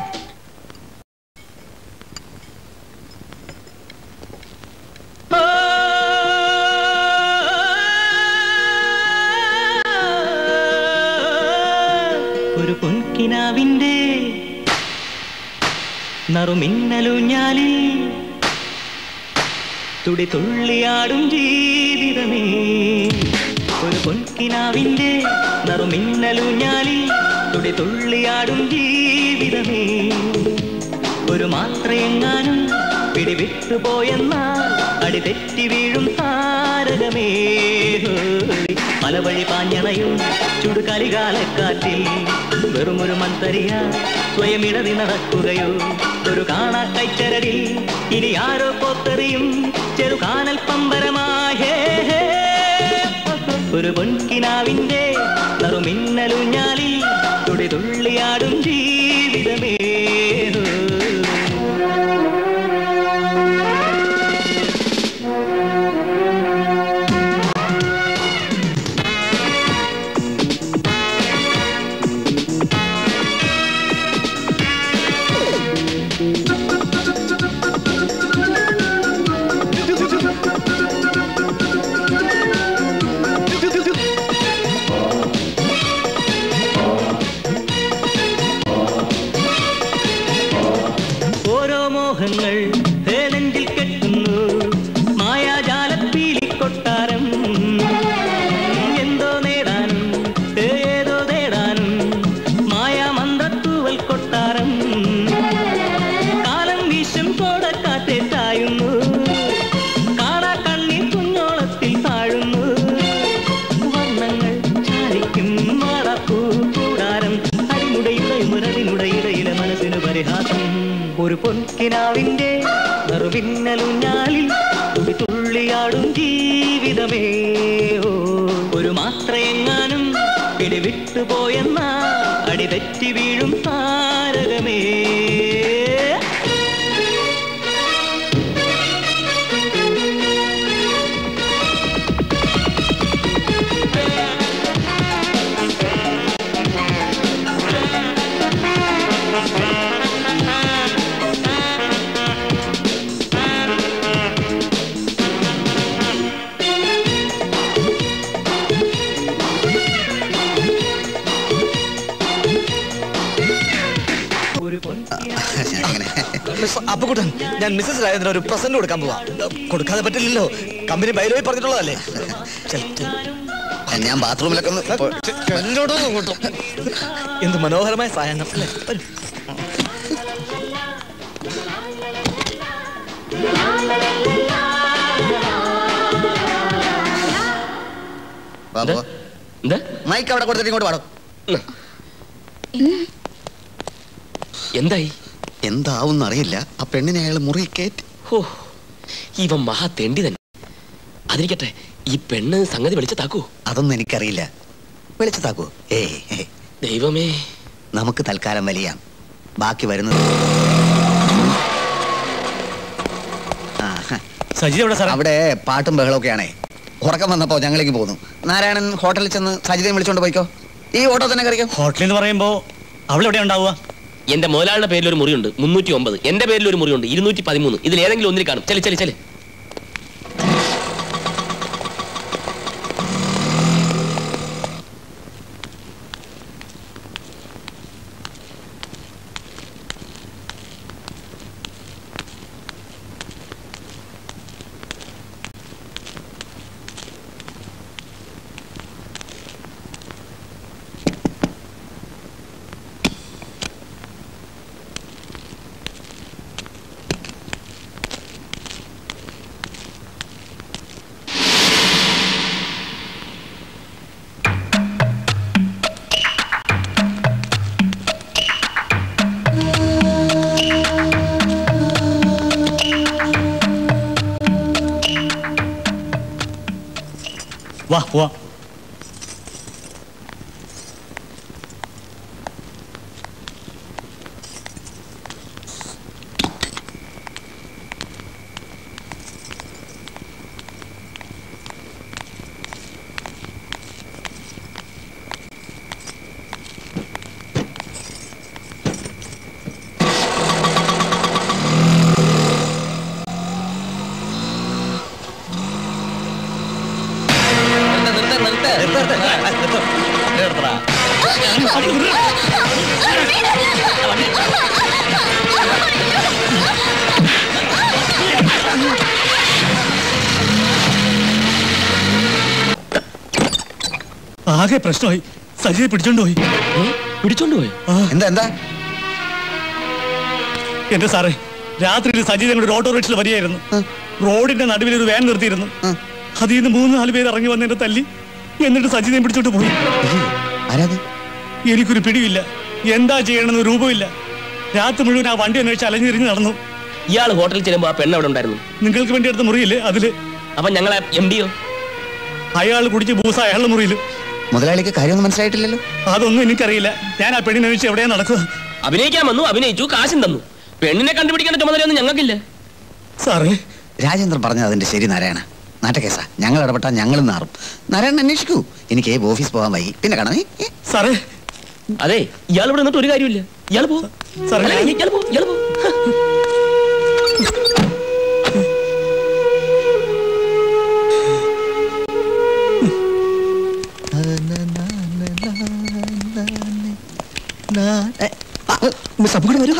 ഒരു പൊൻകിനാവിൻ്റെ നറുമിന്നലുഞ്ഞാലിൽ തുടി തുള്ളിയാടും ജീവിതമേ ഒരു പൊൻകിനാവിൻ്റെ നറുമിന്നലുഞ്ഞാലിൽ തുടി തുള്ളിയാടും ജീവിതമേ ഒരു മാത്രയെങ്ങാനും പിടിവിട്ടു പോയെന്നാൽ അടി തെറ്റി വീഴും താരകമേ ഹോയ്. പല വഴി പാഞ്ഞണയും ചുടുകലികാലക്കാറ്റിൽ വെറുമൊരു മൺതരിയ സ്വയം ഇടതി നടക്കുകയോ ഒരു കാണാ കൈച്ചരടിൽ ഇനി ആരോ പോത്തെറിയും ചെറുകാനൽ പമ്പരമാഹേ ഒരു പൊൻകിനാവിന്റെ നറുമിന്നലുഞ്ഞാലിൽ തുടി തുള്ളിയാടും ജീവിതമേ ഓരോ മോഹങ്ങൾ ഹേ നെഞ്ചിൽ കെട്ടുന്നു മായാജാലപ്പീലി കൊട്ടാരം എന്തോ നേടാനും ഹേ ഏതോ നേടാനും മായാമന്ത്രത്തൂവൽ കൊട്ടാരം കാലം വീശും കോടക്കാറ്റെ തായുന്നു കാണാ കണ്ണീർ കുഞ്ഞോളത്തിൽ താഴുന്നു വർണ്ണങ്ങൾ ചാരിക്കും മാറാപ്പൂ കൂടാരം അടിമുടയുടെ മുരടിനുടയിടയിലെ മനസ്സിന് പരിഹാസം ഒരു പൊൻകിനാവിന്റെ നറുവിന്നലുഞ്ഞാലിൽ തുടി തുള്ളിയാടും ജീവിതമേ ഓ ഒരു മാത്രയെങ്ങാനും പിടിവിട്ടു പോയെന്നാ അടി തെറ്റി വീഴും താരകമേ മിസ് അപ്പുക്കുട്ടൻ ഞാൻ മിസ്സസ് രാജേന്ദ്രൻ ഒരു പ്രസന്റ് കൊടുക്കാൻ പോവാ കൊടുക്കാതെ പറ്റില്ലല്ലോ കമ്പനി ബൈലോയി പറഞ്ഞിട്ടുള്ളതല്ലേ ചെൽ, ചെൽ. ഞാൻ ബാത്റൂമിലൊക്കെ ഒന്ന് പോ- ചെല്ലോട്ടോ ഇങ്ങോട്ടോ. എന്ത് മനോഹരമായ സായനം അല്ലേ വരൂ. വാ, പോ. മൈക്ക് അവിടെ കൊടുത്തിട്ട് ഇങ്ങോട്ട് പാടോ എന്തായി എന്താവും അറിയില്ല ആ പെണ്ണിനെ അയാൾ മുറി കയറ്റി ഹോ ഇവൻ മഹാ തെണ്ടി തന്നെ അതിരിക്കട്ടെ ഈ പെണ്ണ് സംഗതി വെളിച്ചത്താക്കൂ അതൊന്നും എനിക്കറിയില്ല വെളിച്ചത്താക്കൂ ഏയ് ഏയ്. ദൈവമേ നമുക്ക് തൽക്കാലം വലിയാം ബാക്കി വരുന്നത് ആ, ഹ. സജി എവിടെ സാറേ അവിടെ പാട്ടും ബഹളമൊക്കെയാണേ ഉറക്കം വന്നപ്പോ ഞങ്ങളിങ്ങ് പോന്നു നാരായണൻ ഹോട്ടലിൽ ചെന്ന് സജിതയും വിളിച്ചോണ്ട് പോയിക്കോ ഈ ഓട്ടോ തന്നെ കറിയോ ഹോട്ടലിൽ എന്ന് പറയുമ്പോ അവൾ എവിടെ ഉണ്ടാവുക എന്റെ മുതലാളിയുടെ പേരിൽ ഒരു മുറിയുണ്ട് മുന്നൂറ്റി ഒമ്പത് എന്റെ പേരിൽ ഒരു മുറിയുണ്ട് ഇരുന്നൂറ്റി പതിമൂന്ന് ഇതിൽ ഏതെങ്കിലും ഒന്നിൽ കാണും ചെല് ചെല് ചെല് വാ പോവാ ആകെ പ്രശ്നമായി സജിയെ പിടിച്ചോണ്ട് പോയി പിടിച്ചോണ്ട് പോയി എന്താ എന്താ എന്റെ സാറേ രാത്രി സജി ഞങ്ങളുടെ ഒരു ഓട്ടോറിക്ഷയിൽ വരികയായിരുന്നു റോഡിന്റെ നടുവിൽ ഒരു വാൻ നിർത്തിയിരുന്നു അതിൽ നിന്ന് മൂന്ന് നാല് പേര് ഇറങ്ങി വന്ന് എന്നെ തല്ലി എന്നിട്ട് സജിനെ പിടിച്ചോട്ട് പോയി ആരാത് എനിക്കൊരു പിടിയില്ല എന്താ ചെയ്യണമെന്ന് രൂപമില്ല രാത്രി മുഴുവൻ ആ വണ്ടി അന്വേഷിച്ച് അലഞ്ഞിരിഞ്ഞ് നടന്നു ഇയാൾ ഹോട്ടലിൽ ചെല്ലുമ്പോ ആ പെണ്ണ് അവിടെ ഉണ്ടായിരുന്നു നിങ്ങൾക്ക് വേണ്ടി എടുത്ത മുറിയില്ലേ അതില് അപ്പൊ ഞങ്ങളെ എം ഡിയോ അയാൾ കുടിച്ച് ബൂസ അയാളുടെ മുറിയിൽ മുതലാളിക്ക് കാര്യമൊന്നും മനസ്സിലായിട്ടില്ലല്ലോ അതൊന്നും എനിക്കറിയില്ല ഞാൻ ആ പെണ്ണിനെ അന്വേഷിച്ച് എവിടെയാ നടക്കുക അഭിനയിക്കാൻ വന്നു അഭിനയിച്ചു കാശും തന്നു പെണ്ണിനെ കണ്ടുപിടിക്കേണ്ട ചുമതലയൊന്നും ഞങ്ങൾക്കില്ല സാറേ രാജേന്ദ്രൻ പറഞ്ഞത് അതിന്റെ ശരി നാരായണ നാട്ടക്കേസാ ഞങ്ങൾ ഇടപെട്ടാൽ ഞങ്ങളും നാറും നാരായണൻ അന്വേഷിക്കൂ എനിക്ക് ഓഫീസ് പോകാൻ വൈകി പിന്നെ കാണാം ഏ? സാറേ അതെ ഇയാൾ ഇവിടെ നിന്നിട്ട് ഒരു കാര്യമില്ല ഇയാൾ പോ സാറേ. അല്ല, ഇയാൾ പോ ഇയാൾ പോ മിസ് അപ്പുകൂടെ വരൂ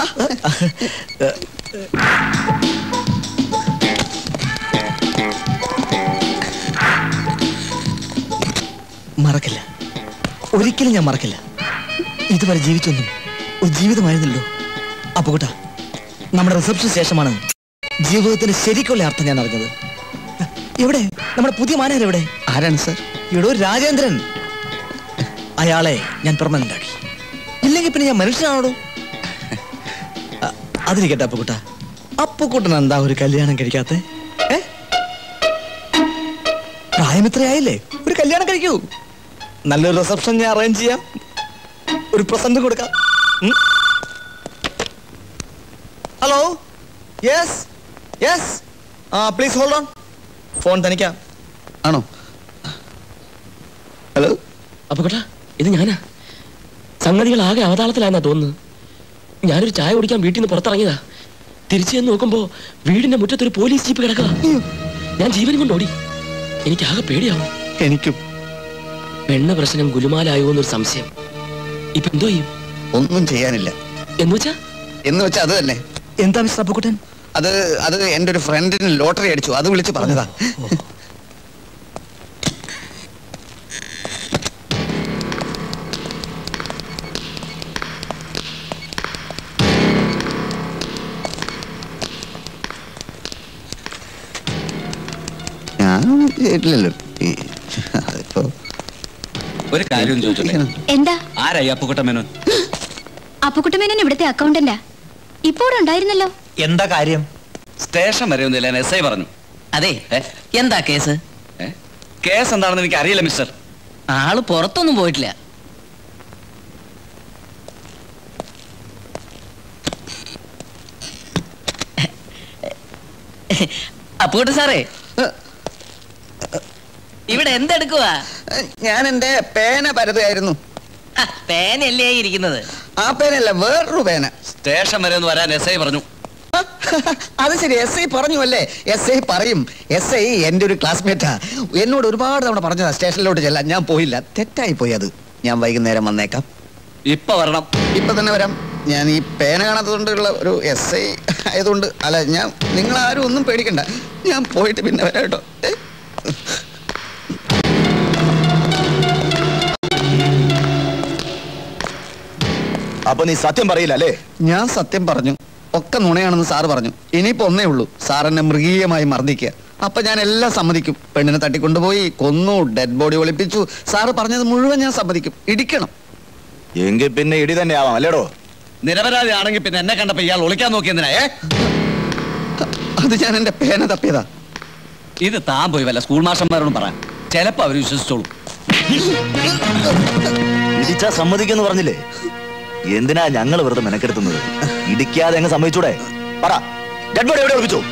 മറക്കില്ല ഒരിക്കലും ഞാൻ മറക്കില്ല ഇതുവരെ ജീവിച്ചൊന്നും ഒരു ജീവിതമായിരുന്നല്ലോ അപ്പുകുട്ട നമ്മുടെ റിസപ്ഷൻ ശേഷമാണ് ജീവിതത്തിന്റെ ശരിക്കുള്ള അർത്ഥം ഞാൻ അറിഞ്ഞത് എവിടെ നമ്മുടെ പുതിയ മാനേജർ എവിടെ ആരാണ് സർ ഇടോ രാജേന്ദ്രൻ അയാളെ ഞാൻ പെർമനന്റ് ആക്കി ഇല്ലെങ്കിൽ പിന്നെ ഞാൻ മനുഷ്യനാണോ അ- അതിരിക്കട്ടെ അപ്പുക്കുട്ട അപ്പുക്കുട്ടൻ എന്താ ഒരു കല്യാണം കഴിക്കാത്ത പ്രായം ഇത്രയായില്ലേ ഒരു കല്യാണം കഴിക്കൂ നല്ലൊരു റിസപ്ഷൻ ഞാൻ അറേഞ്ച് ചെയ്യാം ഒരു പ്രസന്റ് കൊടുക്കാം ഉം. ഹലോ യെസ് യെസ് ആ പ്ലീസ് ഹോൾഡ് ഓൺ ഫോൺ തനിക്കാം ആണോ ഹലോ അപ്പൊ കേട്ടാ ഇത് ഞാനാ സംഗതികൾ ആകെ അവതാളത്തിലായെന്നാ തോന്നുന്നു ഞാനൊരു ചായ കുടിക്കാൻ വീട്ടിൽ നിന്ന് പുറത്തിറങ്ങിയതാ തിരിച്ചു ചെന്ന് നോക്കുമ്പോ വീടിന്റെ മുറ്റത്തൊരു പോലീസ് ജീപ്പ് കിടക്കുക ഞാൻ ജീവനും കൊണ്ട് ഓടി എനിക്ക് ആകെ പേടിയാവും എനിക്കും പെണ്ണ പ്രശ്നം ഗുലുമാലായോ എന്നൊരു സംശയം ഇപ്പൊ എന്തോ ചെയ്യും ഒന്നും ചെയ്യാനില്ല എന്ന് വെച്ചാ എന്ന് വെച്ചാൽ അത് തന്നെ എന്താ മിസ്റ്റർ അപ്പുക്കുട്ടൻ അത് അത് എൻ്റെ ഒരു ഫ്രണ്ടിന് ലോട്ടറി അടിച്ചു അത് വിളിച്ച് പറഞ്ഞതാ ഞാൻ ചെയ്തിട്ടില്ലല്ലോ ഈ അതിപ്പോ ഒരു കാര്യം ചോദിച്ചോട്ടെ എന്താ ആരായി അപ്പുക്കുട്ട മേനോൻ അപ്പുക്കുട്ടമേനൻ ഇവിടുത്തെ അക്കൗണ്ടന്റാ ഇപ്പോൾ ഇവിടെ ഉണ്ടായിരുന്നല്ലോ എന്താ കാര്യം സ്റ്റേഷൻ വരെ ഒന്നുമില്ല എസ് ഐ പറഞ്ഞു അതെ എന്താ കേസ് ഏ? കേസ് എന്താണെന്ന് എനിക്ക് അറിയില്ല മിസ്റ്റർ ആള് പുറത്തൊന്നും പോയിട്ടില്ല അപ്പോട്ട് സാറേ ഇവിടെ എന്തെടുക്കുവാ ഞാൻ എൻ്റെ പേന പരതുകയായിരുന്നു ആ, പേനയല്ലേ ഇരിക്കുന്നത് ആ പേനല്ല വേറൊരു പേന സ്റ്റേഷൻ വരെ ഒന്ന് വരാൻ എസ് ഐ പറഞ്ഞു അത് ശരി എസ് ഐ പറഞ്ഞു അല്ലേ എസ് ഐ പറയും എസ് ഐ എൻ്റെ ഒരു ക്ലാസ്മേറ്റാ എന്നോട് ഒരുപാട് തവണ പറഞ്ഞതാ സ്റ്റേഷനിലോട്ട് ചെല്ലാൻ ഞാൻ പോയില്ല തെറ്റായി പോയി അത് ഞാൻ വൈകുന്നേരം വന്നേക്കാം ഇപ്പൊ വരണം ഇപ്പൊ തന്നെ വരാം ഞാൻ ഈ പേന കാണാത്തതുകൊണ്ടുള്ള ഒരു എസ് ഐ ആയതുകൊണ്ട് അല്ല ഞാൻ നിങ്ങൾ ആരും ഒന്നും പേടിക്കണ്ട ഞാൻ പോയിട്ട് പിന്നെ വരാം കേട്ടോ ഏ? അപ്പൊ നീ സത്യം പറയില്ല അല്ലേ ഞാൻ സത്യം പറഞ്ഞു ഒക്കെ നുണയാണെന്ന് സാറ് പറഞ്ഞു ഇനിയിപ്പോ ഒന്നേ ഉള്ളൂ സാർ എന്നെ മൃഗീയമായി മർദ്ദിക്കുക അപ്പൊ ഞാൻ എല്ലാം സമ്മതിക്കും പെണ്ണിനെ തട്ടിക്കൊണ്ടുപോയി കൊന്നു ഡെഡ് ബോഡി ഒളിപ്പിച്ചു സാറ് പറഞ്ഞത് മുഴുവൻ ഞാൻ സമ്മതിക്കും ഇടിക്കണം എങ്കിൽ പിന്നെ ഇടി തന്നെ ആവാം അല്ലേടോ നിരപരാധി ആണെങ്കിൽ പിന്നെ എന്നെ കണ്ടപ്പോ ഇയാൾ ഒളിക്കാൻ നോക്കിയെന്തിനാ ഏ അത് ഞാൻ എന്റെ പേന തപ്പിയതാ ഇത് താൻ പോയി വല്ല സ്കൂൾ മാഷന്മാരോടും പറ ചിലപ്പോ അവര് വിശ്വസിച്ചോളൂ ഇടിച്ചാ സമ്മതിക്കെന്ന് പറഞ്ഞില്ലേ എന്തിനാ ഞങ്ങൾ വെറുതെ മെനക്കെടുത്തുന്നത് ഇടിക്കാതെ അങ്ങ് സമ്മതിച്ചൂടെ പറ ഡെഡ് ബോഡി എവിടെ ഒളിപ്പിച്ചു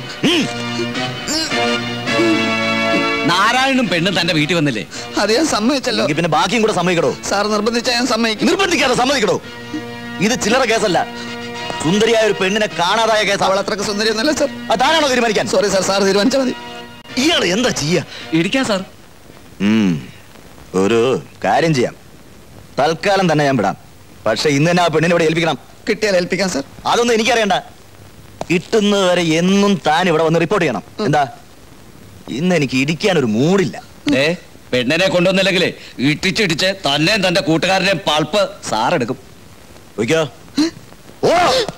നാരായണനും പെണ്ണും തന്റെ വീട്ടിൽ വന്നില്ലേ അത് ഞാൻ സമ്മതിച്ചല്ലോ പിന്നെ ബാക്കിയും കൂടെ സമ്മതിക്കടോ സാർ നിർബന്ധിച്ച ഞാൻ സമ്മതിക്കും നിർബന്ധിക്കാതെ സമ്മതിക്കടോ ഇത് ചില്ലറ കേസല്ല സുന്ദരിയായ ഒരു പെണ്ണിനെ കാണാതായ കേസ് അവൾ അത്രക്ക് സുന്ദരിയൊന്നുമല്ല സാർ അതാണോ തീരുമാനിക്കാൻ സോറി സാർ സാർ തീരുമാനിച്ചാൽ മതി ഇയാൾ എന്താ ചെയ്യാ ഇടിക്കാൻ സാർ ഉം. ഒരു കാര്യം ചെയ്യാം തൽക്കാലം തന്നെ ഞാൻ വിടാം പക്ഷെ ഇന്ന് തന്നെ ആ പെണ്ണിനെ ഇവിടെ ഏൽപ്പിക്കണം കിട്ടിയാൽ ഏൽപ്പിക്കാം സാർ അതൊന്നും എനിക്കറിയണ്ട കിട്ടുന്നത് വരെ എന്നും താൻ ഇവിടെ വന്ന് റിപ്പോർട്ട് ചെയ്യണം എന്താ ഇന്ന് എനിക്ക് ഇടിക്കാൻ ഒരു മൂടില്ല ഏ പെണ്ണിനെ കൊണ്ടുവന്നില്ലെങ്കിലേ ഇട്ടിച്ചിടിച്ച് തന്നെയും തന്റെ കൂട്ടുകാരനെയും പൾപ്പ് സാറെടുക്കും ഒയ്ക്കോ ഓ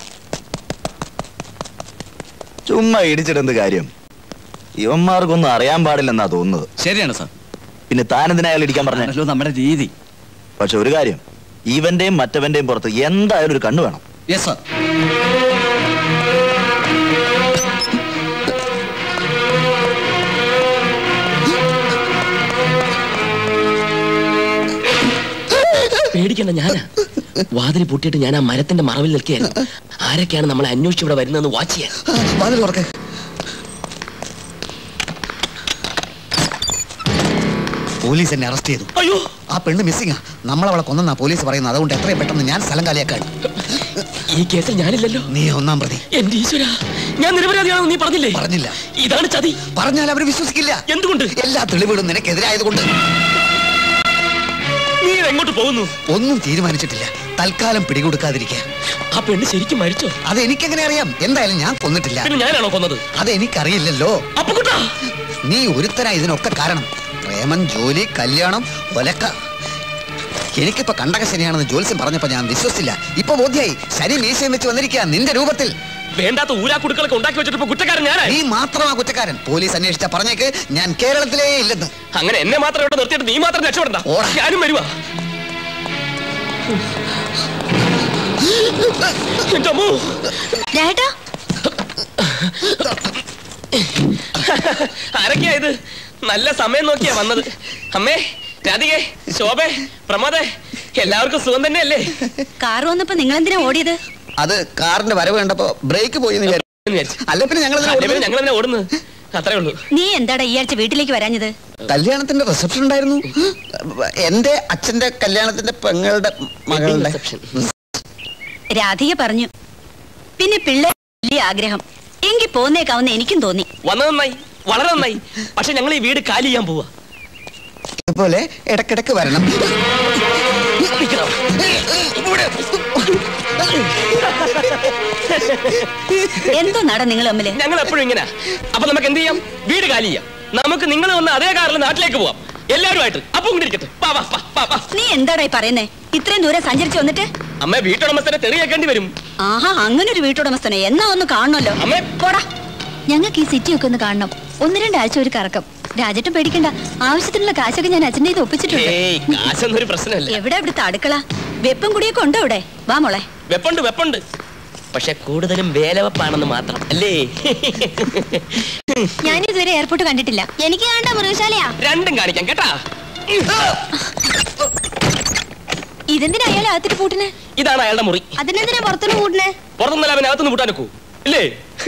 ചുമ്മാ ഇടിച്ചിട്ടെന്ത് കാര്യം ഇവന്മാർക്കൊന്നും അറിയാൻ പാടില്ലെന്നാ തോന്നുന്നത് ശരിയാണ് സാർ പിന്നെ താനെന്തിനാ അയാൾ ഇടിക്കാൻ പറഞ്ഞ ആണല്ലോ നമ്മുടെ രീതി പക്ഷെ ഒരു കാര്യം ഇവന്റെയും മറ്റവന്റെയും പുറത്ത് എന്തായാലും ഒരു കണ്ണു വേണം യെസ് സാർ പേടിക്കണ്ട ഞാനാ വാതിൽ പൊട്ടിയിട്ട് ഞാൻ ആ മരത്തിന്റെ മറവിൽ നിൽക്കുകയായിരുന്നു ആരൊക്കെയാണ് നമ്മളെ അന്വേഷിച്ച് ഇവിടെ വരുന്നതെന്ന് വാച്ച് ചെയ്യാൻ വാതിൽ തുറക്ക് പോലീസ് എന്നെ അറസ്റ്റ് ചെയ്തു അയ്യോ ആ പെണ്ണ് മിസ്സിംഗാ നമ്മളവളെ കൊന്നെന്നാ പോലീസ് പറയുന്നത് അതുകൊണ്ട് എത്രയും പെട്ടെന്ന് ഞാൻ സ്ഥലം കാലിയാക്കാൻ ഈ കേസിൽ ഞാനില്ലല്ലോ നീ ഒന്നാം പ്രതി എന്റെ ഈശ്വര ഞാൻ നിരപരാധിയാണെന്ന് നീ പറഞ്ഞില്ലേ പറഞ്ഞില്ല ഇതാണ് ചതി പറഞ്ഞാൽ അവർ വിശ്വസിക്കില്ല എന്തുകൊണ്ട് എല്ലാ തെളിവുകളും നിനക്കെതിരായതുകൊണ്ട് നീ എങ്ങോട്ട് പോകുന്നു ഒന്നും തീരുമാനിച്ചിട്ടില്ല തൽക്കാലം പിടികൊടുക്കാതിരിക്കുക ആ പെണ്ണ് ശരിക്കും മരിച്ചോ അത് എനിക്കെങ്ങനെ അറിയാം എന്തായാലും ഞാൻ കൊന്നിട്ടില്ല പിന്നെ ഞാനാണോ കൊന്നത് അത് എനിക്കറിയില്ലല്ലോ അപ്പുകുട്ടാ നീ ഒരുത്തനാ ഇതിനൊക്കെ കാരണം പ്രേമം ജോലി കല്യാണം ഒലക്ക എനിക്കിപ്പോ കണ്ടക ശനിയാണെന്ന് ജോത്സ്യം പറഞ്ഞപ്പോ ഞാൻ വിശ്വസിച്ചില്ല ഇപ്പൊ ബോധ്യായി ശനി മീശയും വെച്ച് വന്നിരിക്കുക നിന്റെ രൂപത്തിൽ വേണ്ടാത്ത ഊരാക്കുടുക്കളൊക്കെ ഉണ്ടാക്കി വെച്ചിട്ട് ഇപ്പൊ കുറ്റക്കാരൻ ഞാനാ നീ മാത്രമാ കുറ്റക്കാരൻ പോലീസ് അന്വേഷിച്ച പറഞ്ഞേക്ക് ഞാൻ കേരളത്തിലേ ഇല്ലെന്ന് അങ്ങനെ എന്നെ മാത്രം ഇവിടെ നിർത്തിയിട്ട് നീ മാത്രം രക്ഷപ്പെടണ്ട ഓടാ. ഞാനും വരുവാ എന്റെ അമ്മോ. രാജേട്ടാ ആരൊക്കെയാ ഇത് നല്ല സമയം നോക്കിയാ വന്നത് അമ്മേ രാധികേ ശോഭേ പ്രമോദേ എല്ലാവർക്കും സുഖം തന്നെയല്ലേ കാർ വന്നപ്പോ നിങ്ങൾ എന്തിനാ ഓടിയത് അത് കാറിന്റെ വരവ് കണ്ടപ്പോ ബ്രേക്ക് പോയി എന്ന് വിചാരിച്ചു. എന്ന് വിചാരിച്ചു. അല്ല പിന്നെ ഞങ്ങൾ അല്ലേ പിന്നെ ഞങ്ങൾ തന്നെ ഓടുന്നത് അത്രേ ഉള്ളൂ നീ എന്താടാ ഈ ആഴ്ച വീട്ടിലേക്ക് വരാഞ്ഞത് കല്യാണത്തിന്റെ റിസപ്ഷൻ ഉണ്ടായിരുന്നു എന്റെ അച്ഛന്റെ കല്യാണത്തിന്റെ പെങ്ങളുടെ മകളുടെ രാധിക പറഞ്ഞു പിന്നെ പിള്ളേർ വലിയ ആഗ്രഹം എങ്കിൽ പോന്നേക്കാവുന്ന എനിക്കും തോന്നി വന്നത് നന്നായി വളരെ നന്നായി പക്ഷെ ഞങ്ങൾ ഈ വീട് കാലി ചെയ്യാൻ പോവാ ഇതുപോലെ ഇടക്കിടക്ക് വരണം എന്തോ നട നിങ്ങൾ തമ്മില് ഞങ്ങൾ എപ്പോഴും ഇങ്ങനെ അപ്പൊ നമുക്ക് എന്ത് ചെയ്യാം വീട് കാലി ചെയ്യാം നമുക്ക് നിങ്ങൾ വന്ന് അതേ കാറിൽ നാട്ടിലേക്ക് പോവാം എല്ലാവരുമായിട്ട് അപ്പം കൊണ്ടിരിക്കട്ടെ വാ, വാ, വാ, വാ, വാ. നീ എന്താടാ ഈ പറയുന്നേ ഇത്രയും ദൂരം സഞ്ചരിച്ചു വന്നിട്ട് അമ്മ വീട്ടുടമസ്ഥനെ തെറിയേക്കേണ്ടി വരും ആഹാ അങ്ങനെ ഒരു വീട്ടുടമസ്ഥനെ എന്നാ ഒന്ന് കാണണമല്ലോ അമ്മേ പോടാ ഞങ്ങൾക്ക് ഈ സിറ്റി ഒക്കെ ഒന്ന് കാണണം ഒന്ന് രണ്ടാഴ്ച ഒരു കറക്കം രാജേട്ടൻ പേടിക്കണ്ട ആവശ്യത്തിനുള്ള കാശൊക്കെ ഞാൻ അച്ഛൻ്റെ ഇത് ഒപ്പിച്ചിട്ടുണ്ട് ഏയ് കാശൊന്നും ഒരു പ്രശ്നമല്ല എവിടെ ഇവിടുത്തെ അടുക്കള വെപ്പും കുടിയൊക്കെ ഉണ്ടോ ഇവിടെ വാ മോളെ വെപ്പുണ്ട് വെപ്പുണ്ട് പക്ഷെ കൂടുതലും വേലവെപ്പാണെന്ന് മാത്രം അല്ലേ ഞാൻ ഇതുവരെ എയർപോർട്ട് കണ്ടിട്ടില്ല എനിക്ക് കാണണ്ട മൃഗശാലയാ രണ്ടും കാണിക്കാം കേട്ടാ ഇതെന്തിനാ അയാൾ അകത്തിട്ട് പൂട്ടിന് ഇതാണ് അയാളുടെ മുറി അതിനെന്തിനാ പുറത്തുനിന്ന് പൂട്ടിന് പുറത്തുനിന്നല്ല അവൻ അകത്തുനിന്ന് പൂട്ടാൻ നിൽക്കൂ ഇല്ലേ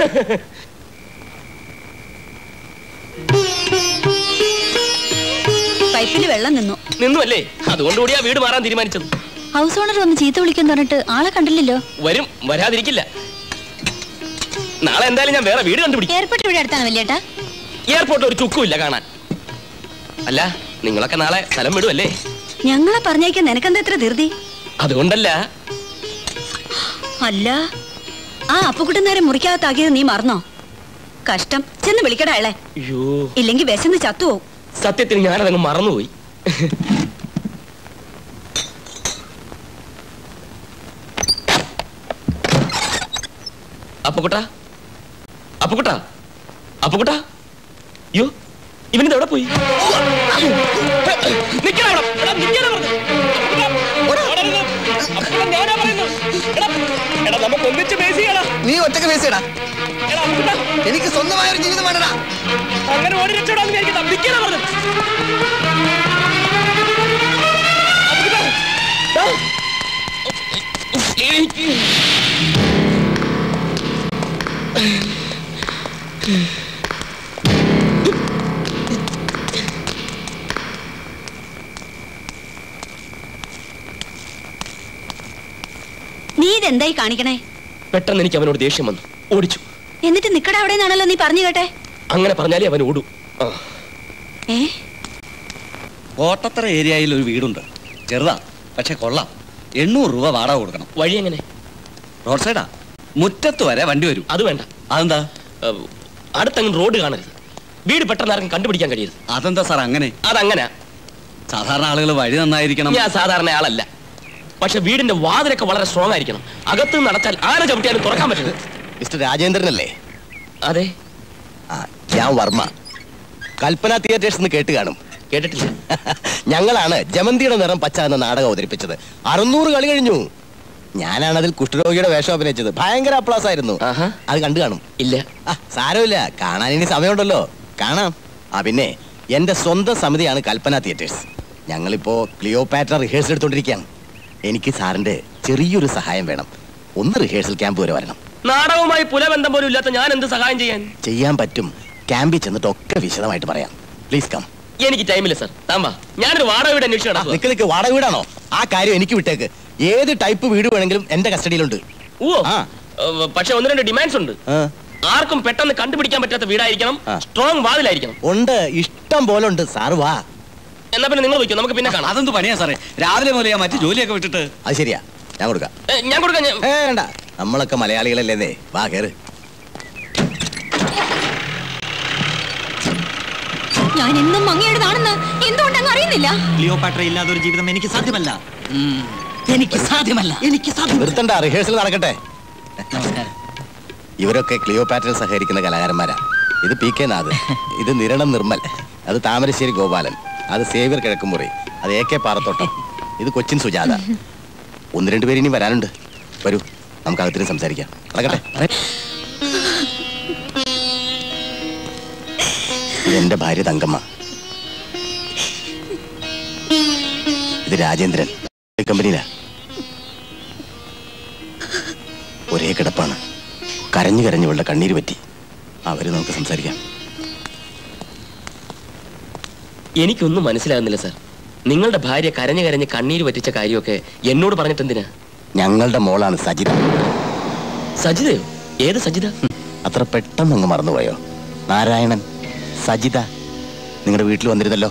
പൈപ്പിൽ വെള്ളം നിന്നു നിന്നു അല്ലേ അതുകൊണ്ട് കൂടിയാ വീട് മാറാൻ തീരുമാനിച്ചത് ഹൗസ് ഓണർ വന്ന് ചീത്ത വിളിക്കാൻ പറഞ്ഞിട്ട് ആളെ കണ്ടില്ലല്ലോ വരും വരാതിരിക്കില്ല നാളെ എന്തായാലും ഞാൻ വേറെ വീട് കണ്ടുപിടിക്കും എയർപോർട്ട് ഇവിടെ അടുത്താണ് വലിയേട്ടാ എയർപോർട്ടിൽ ഒരു ചുക്കും ഇല്ല കാണാൻ അല്ല നിങ്ങളൊക്കെ നാളെ സ്ഥലം വിടുമല്ലേ ഞങ്ങളെ പറഞ്ഞേക്കാൻ നിനക്കെന്താ എത്ര ധൃതി അതുകൊണ്ടല്ല അല്ല ആ അപ്പുകുട്ടൻ മുറിക്കകത്താക്കിയത് നീ മറന്നോ കഷ്ടം ചെന്ന് വിളിക്കടാ അയാളെ അയ്യോ ഇല്ലെങ്കിൽ വിശന്ന് ചത്തുപോകും സത്യത്തിൽ ഞാനതങ്ങ് മറന്നുപോയി അപ്പുക്കുട്ട അപ്പുക്കുട്ട അപ്പുക്കുട്ട അയ്യോ ഇവനിത് എവിടെ പോയി നിക്കടാ അവിടെ. എടാ, നിക്കടാ പറഞ്ഞത്. അപ്പുക്കുട്ടാ, ഓടരുത്. അപ്പുക്കുട്ടാ, ഞാനാ പറയുന്നത്. എടാ, എടാ, നമുക്ക് ഒന്നിച്ച് ബേസ് ചെയ്യണം നീ ഒറ്റക്ക് പേസിയടാ എടാ, അപ്പുകുട്ടാ, എനിക്ക് സ്വന്തമായ ഒരു ജീവിതം വേണ്ടടാ അങ്ങനെ ഓടി രക്ഷപ്പെടാന്ന് വിചാരിക്കണ്ട നിൽക്കാനാ പറഞ്ഞു അപ്പുകുട്ടാ, ദാ. എനിക്ക് നീ ഇതെന്തായി കാണിക്കണേ പെട്ടെന്ന് എനിക്ക് അവനോട് ദേഷ്യം വന്നു ഓടിച്ചു എന്നിട്ട് നിക്കടെ അവിടെ നിന്നാണല്ലോ നീ പറഞ്ഞു കേട്ടെ അങ്ങനെ പറഞ്ഞാലേ അവൻ ഓടും ആ ഏ കോട്ടത്തറ ഏരിയയിൽ ഒരു വീടുണ്ട് ചെറുതാ പക്ഷെ കൊള്ളാം എണ്ണൂറ് രൂപ വാടക കൊടുക്കണം വഴി എങ്ങനെ റോഡ് സൈഡാ മുറ്റത്ത് വരെ വണ്ടി വരും അത് വേണ്ട അതെന്താ ഏഹ്, അടുത്തങ്ങ് റോഡ് കാണരുത് വീട് പെട്ടെന്ന് ആർക്കും കണ്ടുപിടിക്കാൻ കഴിയരുത് അതെന്താ സാർ അങ്ങനെ അതങ്ങനെ സാധാരണ ആളുകൾ വഴി നന്നായിരിക്കണം ഞാൻ സാധാരണ ആളല്ല പക്ഷെ വീടിന്റെ വാതിലൊക്കെ വളരെ സ്ട്രോങ് ആയിരിക്കണം അകത്ത് നിന്ന് അടച്ചാൽ ആന ചവിട്ടിയാലും തുറക്കാൻ പറ്റുന്നത് മിസ്റ്റർ രാജേന്ദ്രനല്ലേ അതെ ആ ഞാൻ വർമ്മ കൽപ്പന തിയേറ്റേഴ്സ് എന്ന് കേട്ട് കാണും കേട്ടിട്ടില്ല ഞങ്ങളാണ് ജമന്തിയുടെ നിറം പച്ച എന്ന നാടകം അവതരിപ്പിച്ചത് അറുന്നൂറ് കളി കഴിഞ്ഞു ഞാനാണ് അതിൽ കുഷ്ഠരോഗിയുടെ വേഷം അഭിനയിച്ചത് ഭയങ്കര അപ്ലാസ് ആയിരുന്നു അത് കണ്ടു കാണും ഇല്ല ആ സാരമില്ല കാണാൻ ഇനി സമയമുണ്ടല്ലോ കാണാം ആ പിന്നെ എന്റെ സ്വന്തം സമിതിയാണ് കൽപ്പന തിയേറ്റേഴ്സ് ഞങ്ങളിപ്പോ ക്ലിയോപാറ്റ റിഹേഴ്സൽ എടുത്തോണ്ടിരിക്കുകയാണ് എനിക്ക് സാറിന്റെ ചെറിയൊരു സഹായം വേണം ഒന്ന് റിഹേഴ്സൽ ക്യാമ്പ് വരെ വരണം നാടകവുമായി പുലബന്ധം പോലും ഇല്ലാത്ത ഞാൻ എന്ത് സഹായം ചെയ്യാൻ ചെയ്യാൻ പറ്റും ക്യാമ്പിൽ ചെന്നിട്ട് ഒക്കെ വിശദമായിട്ട് പറയാം പ്ലീസ് കം എനിക്ക് ടൈമില്ല സർ താമ്പാ ഞാനൊരു വാടക വീട് അന്വേഷിച്ചു നടക്കുക നിക്ക് നിക്ക് വാടക വീടാണോ ആ കാര്യം എനിക്ക് വിട്ടേക്ക് ഏത് ടൈപ്പ് വീട് വേണമെങ്കിലും എന്റെ കസ്റ്റഡിയിലുണ്ട് ഓ ഏഹ്, പക്ഷെ ഒന്ന് രണ്ട് ഡിമാൻഡ്സ് ഉണ്ട് ആർക്കും പെട്ടെന്ന് കണ്ടുപിടിക്കാൻ പറ്റാത്ത വീടായിരിക്കണം സ്ട്രോങ് വാതിലായിരിക്കണം ഉണ്ട് ഇഷ്ടം പോലെ ഉണ്ട് സാറ് വാ എന്നാ പിന്നെ നിങ്ങൾ വയ്ക്കും നമുക്ക് പിന്നെ കാണാം അതെന്ത് പണിയാ സാറേ രാവിലെ മുതലേ ഞാൻ മറ്റു ജോലിയൊക്കെ വിട്ടിട്ട് അത് ശരിയാ ഞാൻ കൊടുക്കാം ഏ, ഞാൻ കൊടുക്കാം ഞാൻ ഏ വേണ്ട നമ്മളൊക്കെ മലയാളികളല്ലേ വാ കേറ് ഞാൻ എന്നും അങ്ങയുടേതാണെന്ന് എന്തുകൊണ്ടങ്ങ് അറിയുന്നില്ല ക്ലിയോപാട്ര ഇല്ലാതെ ഒരു ജീവിതം എനിക്ക് സാധ്യമല്ല ഉം. എനിക്ക് സാധ്യമല്ല എനിക്ക് സാധ്യമല്ല നിർത്തണ്ട റിഹേഴ്സൽ നടക്കട്ടെ നമസ്കാരം ഇവരൊക്കെ ക്ലിയോപാറ്ററിൽ സഹകരിക്കുന്ന കലാകാരന്മാരാ ഇത് പി കെ നാഥ് ഇത് നിരണം നിർമ്മൽ അത് താമരശ്ശേരി ഗോപാലൻ അത് സേവ്യർ കിഴക്കുമുറി അത് എ കെ പാറത്തോട്ടം ഇത് കൊച്ചിൻ സുജാത ഒന്ന് രണ്ട് പേര് ഇനി വരാനുണ്ട് വരൂ നമുക്ക് അകത്തിന് സംസാരിക്കാം നടക്കട്ടെ ഇത് എന്റെ ഭാര്യ തങ്കമ്മ ഇത് രാജേന്ദ്രൻ കമ്പനിയിലാ ഒരേ കിടപ്പാണ് കരഞ്ഞു കരഞ്ഞു ഇവളുടെ കണ്ണീര് പറ്റി അവര് നമുക്ക് സംസാരിക്കാം എനിക്കൊന്നും മനസ്സിലാകുന്നില്ല സർ നിങ്ങളുടെ ഭാര്യ കരഞ്ഞു കരഞ്ഞ് കണ്ണീര് പറ്റിച്ച കാര്യമൊക്കെ എന്നോട് പറഞ്ഞിട്ട് എന്തിനാ ഞങ്ങളുടെ മോളാണ് സജിത സജിതയോ ഏത് സജിത അത്ര പെട്ടെന്ന് അങ്ങ് മറന്നുപോയോ നാരായണൻ സജിത നിങ്ങളുടെ വീട്ടിൽ വന്നിരുന്നല്ലോ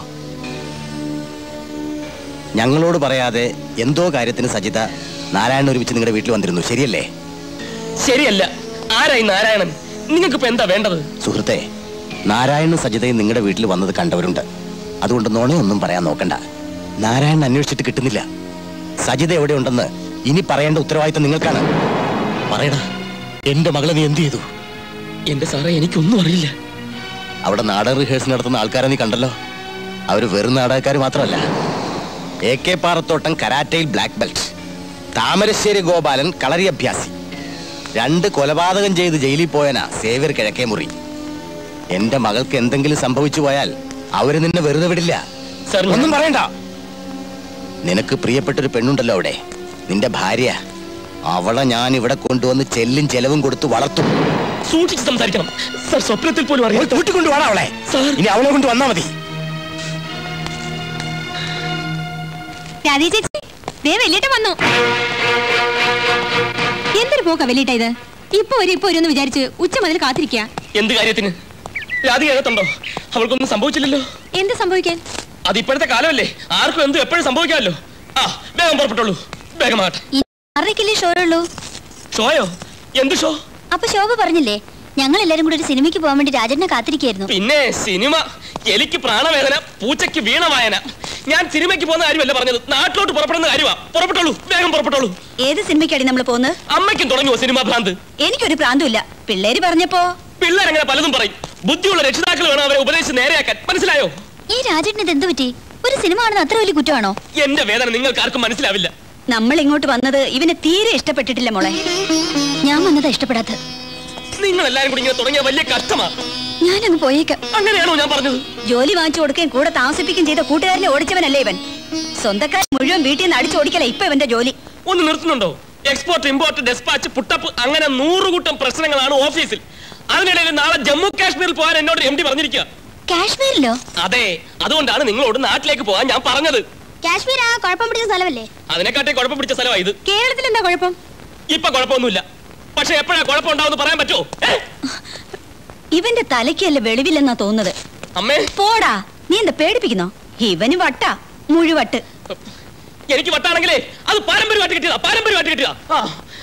ഞങ്ങളോട് പറയാതെ എന്തോ കാര്യത്തിന് സജിത നാരായണൻ ഒരുമിച്ച് നിങ്ങളുടെ വീട്ടിൽ വന്നിരുന്നു ശരിയല്ലേ ശരിയല്ല ആരായി നാരായണൻ നിങ്ങൾക്കിപ്പോ എന്താ വേണ്ടത് സുഹൃത്തെ നാരായണനും സജിതയും നിങ്ങളുടെ വീട്ടിൽ വന്നത് കണ്ടവരുണ്ട് അതുകൊണ്ട് നുണയൊന്നും പറയാൻ നോക്കണ്ട നാരായണൻ അന്വേഷിച്ചിട്ട് കിട്ടുന്നില്ല സജിത എവിടെയുണ്ടെന്ന് ഇനി പറയേണ്ട ഉത്തരവാദിത്തം നിങ്ങൾക്കാണ് പറയടാ എന്റെ മകളെ നീ എന്ത് ചെയ്തു എന്റെ സാറേ എനിക്കൊന്നും അറിയില്ല അവിടെ നാടക റിഹേഴ്സൽ നടത്തുന്ന ആൾക്കാരെ നീ കണ്ടല്ലോ അവര് വെറും നാടകക്കാർ മാത്രമല്ല എ കെ പാറത്തോട്ടം കരാറ്റയിൽ ബ്ലാക്ക് ബെൽറ്റ് താമരശ്ശേരി ഗോപാലൻ കളരി അഭ്യാസി രണ്ട് കൊലപാതകം ചെയ്ത് ജയിലിൽ പോയനാ സേവ്യർ കിഴക്കേ മുറി എന്റെ മകൾക്ക് എന്തെങ്കിലും സംഭവിച്ചു പോയാൽ അവര് നിന്നെ വെറുതെ വിടില്ല ഒന്നും പറയണ്ട നിനക്ക് പ്രിയപ്പെട്ടൊരു പെണ്ണുണ്ടല്ലോ അവിടെ നിന്റെ ഭാര്യ അവളെ ഞാൻ ഇവിടെ കൊണ്ടുവന്ന് ചെല്ലും ചെലവും കൊടുത്ത് വളർത്തും സൂക്ഷിച്ച് സംസാരിക്കണം സർ സ്വപ്നത്തിൽ പോലും അറിയാം തൊട്ടിക്കൊണ്ട് വേണം അവളെ ഇനി അവളെ കൊണ്ട് വന്നാ മതി രാധേ ചേച്ചി ദേ വലിയേട്ടൻ വന്നു എന്തൊരു പോക്കാ വലിയേട്ട ഇത് ഇപ്പൊ ഒരു ഇപ്പൊ ഒരു എന്ന് വിചാരിച്ച് ഉച്ച മുതൽ കാത്തിരിക്കുക എന്ത് കാര്യത്തിന് രാധിക അകത്തുണ്ടോ അവൾക്കൊന്നും സംഭവിച്ചില്ലല്ലോ എന്ത് സംഭവിക്കാൻ അത് ഇപ്പോഴത്തെ കാലമല്ലേ ആർക്കും എന്തും എപ്പോഴും സംഭവിക്കാമല്ലോ ആ വേഗം പുറപ്പെട്ടോളൂ വേഗമാകട്ടെ ആറരയ്ക്കല്ലേ ഷോ ഉള്ളൂ ഷോയോ എന്ത് ഷോ അപ്പൊ ശോഭ പറഞ്ഞില്ലേ ഞങ്ങൾ എല്ലാരും കൂടി ഒരു സിനിമയ്ക്ക് പോകാൻ വേണ്ടി രാജേട്ടനെ കാത്തിരിക്കായിരുന്നു പിന്നെ സിനിമ എലിക്ക് പ്രാണവേദന പൂച്ചയ്ക്ക് വീണവായന ഞാൻ സിനിമയ്ക്ക് പോകുന്ന കാര്യമല്ല പറഞ്ഞത് നാട്ടിലോട്ട് പുറപ്പെടുന്ന കാര്യമാ പുറപ്പെട്ടോളൂ വേഗം പുറപ്പെട്ടോളൂ ഏത് സിനിമയ്ക്കാടി നമ്മൾ പോകുന്നത് അമ്മയ്ക്കും തുടങ്ങുമോ സിനിമാ ഭ്രാന്ത് എനിക്കൊരു പ്രാന്തമില്ല പിള്ളേര് പറഞ്ഞപ്പോ പിള്ളേരങ്ങനെ പലതും പറയും ബുദ്ധിയുള്ള രക്ഷിതാക്കൾ വേണം അവരെ ഉപദേശിച്ച് നേരെയാക്കാൻ മനസ്സിലായോ ഈ രാജേട്ടന് ഇത് എന്ത് പറ്റി ഒരു സിനിമ കാണുന്നത് അത്ര വലിയ കുറ്റമാണോ എന്റെ വേദന നിങ്ങൾക്ക് ആർക്കും മനസ്സിലാവില്ല നമ്മൾ ഇങ്ങോട്ട് വന്നത് ഇവന് തീരെ ഇഷ്ടപ്പെട്ടിട്ടില്ല മോളെ ഞാൻ വന്നതാ ഇഷ്ടപ്പെടാത്ത നിങ്ങൾ എല്ലാരും കൂടി ഇങ്ങനെ തുടങ്ങിയ വലിയ കഷ്ടമാ ഞാനങ്ങ് പോയേക്കാം അങ്ങനെയാണോ ഞാൻ പറഞ്ഞത് ജോലി വാങ്ങിച്ചു കൊടുക്കുകയും കൂടെ താമസിപ്പിക്കുകയും ചെയ്ത കൂട്ടുകാരനെ ഓടിച്ചവനല്ലേ ഇവൻ സ്വന്തക്കാരൻ മുഴുവൻ വീട്ടിൽ നിന്ന് അടിച്ചോടിക്കല ഇപ്പൊ ഇവന്റെ ജോലി ഒന്ന് നിർത്തുന്നുണ്ടോ എക്സ്പോർട്ട് ഇമ്പോർട്ട് ഡെസ്പാച്ച് പുട്ടപ്പ് അങ്ങനെ നൂറുകൂട്ടം പ്രശ്നങ്ങളാണ് ഓഫീസിൽ അതിനിടയിൽ നാളെ ജമ്മു കാശ്മീരിൽ പോകാൻ എന്നോട് എം ഡി പറഞ്ഞിരിക്കുക കാശ്മീരിലോ അതെ അതുകൊണ്ടാണ് നിങ്ങളോട് നാട്ടിലേക്ക് പോകാൻ ഞാൻ പറഞ്ഞത് കാശ്മീർ ആ കുഴപ്പം പിടിച്ച സ്ഥലമല്ലേ അതിനെക്കാട്ടി കുഴപ്പം പിടിച്ച സ്ഥലമാണ് ഇത് കേരളത്തിൽ എന്താ കുഴപ്പം ഇപ്പൊ കുഴപ്പമൊന്നുമില്ല പക്ഷെ എപ്പോഴാ കുഴപ്പം ഉണ്ടാവുമെന്ന് പറയാൻ പറ്റുമോ ഏ? ഇവന്റെ തലയ്ക്കല്ല വെളിവില്ലെന്നാ തോന്നുന്നത് അമ്മേ പോടാ നീ എന്താ പേടിപ്പിക്കുന്നോ ഇവന് വട്ട മുഴുവട്ട് എനിക്ക് വട്ടാണെങ്കിലേ അത് പാരമ്പര്യമായിട്ട് കിട്ടിയതാ പാരമ്പര്യമായിട്ട് കിട്ടിയതാ ആ.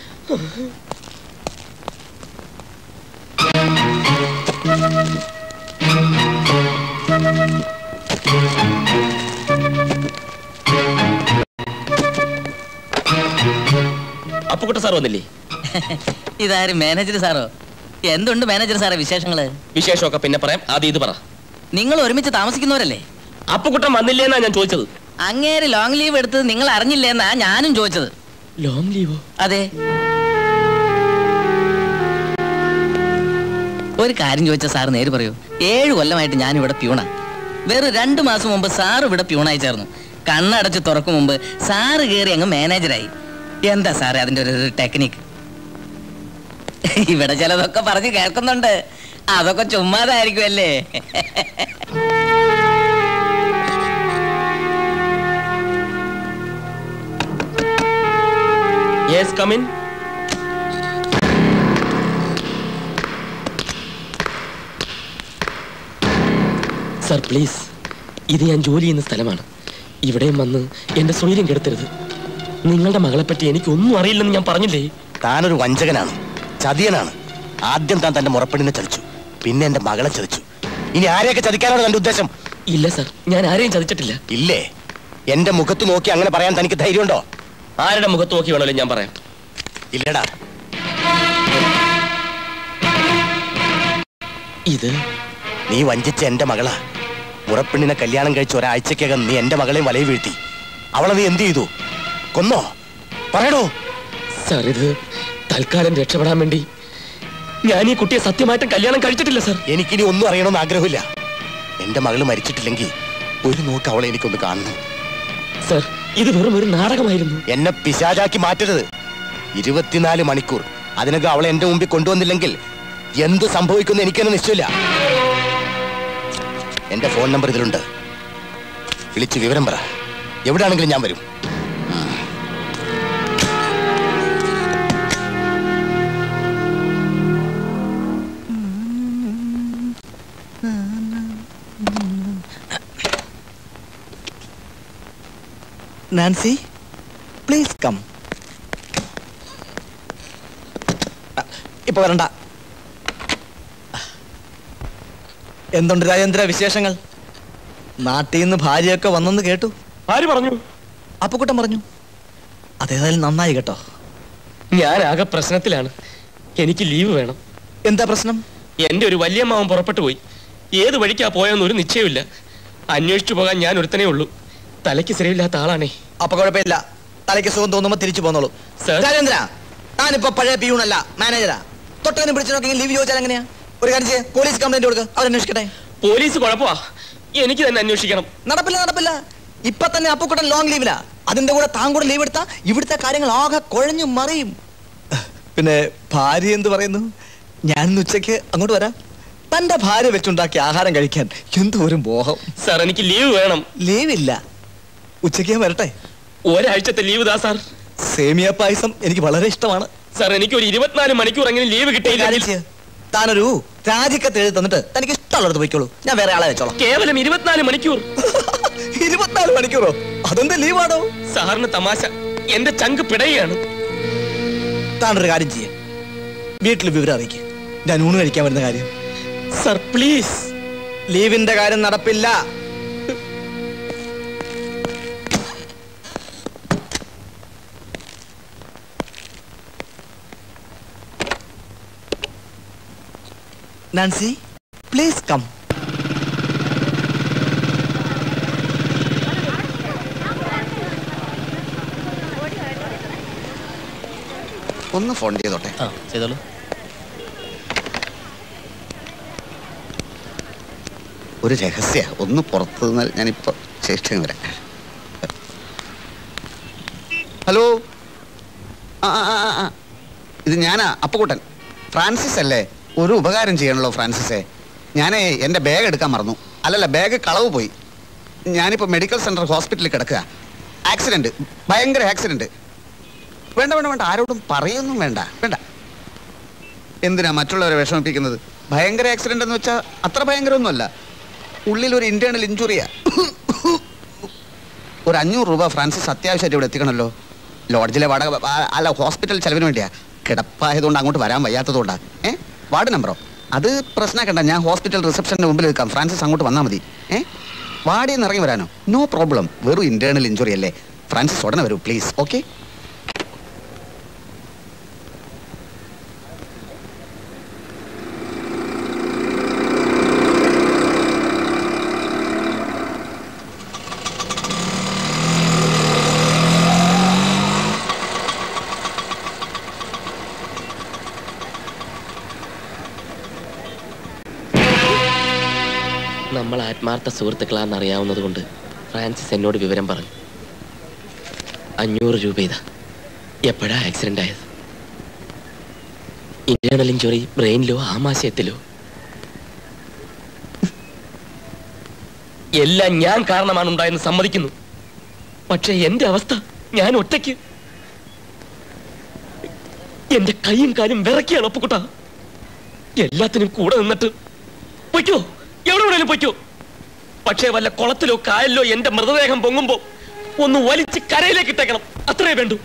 അപ്പുക്കുട്ട സാർ വന്നില്ലേ ഇതാരും മാനേജർ സാറോ എന്തുണ്ട് മാനേജർ സാറേ വിശേഷങ്ങള് വിശേഷമൊക്കെ പിന്നെ പറയാം ആദ്യം ഇത് പറ നിങ്ങൾ ഒരുമിച്ച് താമസിക്കുന്നവരല്ലേ അപ്പുക്കുട്ടൻ വന്നില്ലേന്നാ ഞാൻ ചോദിച്ചത് അങ്ങേര് ലോങ് ലീവ് എടുത്തത് നിങ്ങൾ അറിഞ്ഞില്ലേന്നാ ഞാനും ചോദിച്ചത് ലോങ് ലീവോ അതെ ഒരു കാര്യം ചോദിച്ച സാർ നേര് പറയൂ ഏഴ് കൊല്ലമായിട്ട് ഞാൻ ഇവിടെ പ്യൂണാ വെറും രണ്ടു മാസം മുമ്പ് സാർ ഇവിടെ പ്യൂണായി ചേർന്നു കണ്ണടച്ച് തുറക്കും മുമ്പ് സാറ് കയറി അങ്ങ് മാനേജരായി എന്താ സാറേ അതിന്റെ ഒരു ടെക്നിക്ക് ഇവിടെ ചിലതൊക്കെ പറഞ്ഞ് കേൾക്കുന്നുണ്ട് അതൊക്കെ ചുമ്മാതായിരിക്കും അല്ലേ യെസ് കമിൻ സർ പ്ലീസ് ഇത് ഞാൻ ജോലി ചെയ്യുന്ന സ്ഥലമാണ് ഇവിടെയും വന്ന് എന്റെ സ്വൈര്യം കെടുത്തരുത് നിങ്ങളുടെ മകളെപ്പറ്റി എനിക്കൊന്നും അറിയില്ലെന്ന് ഞാൻ പറഞ്ഞില്ലേ താനൊരു വഞ്ചകനാണ് ചതിയനാണ് ആദ്യം താൻ തന്റെ മുറപ്പെണ്ണിനെ ചതിച്ചു പിന്നെ എന്റെ മകളെ ചതിച്ചു ഇനി ആരെയൊക്കെ ചതിക്കാനാണ് തന്റെ ഉദ്ദേശം ഇല്ല സർ ഞാൻ ആരെയും ചതിച്ചിട്ടില്ല ഇല്ലേ എന്റെ മുഖത്ത് നോക്കി അങ്ങനെ പറയാൻ തനിക്ക് ധൈര്യമുണ്ടോ ആരുടെ മുഖത്ത് നോക്കി വേണമല്ലോ ഞാൻ പറയാം ഇല്ലടാ ഇത് നീ വഞ്ചിച്ച എന്റെ മകളാ മുറപ്പെണ്ണിനെ കല്യാണം കഴിച്ച ഒരാഴ്ചക്കകം നീ എന്റെ മകളെയും വലയിൽ വീഴ്ത്തി അവളെ നീ എന്ത് ചെയ്തു കൊന്നോ പറയടോ സർ ഇത് തൽക്കാലം രക്ഷപ്പെടാൻ വേണ്ടി ഞാൻ ഈ കുട്ടിയെ സത്യമായിട്ടും കല്യാണം കഴിച്ചിട്ടില്ല സർ എനിക്കിനി ഒന്നും അറിയണമെന്ന് ആഗ്രഹമില്ല എന്റെ മകള് മരിച്ചിട്ടില്ലെങ്കിൽ ഒരു നോക്ക് അവളെ എനിക്കൊന്ന് കാണണം സർ ഇത് വെറും ഒരു നാടകമായിരുന്നു എന്നെ പിശാചാക്കി മാറ്റരുത് ഇരുപത്തിനാല് മണിക്കൂർ അതിനകം അവളെ എന്റെ മുമ്പിൽ കൊണ്ടുവന്നില്ലെങ്കിൽ എന്ത് സംഭവിക്കുന്നു എനിക്കെന്ന് നിശ്ചയമില്ല എന്റെ ഫോൺ നമ്പർ ഇതിലുണ്ട് വിളിച്ച് വിവരം പറ എവിടെയാണെങ്കിലും ഞാൻ വരും നാൻസി പ്ലീസ് കം ഇപ്പൊ വരണ്ട എന്തുണ്ട് രാജേന്ദ്ര വിശേഷങ്ങൾ നാട്ടിൽ നിന്ന് ഭാര്യയൊക്കെ വന്നെന്ന് കേട്ടു ആര് പറഞ്ഞു അപ്പുക്കുട്ടൻ പറഞ്ഞു അതേതായാലും നന്നായി കേട്ടോ ഞാൻ ആകെ പ്രശ്നത്തിലാണ് എനിക്ക് ലീവ് വേണം എന്താ പ്രശ്നം എന്റെ ഒരു വലിയ മാവൻ പുറപ്പെട്ടു പോയി ഏത് വഴിക്കാ പോയെന്ന് ഒരു നിശ്ചയമില്ല അന്വേഷിച്ചു പോകാൻ ഞാൻ ഒരുത്തനേ ഉള്ളൂ തലയ്ക്ക് സ്ഥിരമില്ലാത്ത ആളാണേ അപ്പൊ കുഴപ്പമില്ല തലയ്ക്ക് സുഖം തോന്നുമ്പോ തിരിച്ചു പോന്നോളൂ സർ. രാജേന്ദ്ര താനിപ്പോ പഴയ പിയൂണല്ല മാനേജരാ തൊട്ടതിനും പിടിച്ചു നോക്കി ലീവ് ചോദിച്ചാൽ എങ്ങനെയാ ഒരു കാര്യം ചെയ്യ് പോലീസ് കംപ്ലൈന്റ് കൊടുക്കുക അവരന്വേഷിക്കട്ടെ പോലീസ് കുഴപ്പമാ എനിക്ക് തന്നെ അന്വേഷിക്കണം നടപ്പില്ല നടപ്പില്ല ഇപ്പൊ തന്നെ അപ്പുക്കുട്ടൻ ലോങ് ലീവിലാ അതിന്റെ കൂടെ താൻ കൂടെ ലീവ് എടുത്താ ഇവിടുത്തെ കാര്യങ്ങൾ ആകെ കുഴഞ്ഞു മറിയും പിന്നെ ഭാര്യ എന്ത് പറയുന്നു ഞാൻ ഇന്ന് ഉച്ചയ്ക്ക് അങ്ങോട്ട് വരാം തന്റെ ഭാര്യ വെച്ചുണ്ടാക്കിയ ആഹാരം കഴിക്കാൻ എന്തോ ഒരു മോഹം സാർ എനിക്ക് ലീവ് വേണം ലീവ് ഇല്ല ഉച്ചയ്ക്ക് ഞാൻ വരട്ടെ ഒരാഴ്ചത്തെ ലീവ് താ സാർ സേമിയ പായസം എനിക്ക് വളരെ ഇഷ്ടമാണ് സാർ എനിക്ക് ഒരു ഇരുപത്തിനാല് മണിക്കൂർ എങ്ങനെ ലീവ് കിട്ടിയില്ല താനൊരു രാജിക്കത്ത് എഴുതി തന്നിട്ട് തനിക്ക് ഇഷ്ടമുള്ളത് പോയിക്കോളൂ ഞാൻ വേറെ ആളെ വെച്ചോളാം കേവലം ഇരുപത്തിനാല് മണിക്കൂർ ഇരുപത്തിനാല് മണിക്കൂറോ അതെന്താ ലീവാണോ സാറിന് തമാശ എന്റെ ചങ്ക് പിടയുകയാണ് താനൊരു കാര്യം ചെയ്യ വീട്ടിൽ വിവരം അറിയിക്കുക ഞാൻ ഊണ് കഴിക്കാൻ വരുന്ന കാര്യം സർ പ്ലീസ് ലീവിന്റെ കാര്യം നടപ്പില്ല നാൻസി പ്ലീസ് കം ഒന്ന് ഫോൺ ചെയ്തോട്ടെ ചെയ്തോളൂ ഒരു രഹസ്യ ഒന്ന് പുറത്തു നിന്നാൽ ഞാനിപ്പോ ശേഷം വരാം ഹലോ ആ ആ, ആ, ആ. ഇത് ഞാനാ അപ്പുക്കുട്ടൻ ഫ്രാൻസിസ് അല്ലേ ഒരു ഉപകാരം ചെയ്യണല്ലോ ഫ്രാൻസിസേ ഞാനേ എൻ്റെ ബാഗ് എടുക്കാൻ മറന്നു അല്ലല്ല ബാഗ് കളവ് പോയി ഞാനിപ്പോൾ മെഡിക്കൽ സെൻറ്റർ ഹോസ്പിറ്റലിൽ കിടക്കുക ആക്സിഡൻറ്റ് ഭയങ്കര ആക്സിഡൻറ്റ് വേണ്ട വേണ്ട വേണ്ട ആരോടും പറയൊന്നും വേണ്ട വേണ്ട എന്തിനാ മറ്റുള്ളവരെ വിഷമിപ്പിക്കുന്നത് ഭയങ്കര ആക്സിഡന്റ് എന്ന് വെച്ചാൽ അത്ര ഭയങ്കരമൊന്നുമല്ല ഉള്ളിൽ ഒരു ഇന്റേണൽ ഇഞ്ചുറിയാ ഒരു അഞ്ഞൂറ് രൂപ ഫ്രാൻസിസ് അത്യാവശ്യമായിട്ട് ഇവിടെ എത്തിക്കണമല്ലോ ലോഡ്ജിലെ വാടക ആ, അല്ല ഹോസ്പിറ്റൽ ചെലവിന് വേണ്ടിയാ കിടപ്പായതുകൊണ്ട് അങ്ങോട്ട് വരാൻ വയ്യാത്തതുകൊണ്ടാ ഏ വാർഡ് നമ്പറോ അത് പ്രശ്നമാക്കണ്ട ഞാൻ ഹോസ്പിറ്റൽ റിസപ്ഷന്റെ മുമ്പിൽ നിൽക്കാം ഫ്രാൻസിസ് അങ്ങോട്ട് വന്നാൽ മതി ഏ വാടിയിൽ നിന്ന് ഇറങ്ങി വരാനോ നോ പ്രോബ്ലം വെറും ഇന്റേണൽ ഇഞ്ചുറി അല്ലേ ഫ്രാൻസിസ് ഉടനെ വരൂ പ്ലീസ് ഓക്കെ നമ്മൾ ആത്മാർത്ഥ സുഹൃത്തുക്കളാണെന്ന് അറിയാവുന്നത് കൊണ്ട് ഫ്രാൻസിസ് എന്നോട് വിവരം പറഞ്ഞു അഞ്ഞൂറ് രൂപ ഇതാ എപ്പോഴാ ആക്സിഡന്റ് ആയത് ഇന്റേണൽ ഇഞ്ചുറി ബ്രെയിനിലോ ആമാശയത്തിലോ എല്ലാം ഞാൻ കാരണമാണ് ഉണ്ടായെന്ന് സമ്മതിക്കുന്നു പക്ഷെ എന്റെ അവസ്ഥ ഞാൻ ഒറ്റയ്ക്ക് എന്റെ കൈയും കാലും വിറക്കിയാണ് ഒപ്പുകുട്ട എല്ലാത്തിനും കൂടെ നിന്നിട്ട് പൊയ്ക്കോ എവിടെ വേണേലും പൊയ്ക്കോ പക്ഷേ വല്ല കുളത്തിലോ കായലിലോ എന്റെ മൃതദേഹം പൊങ്ങുമ്പോ ഒന്ന് വലിച്ച് കരയിലേക്ക് ഇട്ടേക്കണം അത്രേ വേണ്ടൂ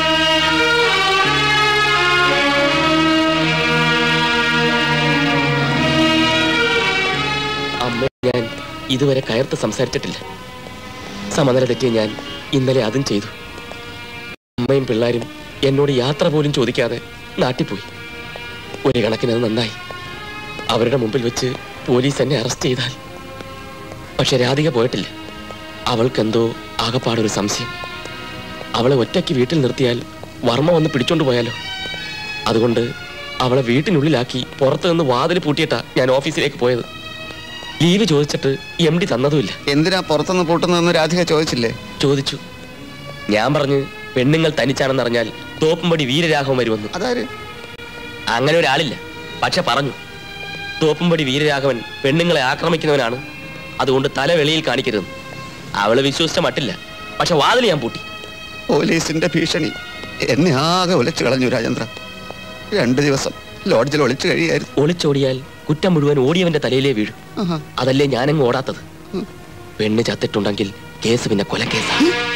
അമ്മ ഞാൻ ഇതുവരെ കയർത്ത് സംസാരിച്ചിട്ടില്ല സമനില തെറ്റിയ ഞാൻ ഇന്നലെ അതും ചെയ്തു അമ്മയും പിള്ളേരും എന്നോട് യാത്ര പോലും ചോദിക്കാതെ നാട്ടിൽ പോയി ഒരു കണക്കിന് അത് നന്നായി അവരുടെ മുമ്പിൽ വെച്ച് പോലീസ് എന്നെ അറസ്റ്റ് ചെയ്താൽ പക്ഷെ രാധിക പോയിട്ടില്ല അവൾക്കെന്തോ ആകപ്പാടൊരു സംശയം അവളെ ഒറ്റയ്ക്ക് വീട്ടിൽ നിർത്തിയാൽ വർമ്മ വന്ന് പിടിച്ചോണ്ട് പോയാലോ അതുകൊണ്ട് അവളെ വീട്ടിനുള്ളിലാക്കി പുറത്തു നിന്ന് വാതിൽ പൂട്ടിയിട്ടാ ഞാൻ ഓഫീസിലേക്ക് പോയത് ലീവ് ചോദിച്ചിട്ട് എം ഡി തന്നതുമില്ല എന്തിനാ പുറത്തുനിന്ന് പൂട്ടുന്നതെന്ന് രാധിക ചോദിച്ചില്ലേ ചോദിച്ചു ഞാൻ പറഞ്ഞു പെണ്ണുങ്ങൾ തനിച്ചാണെന്ന് അറിഞ്ഞാൽ തോപ്പുംപടി വീരരാഘവൻ വരുമെന്ന് അതാര് അങ്ങനെ ഒരാളില്ല പക്ഷെ പറഞ്ഞു തോപ്പുംപടി വീരരാഘവൻ പെണ്ണുങ്ങളെ ആക്രമിക്കുന്നവനാണ് അതുകൊണ്ട് തല വെളിയിൽ കാണിക്കരുത് അവള് വിശ്വസിച്ച മട്ടില്ല പക്ഷെ വാതിൽ ഞാൻ പൂട്ടി പോലീസിന്റെ ഭീഷണി എന്നെ ആകെ ഒലിച്ചു കളഞ്ഞു രാജേന്ദ്ര രണ്ടു ദിവസം ലോഡ്ജിൽ ഒളിച്ചു കഴിയായിരുന്നു ഒളിച്ചോടിയാൽ കുറ്റം മുഴുവൻ ഓടിയവന്റെ തലയിലേ വീഴും ആഹാ. അതല്ലേ ഞാനങ്ങ് ഓടാത്തത് പെണ്ണ് ചത്തിട്ടുണ്ടെങ്കിൽ കേസ് പിന്നെ കൊലക്കേസാ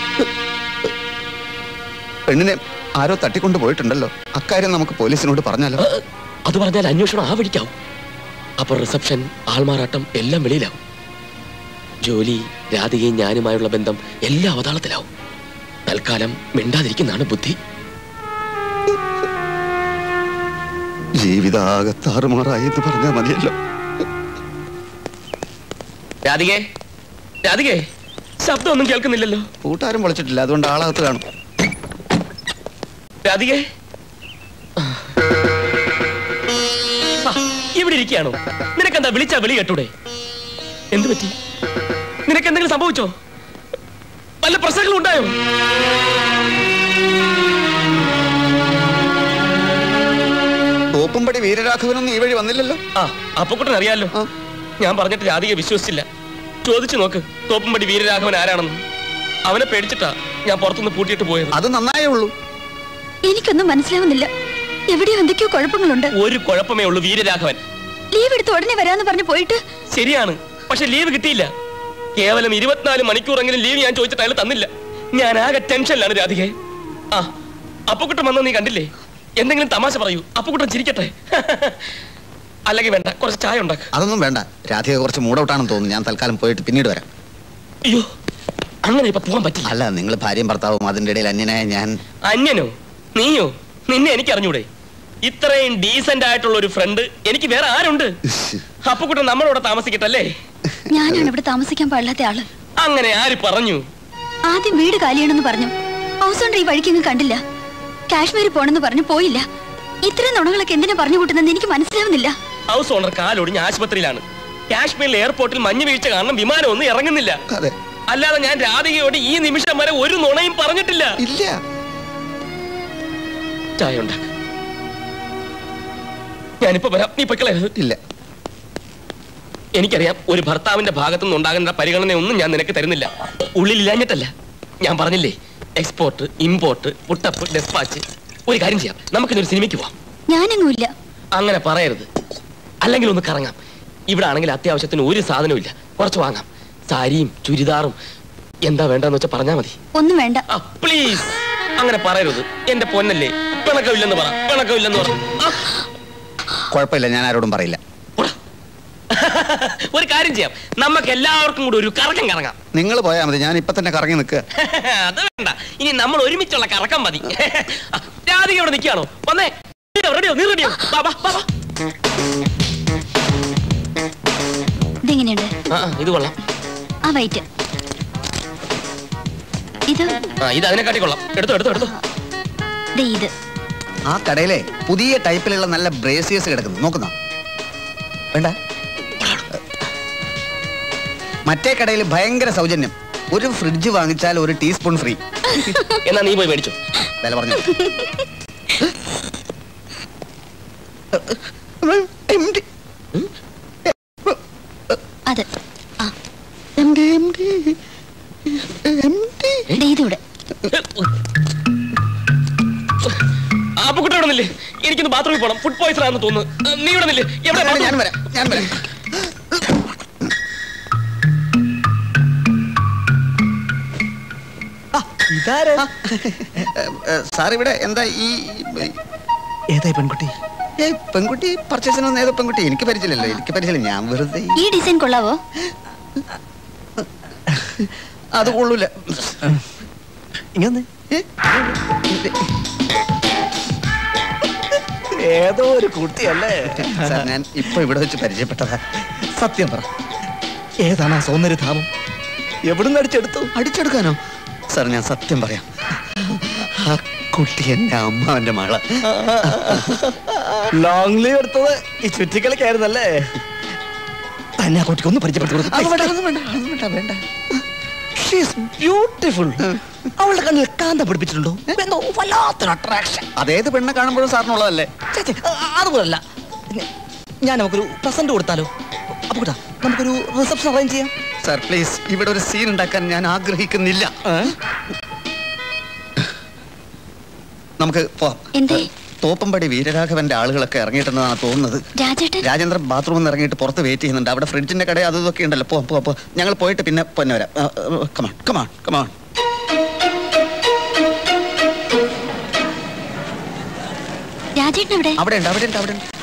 പെണ്ണിനെ ആരോ തട്ടിക്കൊണ്ട് പോയിട്ടുണ്ടല്ലോ അക്കാര്യം നമുക്ക് പോലീസിനോട് പറഞ്ഞാലോ അത് പറഞ്ഞാൽ അന്വേഷണം ആ വഴിക്കാവും അപ്പൊ റിസപ്ഷൻ ആൾമാറാട്ടം എല്ലാം വെളിയിലാവും ജോലി രാധികയും ഞാനുമായുള്ള ബന്ധം എല്ലാം അവതാളത്തിലാവും തൽക്കാലം മിണ്ടാതിരിക്കുന്നതാണ് ബുദ്ധി ജീവിതാകെ താറുമാറായി എന്ന് പറഞ്ഞാൽ മതിയല്ലോ രാധികേ രാധികേ ശബ്ദമൊന്നും കേൾക്കുന്നില്ലല്ലോ കൂട്ടുകാരും വിളിച്ചിട്ടില്ല അതുകൊണ്ട് ആളകത്ത് കാണും രാധികേ ആ, ഇവിടെ ഇരിക്കുകയാണോ നിനക്കെന്താ വിളിച്ചാ വിളി കേട്ടൂടെ എന്തു പറ്റി നിനക്ക് എന്തെങ്കിലും സംഭവിച്ചോ വല്ല പ്രശ്നങ്ങളും ഉണ്ടായോ തോപ്പുംപടി വീരരാഘവനൊന്നും ഈ വഴി വന്നില്ലല്ലോ ആ അപ്പക്കുട്ടൻ അറിയാലോ ഞാൻ പറഞ്ഞിട്ട് രാധിക വിശ്വസിച്ചില്ല ചോദിച്ചു നോക്ക് തോപ്പുംപടി വീരരാഘവൻ ആരാണെന്ന് അവനെ പേടിച്ചിട്ടാ ഞാൻ പുറത്തുനിന്ന് പൂട്ടിയിട്ട് പോയത് അത് നന്നായേ ഉള്ളൂ എനിക്കൊന്നും മനസ്സിലാവുന്നില്ല എവിടെയോ എന്തൊക്കെയോ കുഴപ്പങ്ങളുണ്ട് ഒരു കുഴപ്പമേ ഉള്ളൂ വീരരാഘവൻ ലീവ് എടുത്ത് ഉടനെ വരാന്ന് പറഞ്ഞു പോയിട്ട് ശരിയാണ് പക്ഷെ ലീവ് കിട്ടിയില്ല കേവലം ഇരുപത്തിനാല് മണിക്കൂറെങ്കിലും ലീവ് ഞാൻ ചോദിച്ചിട്ട് അയാൾ തന്നില്ല ഞാൻ ആകെ ടെൻഷനിലാണ് രാധികെ ആ അപ്പുക്കുട്ടൻ വന്ന് നീ കണ്ടില്ലേ എന്തെങ്കിലും തമാശ പറയൂ അപ്പുക്കുട്ടൻ ചിരിക്കട്ടെ അല്ലെങ്കിൽ വേണ്ട കുറച്ച് ചായ ഉണ്ടാക്ക് അതൊന്നും വേണ്ട രാധിക കുറച്ച് മൂടൗട്ടാണെന്ന് തോന്നുന്നു ഞാൻ തൽക്കാലം പോയിട്ട് പിന്നീട് വരാം അയ്യോ അങ്ങനെ ഇപ്പൊ പോകാൻ പറ്റില്ല അല്ല നിങ്ങൾ ഭാര്യയും ഭർത്താവും അതിന്റെ ഇടയിൽ അന്യനായ ഞാൻ അന്യനോ നീയോ നിന്നെ എനിക്ക് അറിഞ്ഞൂടെ ഇത്രയും ഡീസന്റ് ആയിട്ടുള്ള ഒരു ഫ്രണ്ട് എനിക്ക് വേറെ ആരുണ്ട് അപ്പുക്കുട്ടൻ നമ്മളോട് താമസിക്കട്ടല്ലേ ഞാനാണ് ഇവിടെ താമസിക്കാൻ പാടില്ലാത്ത ആള് അങ്ങനെ ആര് പറഞ്ഞു ആദ്യം വീട് കാലിയാണെന്ന് പറഞ്ഞു ഹൗസ് ഓണർ ഈ വഴിക്ക് ഇങ്ങ് കണ്ടില്ല കാശ്മീരിൽ പോണെന്ന് പറഞ്ഞു പോയില്ല ഇത്രയും നുണകളൊക്കെ എന്തിനാ പറഞ്ഞു കൂട്ടുന്നെന്ന് എനിക്ക് മനസ്സിലാവുന്നില്ല ഹൗസ് ഓണർ കാലൊടിഞ്ഞ് ആശുപത്രിയിലാണ് കാശ്മീരിലെ എയർപോർട്ടിൽ മഞ്ഞ് വീഴ്ച കാരണം വിമാനം ഒന്നും ഇറങ്ങുന്നില്ല അതെ അല്ലാതെ ഞാൻ രാധികയോട് ഈ നിമിഷം വരെ ഒരു നുണയും പറഞ്ഞിട്ടില്ല ഇല്ല ചായ ഉണ്ടാക്ക ഞാനിപ്പോ വരാം നീ പൊക്കളരുത് ഇല്ല എനിക്കറിയാം ഒരു ഭർത്താവിന്റെ ഭാഗത്തു നിന്നുണ്ടാകുന്ന പരിഗണനയൊന്നും ഞാൻ നിനക്ക് തരുന്നില്ല ഉള്ളിലില്ലാഞ്ഞിട്ടല്ല ഞാൻ പറഞ്ഞില്ലേ എക്സ്പോർട്ട് ഇമ്പോർട്ട് പുട്ടപ്പ് ഡെസ്പാച്ച് ഒരു കാര്യം ചെയ്യാം നമുക്കിന്നൊരു സിനിമയ്ക്ക് പോവാം ഞാനെങ്ങുമില്ല അങ്ങനെ പറയരുത് അല്ലെങ്കിൽ ഒന്ന് കറങ്ങാം ഇവിടെ ആണെങ്കിൽ അത്യാവശ്യത്തിന് ഒരു സാധനവും ഇല്ല കുറച്ച് വാങ്ങാം സാരിയും ചുരിദാറും എന്താ വേണ്ടെന്ന് വെച്ചാൽ പറഞ്ഞാൽ മതി ഒന്നും വേണ്ട പ്ലീസ് അങ്ങനെ പറയരുത് എന്റെ പൊന്നല്ലേ പിണക്കമില്ലെന്ന് പറ പിണക്കമില്ലെന്ന് പറ ആ, കുഴപ്പമില്ല ഞാൻ ആരോടും പറയില്ല ഒരു കാര്യം ചെയ്യാം നമുക്ക് എല്ലാവർക്കും കൂടി ഒരു കറക്കം കറങ്ങാം നിങ്ങൾ പോയാൽ മതി ഞാൻ ഇപ്പൊ തന്നെ കറങ്ങി നിൽക്കുക അത് വേണ്ട ഇനി നമ്മൾ ഒരുമിച്ചുള്ള കറക്കം മതി ആ, രാധിക ഇവിടെ നിൽക്കുകയാണോ വന്നേ റെഡിയോ നീ റെഡിയോ വാ വാ വാ വാ. ഇതെങ്ങനെയുണ്ട് ആ ആ, ഇത് കൊള്ളാം ആ വൈറ്റ് ഇത് ആ ഇത് അതിനെക്കാട്ടി കൊള്ളാം എടുത്തോ എടുത്തോ എടുത്തോ ദേ ഇത് ആ കടയിലെ പുതിയ ടൈപ്പിലുള്ള നല്ല ബ്രേസിയേഴ്സ് കിടക്കുന്നു നോക്കുന്നോ വേണ്ട മറ്റേ കടയിൽ ഭയങ്കര സൗജന്യം ഒരു ഫ്രിഡ്ജ് വാങ്ങിച്ചാൽ ഒരു ടീസ്പൂൺ ഫ്രീ എന്നാ നീ പോയി മേടിച്ചോ വില പറഞ്ഞു അത് ആ ദേ ഇതിവിടെ ആ കുട്ടി ഇവിടെ നില്ലേ എനിക്കൊന്ന് ബാത്റൂമിൽ പോകണം ഫുഡ് പോയിസൺ ആണെന്ന് തോന്നുന്നു ആ, നീ ഇവിടെ നില്ലേ എവിടെ ഞാൻ വരാം ഞാൻ വരാം ഇതാര് സാർ ഇവിടെ എന്താ ഈ ഏതായി പെൺകുട്ടി ഏ പെൺകുട്ടി പർച്ചേസിന് വന്ന ഏതോ പെൺകുട്ടി എനിക്ക് പരിചയമില്ലല്ലോ എനിക്ക് പരിചയമില്ല ഞാൻ വെറുതെ ഈ ഡിസൈൻ കൊള്ളാവോ അത് കൊള്ളൂല ഇങ്ങനെ ഏതോ ഒരു കുട്ടിയല്ലേ സാർ ഞാൻ ഇപ്പൊ ഇവിടെ വെച്ച് പരിചയപ്പെട്ടതാ സത്യം പറ ഏതാണ് ആ സൗന്ദര്യധാമം എവിടുന്ന് അടിച്ചെടുത്തു അടിച്ചെടുക്കാനോ സാർ ഞാൻ സത്യം പറയാം ആ കുട്ടി എന്റെ അമ്മാവന്റെ മകള ലോങ് ലീവ് എടുത്തത് ഈ ചുറ്റിക്കളിക്കായിരുന്നല്ലേ തന്നെ ആ കുട്ടിക്ക് ഒന്ന് പരിചയപ്പെടുത്തി കൊടുത്തു അത് വേണ്ട, അതൊന്നും വേണ്ട, അതൊന്നും വേണ്ട, വേണ്ട. ബ്യൂട്ടിഫുൾ അവളുടെ കണ്ണിൽ കാന്ത പിടിപ്പിച്ചിട്ടുണ്ടോ എന്തോ വല്ലാത്തൊരു അട്രാക്ഷൻ അതേത് പെണ്ണെ കാണുമ്പോഴും സാറിനുള്ളതല്ലേ അതുപോലല്ല ഞ- ഞാൻ നമുക്കൊരു പ്രസന്റ് കൊടുത്താലോ അപ്പൊ കൂട്ടാ നമുക്കൊരു റിസപ്ഷൻ അറേഞ്ച് ചെയ്യാം സാർ പ്ലീസ് ഇവിടെ ഒരു സീൻ ഉണ്ടാക്കാൻ ഞാൻ ആഗ്രഹിക്കുന്നില്ല നമുക്ക് പോവാം എന്തേ തോപ്പമ്പടി വീരരാഘവന്റെ ആളുകളൊക്കെ ഇറങ്ങിയിട്ടുണ്ടെന്നാണ് തോന്നുന്നത് രാജേട്ടൻ രാജേന്ദ്രൻ ബാത്റൂമിൽ നിന്ന് ഇറങ്ങിയിട്ട് പുറത്ത് വെയിറ്റ് ചെയ്യുന്നുണ്ട് അവിടെ ഫ്രിഡ്ജിന്റെ കട അതും ഇതൊക്കെ ഉണ്ടല്ലോ പോ പോ പോ ഞങ്ങൾ പോയിട്ട് പിന്നെ പൊന്നെ വരാം കമാൺ കമാൺ കമാൺ രാജേട്ടൻ എവിടെ അവിടെ ഉണ്ട് അവിടെ ഉണ്ട് അവിടെ ഉണ്ട്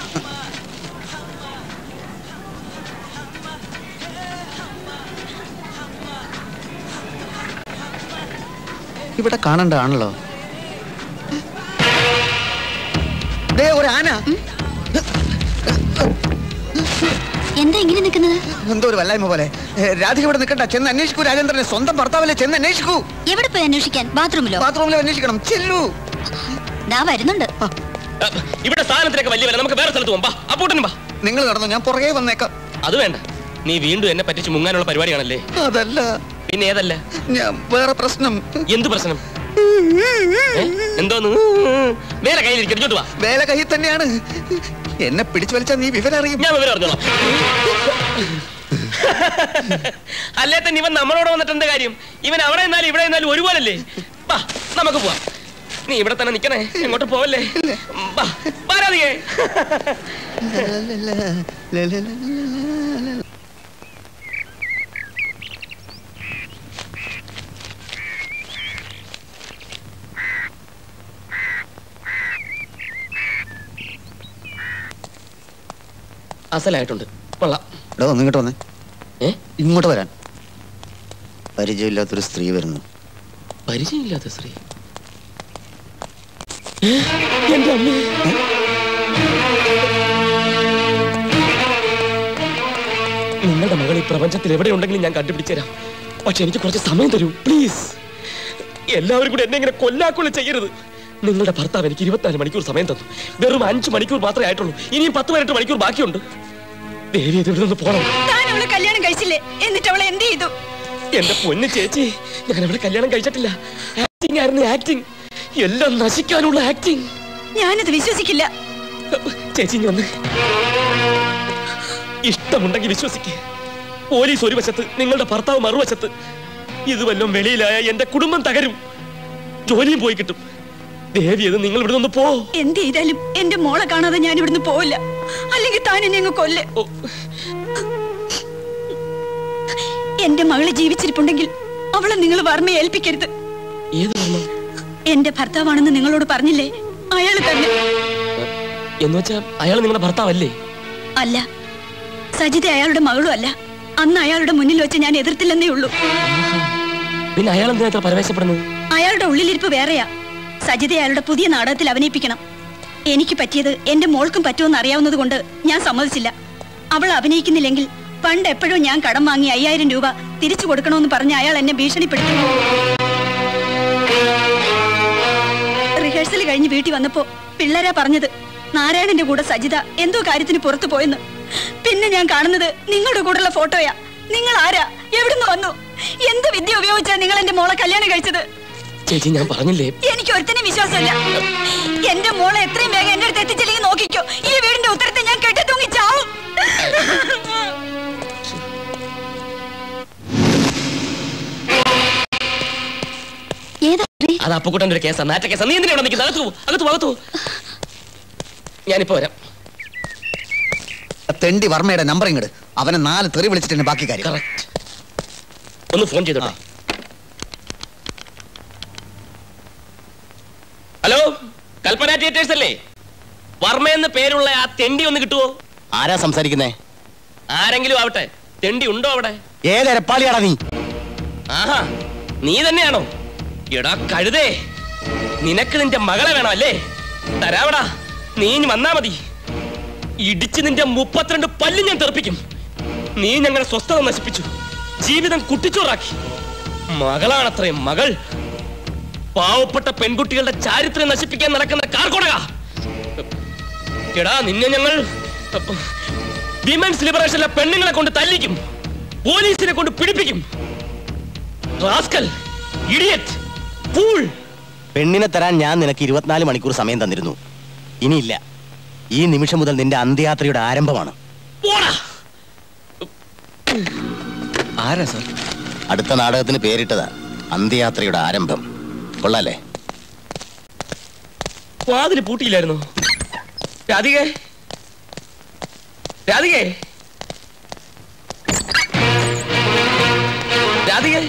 ഇവിടെ കാണണ്ടാണല്ലോ ദേ ഒരു ആന എന്താ ഇങ്ങനെ നിൽക്കുന്നത് എന്തോ ഒരു വല്ലായ്മ പോലെ ഏ, രാധിക ഇവിടെ നിൽക്കണ്ട ചെന്ന് അന്വേഷിക്കൂ രാജേന്ദ്രനെ സ്വന്തം ഭർത്താവല്ലേ ചെന്ന് അന്വേഷിക്കൂ എവിടെ പോയി അന്വേഷിക്കാൻ ബാത്റൂമിലോ ബാത്റൂമിൽ അന്വേഷിക്കണം ചെല്ലൂ ദാ വരുന്നുണ്ട് ഇവിടെ സാധനത്തിനൊക്കെ വലിയ വില നമുക്ക് വേറെ സ്ഥലത്ത് പോകാം അപ്പോട്ടിനും വാ നിങ്ങൾ നടന്നു ഞാൻ പുറകെ വന്നേക്കാം അത് വേണ്ട നീ വീണ്ടും എന്നെ പറ്റിച്ച് മുങ്ങാനുള്ള പരിപാടിയാണല്ലേ അതല്ല പിന്നെ ഏതല്ല ഞാൻ വേറെ പ്രശ്നം എന്ത് പ്രശ്നം ഏ? എന്തോന്ന് വേറെ കയ്യിലിരിക്കും ഇങ്ങോട്ട് വാ വേല കയ്യിൽ തന്നെയാണ് എന്നെ പിടിച്ചു വലിച്ചാൽ നീ വിവരം അറിയും ഞാൻ വിവരം അറിഞ്ഞോളാം അല്ലേ തന്നെ ഇവൻ നമ്മളോട് വന്നിട്ട് എന്താ കാര്യം ഇവൻ അവിടെ നിന്നാലും ഇവിടെ നിന്നാലും ഒരുപോലല്ലേ വാ നമുക്ക് പോവാം നീ ഇവിടെ തന്നെ നിക്കണേ എങ്ങോട്ട് പോവല്ലേ വാ പാരാതികേ അസലായിട്ടുണ്ട് കൊള്ളാം എടോ ഒന്ന് ഇങ്ങോട്ട് വന്നേ ഏ ഇങ്ങോട്ട് വരാൻ പരിചയമില്ലാത്തൊരു സ്ത്രീ വരുന്നു പരിചയമില്ലാത്ത സ്ത്രീ എന്റെ അമ്മേ നിങ്ങളുടെ മകൾ ഈ പ്രപഞ്ചത്തിൽ എവിടെ ഉണ്ടെങ്കിലും ഞാൻ കണ്ടുപിടിച്ചു തരാം പക്ഷെ എനിക്ക് കുറച്ച് സമയം തരൂ പ്ലീസ് എല്ലാവരും കൂടി എന്നെ ഇങ്ങനെ കൊല്ലാക്കൊള്ളി ചെയ്യരുത് നിങ്ങളുടെ ഭർത്താവ് എനിക്ക് ഇരുപത്തിനാല് മണിക്കൂർ സമയം തന്നു വെറും അഞ്ച് മണിക്കൂർ മാത്രമേ ആയിട്ടുള്ളൂ ഇനിയും പത്ത് പതിനെട്ട് മണിക്കൂർ ബാക്കിയുണ്ട് ദേവി ഇത് ഇവിടെ നിന്ന് പോകണം അവളെ കല്യാണം കഴിച്ചില്ലേ എന്നിട്ട് അവളെ എന്ത് ചെയ്തു എന്റെ പൊന്ന് ചേച്ചി ഞാൻ അവളെ കല്യാണം കഴിച്ചിട്ടില്ല ആക്ടിങ് ആയിരുന്നു ആക്ടിങ് എല്ലാം നശിക്കാനുള്ള ആക്ടിങ് ഞാനത് വിശ്വസിക്കില്ല ചേച്ചി ഇങ്ങ് വന്ന് ഇഷ്ടമുണ്ടെങ്കിൽ വിശ്വസിക്ക് പോലീസ് ഒരു വശത്ത് നിങ്ങളുടെ ഭർത്താവ് മറുവശത്ത് ഇത് വല്ലതും വെളിയിലായ എന്റെ കുടുംബം തകരും ജോലിയും പോയി കിട്ടും ദേവി അത് നിങ്ങൾ ഇവിടെ നിന്ന് പോ എന്ത് ചെയ്താലും എന്റെ മോളെ കാണാതെ ഞാൻ ഇവിടുന്ന് പോവില്ല അല്ലെങ്കിൽ താൻ എന്നെ അങ്ങ് കൊല്ലെ എന്റെ മകള് ജീവിച്ചിരിപ്പുണ്ടെങ്കിൽ അവളെ നിങ്ങൾ വർമ്മയെ ഏൽപ്പിക്കരുത് ഏത് വർമ്മ എന്റെ ഭർത്താവാണെന്ന് നിങ്ങളോട് പറഞ്ഞില്ലേ അയാള് തന്നെ എന്ന് വെച്ചാ അയാൾ നിങ്ങളുടെ ഭർത്താവല്ലേ അല്ല സജിത അയാളുടെ മകളും അല്ല അന്ന് അയാളുടെ മുന്നിൽ വെച്ച് ഞാൻ എതിർത്തില്ലെന്നേ ഉള്ളൂ പിന്നെ അയാൾ എന്തിനാ ഇത്ര പരവേശപ്പെടുന്നത് അയാളുടെ ഉള്ളിലിരിപ്പ് വേറെയാ സജിത അയാളുടെ പുതിയ നാടകത്തിൽ അഭിനയിപ്പിക്കണം എനിക്ക് പറ്റിയത് എന്റെ മോൾക്കും പറ്റുമെന്ന് അറിയാവുന്നത് കൊണ്ട് ഞാൻ സമ്മതിച്ചില്ല അവൾ അഭിനയിക്കുന്നില്ലെങ്കിൽ പണ്ട് എപ്പോഴും ഞാൻ കടം വാങ്ങി അയ്യായിരം രൂപ തിരിച്ചു കൊടുക്കണമെന്ന് പറഞ്ഞ് അയാൾ എന്നെ ഭീഷണിപ്പെടുത്തി റിഹേഴ്സൽ കഴിഞ്ഞ് വീട്ടിൽ വന്നപ്പോ പിള്ളേരാ പറഞ്ഞത് നാരായണന്റെ കൂടെ സജിത എന്തോ കാര്യത്തിന് പുറത്തു പോയെന്ന് പിന്നെ ഞാൻ കാണുന്നത് നിങ്ങളുടെ കൂടെയുള്ള ഫോട്ടോയാ നിങ്ങൾ ആരാ എവിടുന്ന് വന്നു എന്ത് വിദ്യ ഉപയോഗിച്ചാ നിങ്ങൾ എന്റെ മോളെ കല്യാണം കഴിച്ചത് ചേച്ചി ഞാൻ പറഞ്ഞില്ലേ എനിക്ക് ഒരുത്തനും വിശ്വാസമില്ല എന്റെ മോളെ എത്രയും വേഗം എന്റെ അടുത്ത് എത്തിച്ചില്ലെങ്കിൽ നോക്കിക്കോ ഈ വീടിന്റെ ഉത്തരത്തെ ഞാൻ കെട്ടി തൂങ്ങി ചാവും ഏതാ അത് അപ്പുക്കുട്ടന്റെ ഒരു കേസാ നാറ്റ കേസാ നീ എന്തിനാ ഇവിടെ നിൽക്കുന്നത് അകത്ത് പോ അകത്ത് പോ, അകത്ത് പോ ഞാനിപ്പോ വരാം തെണ്ടി വർമ്മയുടെ നമ്പർ ഇങ്ങട് അവനെ നാല് തെറി വിളിച്ചിട്ട് ബാക്കി കാര്യം ഒന്ന് ഫോൺ ചെയ്തോട്ടെ ഹലോ കൽപ്പന തിയേറ്റേഴ്സ് അല്ലേ വർമ്മ എന്ന് പേരുള്ള ആ തെണ്ടി ഒന്ന് കിട്ടുവോ ആരാ സംസാരിക്കുന്നേ ആരെങ്കിലും ആവട്ടെ തെണ്ടി ഉണ്ടോ അവിടെ ഏതെരപ്പാളിയാടാ നീ ആഹാ നീ തന്നെയാണോ എടാ കഴുതേ നിനക്ക് നിന്റെ മകളെ വേണം അല്ലേ തരാവടാ നീ ഇനി വന്നാ മതി ഇടിച്ച് നിന്റെ മുപ്പത്തിരണ്ട് പല്ല് ഞാൻ തെറിപ്പിക്കും നീ ഞങ്ങളെ സ്വസ്ഥത നശിപ്പിച്ചു ജീവിതം കുട്ടിച്ചോറാക്കി മകളാണത്രയും മകൾ പാവപ്പെട്ട പെൺകുട്ടികളുടെ ചാരിത്രം നശിപ്പിക്കാൻ നടക്കുന്ന കാർക്കൊടക എടാ നിന്നെ ഞങ്ങൾ വിമൻസ് ലിബറേഷനിലെ പെണ്ണുങ്ങളെ കൊണ്ട് തല്ലിക്കും പോലീസിനെ കൊണ്ട് പിടിപ്പിക്കും റാസ്കൽ ഇഡിയറ്റ് ഫൂൾ പെണ്ണിനെ തരാൻ ഞാൻ നിനക്ക് ഇരുപത്തിനാല് മണിക്കൂർ സമയം തന്നിരുന്നു ഇനിയില്ല ഈ നിമിഷം മുതൽ നിന്റെ അന്ത്യയാത്രയുടെ ആരംഭമാണ് പോടാ ആരാ സർ അടുത്ത നാടകത്തിന് പേരിട്ടതാ അന്ത്യയാത്രയുടെ ആരംഭം കൊള്ളാലേ വാതില് പൂട്ടിയില്ലായിരുന്നോ രാധികേ രാധികേ രാധികേ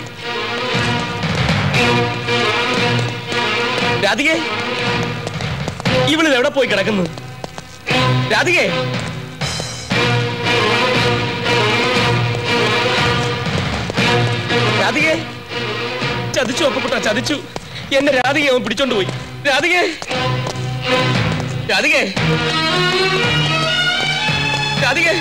രാധികേ ഇവളിത് എവിടെ പോയി കിടക്കുന്നു രാധികേ രാധികേ ചതിച്ചു അപ്പക്കുട്ട ചതിച്ചു എന്നെ രാധികയെ അവൻ പിടിച്ചോണ്ട് പോയി രാധികേ രാധികേ രാധികേ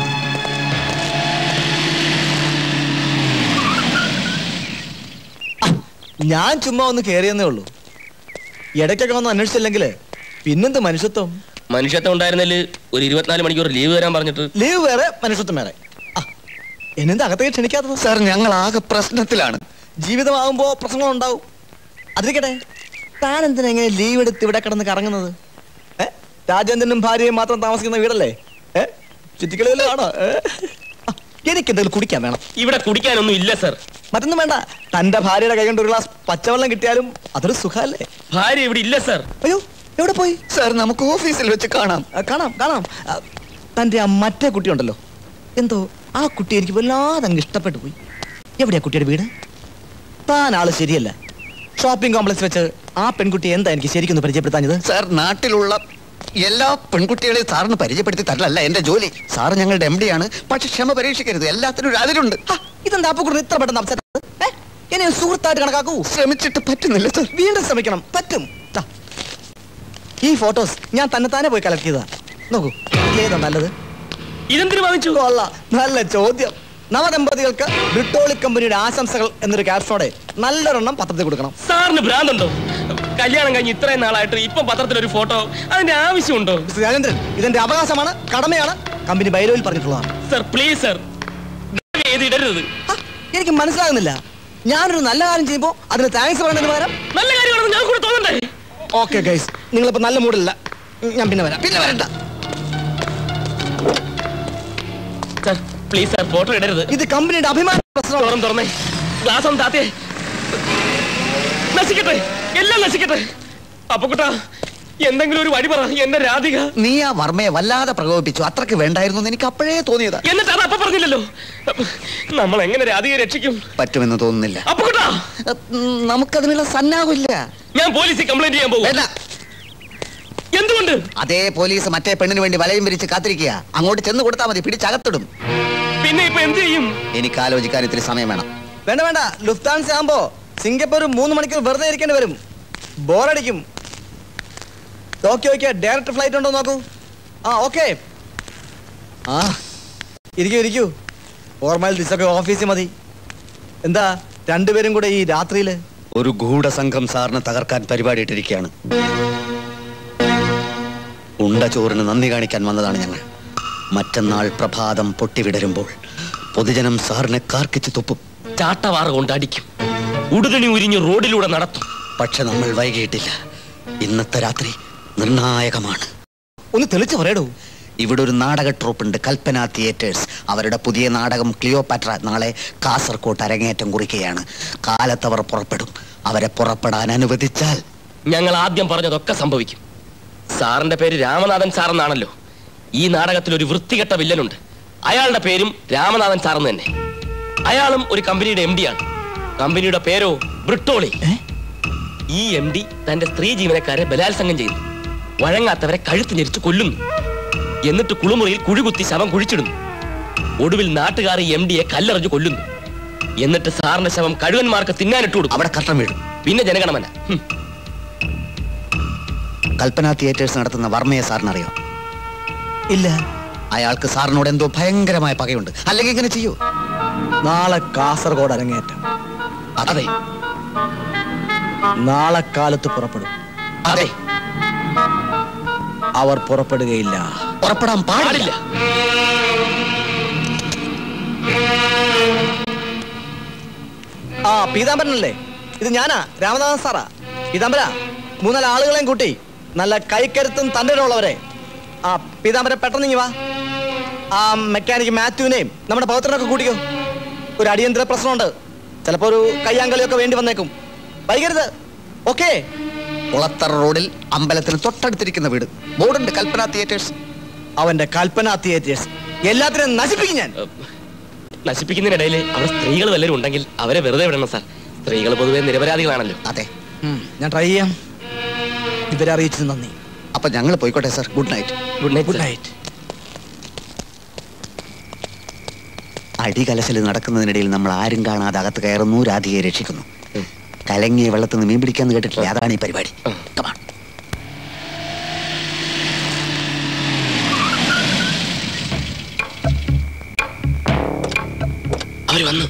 ഞാൻ ചുമ്മാ ഒന്ന് കേറിയെന്നേ ഉള്ളൂ ഇടയ്ക്കൊക്കെ വന്ന് അന്വേഷിച്ചില്ലെങ്കിൽ പിന്നെന്ത് മനുഷ്യത്വം മനുഷ്യത്വം ഉണ്ടായിരുന്നതിൽ ഒരു ഇരുപത്തിനാല് മണിക്കൂർ ലീവ് തരാൻ പറഞ്ഞിട്ട് ലീവ് വേറെ മനുഷ്യത്വം വേറെ ആ, എന്നെന്താ അകത്തേക്ക് ക്ഷണിക്കാത്തത് സാർ ഞങ്ങൾ ആകെ പ്രശ്നത്തിലാണ് ജീവിതമാകുമ്പോ പ്രശ്നങ്ങൾ ഉണ്ടാവും അതിരിക്കട്ടെ താൻ എന്തിനാ ഇങ്ങനെ ലീവ് എടുത്ത് ഇവിടെ കിടന്ന് കറങ്ങുന്നത് ഏ രാജേന്ദ്രനും ഭാര്യയും മാത്രം താമസിക്കുന്ന വീടല്ലേ ഏ ചുറ്റിക്കളിയിലാണോ എനിക്ക് എന്തെങ്കിലും കുടിക്കാൻ വേണം ഇവിടെ കുടിക്കാനൊന്നും ഇല്ല സർ മറ്റൊന്നും വേണ്ട തന്റെ ഭാര്യയുടെ കൈ കൊണ്ട് ഒരു ഗ്ലാസ് പച്ചവെള്ളം കിട്ടിയാലും അതൊരു സുഖല്ലേ ഭാര്യ ഇവിടെ ഇല്ല സർ അയ്യോ എവിടെ പോയി സാർ നമുക്ക് ഓഫീസിൽ വെച്ച് കാണാം ആ, കാണാം കാണാം ആ, തന്റെ ആ മറ്റേ കുട്ടിയുണ്ടല്ലോ എന്തോ ആ കുട്ടി എനിക്ക് വല്ലാതെ അങ്ങ് ഇഷ്ടപ്പെട്ടു പോയി എവിടെയാ കുട്ടിയുടെ വീട് താൻ ആള് ശരിയല്ല ഷോപ്പിംഗ് കോംപ്ലക്സ് വെച്ച് ആ പെൺകുട്ടി എന്താ എനിക്ക് ശരിക്കും ഒന്ന് പരിചയപ്പെടുത്താഞ്ഞത് സാർ നാട്ടിലുള്ള എല്ലാ പെൺകുട്ടികളെയും സാറിന് പരിചയപ്പെടുത്തി തരലല്ല എന്റെ ജോലി സാർ ഞങ്ങളുടെ എം ഡി ആണ് പക്ഷെ ക്ഷമ പരീക്ഷിക്കരുത് എല്ലാത്തിനും ഒരു അതിരുണ്ട് ഇതെന്താ അപ്പുക്കുട്ടൻ ഇത്ര പെട്ടെന്ന് അപ്സെറ്റ് എന്നെ ഒരു സുഹൃത്തായിട്ട് കണക്കാക്കൂ ശ്രമിച്ചിട്ട് പറ്റുന്നില്ല സാർ വീണ്ടും ശ്രമിക്കണം പറ്റും ദാ. ഈ ഫോട്ടോസ് ഞാൻ തന്നെ തന്നെ പോയി കളക്ട് ചെയ്തതാ നോക്കൂ ഏതാ നല്ലത് ഇതെന്തിനു വാങ്ങിച്ചു കൊള്ളാം നല്ല ചോദ്യം നവദമ്പതികൾക്ക് ബ്രിട്ടോളി കമ്പനിയുടെ ആശംസകൾ എന്നൊരു ക്യാപ്ഷനോടെ നല്ലൊരെണ്ണം പത്രത്തിൽ കൊടുക്കണം സാറിന് ഭ്രാന്തുണ്ടോ കല്യാണം കഴിഞ്ഞ് ഇത്രയും നാളായിട്ട് ഇപ്പം പത്രത്തിൽ ഒരു ഫോട്ടോ അതിന്റെ ആവശ്യമുണ്ടോ മിസ്റ്റർ രാജേന്ദ്രൻ ഇതെന്റെ അവകാശമാണ് കടമയാണ് കമ്പനി ബൈലോയിൽ പറഞ്ഞിട്ടുള്ളതാണ് സർ പ്ലീസ് സർ ചെയ്ത് ഇടരുത് എനിക്ക് മനസ്സിലാകുന്നില്ല ഞാനൊരു നല്ല കാര്യം ചെയ്യുമ്പോ അതിന് താങ്ക്സ് പറയുന്നതിന് പകരം നല്ല കാര്യമാണെന്ന് ഞാൻ കൂടെ തോന്നണ്ടേ ഓക്കെ ഗൈസ് നിങ്ങളിപ്പോ നല്ല മൂഡില്ല ഞാൻ പിന്നെ വരാം പിന്നെ വരണ്ട സാർ പ്ലീസ് സാർ ഫോട്ടോ ഇടരുത് ഇത് കമ്പനിയുടെ അഭിമാന പ്രശ്നം തുറന്ന് തുറന്നേ ഗ്ലാസ് ഒന്ന് താത്തേ നശിക്കട്ടെ എല്ലാം നശിക്കട്ടെ അപ്പൊ കുട്ടാ എന്തെങ്കിലും ഒരു വഴി പറ എന്റെ രാധിക നീ ആ വർമ്മയെ വല്ലാതെ പ്രകോപിപ്പിച്ചു അത്രക്ക് വേണ്ടായിരുന്നു എന്ന് എനിക്ക് അപ്പോഴേ തോന്നിയതാ എന്നിട്ട് അത് അപ്പൊ പറഞ്ഞില്ലല്ലോ നമ്മൾ എങ്ങനെ രാധികയെ രക്ഷിക്കും പറ്റുമെന്ന് തോന്നുന്നില്ല അപ്പൊ കുട്ടാ ഉം, നമുക്കതിനുള്ള സന്നാഹമില്ല ഞാൻ പോലീസിൽ കംപ്ലൈന്റ് ചെയ്യാൻ പോകും വേണ്ട എന്തുകൊണ്ട് അതേ പോലീസ് മറ്റേ പെണ്ണിന് വേണ്ടി വലയം വിരിച്ച് കാത്തിരിക്കുക അങ്ങോട്ട് ചെന്ന് കൊടുത്താൽ മതി പിടിച്ചകത്തിടും പിന്നെ ഇപ്പൊ എന്ത് ചെയ്യും എനിക്ക് ആലോചിക്കാൻ ഇത്തിരി സമയം വേണം വേണ്ട വേണ്ട ലുഫ്താൻസ ആകുമ്പോ സിംഗപ്പൂർ മൂന്ന് മണിക്കൂർ വെറുതെ ഇരിക്കേണ്ടി വരും ബോറടിക്കും ടോക്കിയോ ഓക്കെ ഡയറക്റ്റ് ഫ്ലൈറ്റ് ഉണ്ടോ നോക്കൂ ആ ഓക്കെ ആ ഇരിക്കൂ ഇരിക്കൂ ഓർമ്മയിൽ ദിശൊക്കെ ഓഫീസിൽ മതി എന്താ രണ്ടുപേരും കൂടെ ഈ രാത്രിയില് ഒരു ഗൂഢസംഘം സാറിന് തകർക്കാൻ പരിപാടിയിട്ടിരിക്കുകയാണ് ഉണ്ട ചോറിന് നന്ദി കാണിക്കാൻ വന്നതാണ് ഞങ്ങൾ മറ്റന്നാൾ പ്രഭാതം പൊട്ടിവിടരുമ്പോൾ പൊതുജനം സാറിനെ കാർക്കിച്ച് തുപ്പും ചാട്ടവാറ കൊണ്ട് അടിക്കും ഉടുതണി ഉരിഞ്ഞ് റോഡിലൂടെ നടത്തും പക്ഷെ നമ്മൾ വൈകിയിട്ടില്ല ഇന്നത്തെ രാത്രി നിർണായകമാണ് ഒന്ന് തെളിച്ചു പറയടൂ ഇവിടെ ഒരു നാടക ട്രൂപ്പുണ്ട് കൽപ്പന തിയേറ്റേഴ്സ് അവരുടെ പുതിയ നാടകം ക്ലിയോപാട്ര നാളെ കാസർകോട്ട് അരങ്ങേറ്റം കുറിക്കുകയാണ് കാലത്തവർ പുറപ്പെടും അവരെ പുറപ്പെടാൻ അനുവദിച്ചാൽ ഞങ്ങൾ ആദ്യം പറഞ്ഞതൊക്കെ സംഭവിക്കും സാറിന്റെ പേര് രാമനാഥൻ സാർ എന്നാണല്ലോ ഈ നാടകത്തിൽ ഒരു വൃത്തികെട്ട വില്ലനുണ്ട് അയാളുടെ പേരും രാമനാഥൻ സാർ എന്ന് തന്നെ അയാളും ഒരു കമ്പനിയുടെ എം ആണ് കമ്പനിയുടെ പേരോ ബ്രിട്ടോളി ഈ എം ഡി തന്റെ സ്ത്രീ ജീവനക്കാരെ ബലാത്സംഗം ചെയ്യുന്നു വഴങ്ങാത്തവരെ കഴുത്ത് ഞെരിച്ച് കൊല്ലുന്നു എന്നിട്ട് കുളിമുറിയിൽ കുഴികുത്തി ശവം കുഴിച്ചിടുന്നു ഒടുവിൽ നാട്ടുകാർ ഈ എം ഡിയെ കല്ലെറിഞ്ഞ് കൊല്ലുന്നു എന്നിട്ട് സാറിന്റെ ശവം കഴുകന്മാർക്ക് തിന്നാനിട്ട് കൊടുക്കും അവിടെ കട്ടം വീഴും പിന്നെ ജനഗണമന ഹും. കൽപ്പന തിയേറ്റേഴ്സ് നടത്തുന്ന വർമ്മയെ സാറിനറിയോ ഇല്ല അയാൾക്ക് സാറിനോട് എന്തോ ഭയങ്കരമായ പകയുണ്ട് അല്ലെങ്കിൽ ഇങ്ങനെ ചെയ്യൂ നാളെ കാസർഗോഡ് അരങ്ങേറ്റം അതെ നാളെ കാലത്ത് പുറപ്പെടും അതെ അവർ പുറപ്പെടുകയില്ല പുറപ്പെടാൻ പാടില്ല ആ പീതാംബരനല്ലേ ഇത് ഞാനാ രാമനാഥൻ സാറാ പീതാംബര മൂന്നാല് ആളുകളെയും കൂട്ടി നല്ല കൈക്കരുത്തും തൻ്റെ ഉള്ളവരെ ആ പീതാംബര പെട്ടെന്ന് ഇങ്ങ് വാ ആ മെക്കാനിക് മാത്യുവിനെയും നമ്മുടെ പൗത്രനൊക്കെ കൂട്ടിക്കോ ഒരു അടിയന്തര പ്രശ്നമുണ്ട് ചിലപ്പോ ഒരു കയ്യാങ്കളിയൊക്കെ വേണ്ടി വന്നേക്കും വൈകരുത് ഓക്കേ കുളത്തറ റോഡിൽ അമ്പലത്തിന് തൊട്ടടുത്തിരിക്കുന്ന വീട് ബോർഡുണ്ട് കൽപ്പന തിയേറ്റേഴ്സ് അവന്റെ കൽപ്പന തിയേറ്റേഴ്സ് എല്ലാത്തിനും നശിപ്പിക്കും ഞാൻ നശിപ്പിക്കുന്നതിനിടയിൽ അവിടെ സ്ത്രീകൾ വല്ലവരും ഉണ്ടെങ്കിൽ അവരെ വെറുതെ വിടണം സാർ സ്ത്രീകൾ പൊതുവെ നിരപരാധികളാണല്ലോ അതെ ഞാൻ ട്രൈ ചെയ്യാം ഇവരെ അറിയിച്ചത് നന്ദി അപ്പൊ ഞങ്ങൾ പോയിക്കോട്ടെ sir good night good night good night അടികലശൽ നടക്കുന്നതിനിടയിൽ നമ്മൾ ആരും കാണാതെ അകത്ത് കയറുന്നു രാധികയെ രക്ഷിക്കുന്നു കലങ്ങിയ വെള്ളത്തിൽ നിന്ന് മീൻ പിടിക്കാന്ന് കേട്ടിട്ടില്ല അതാണ് ഈ പരിപാടി Come on. അവര് വന്നു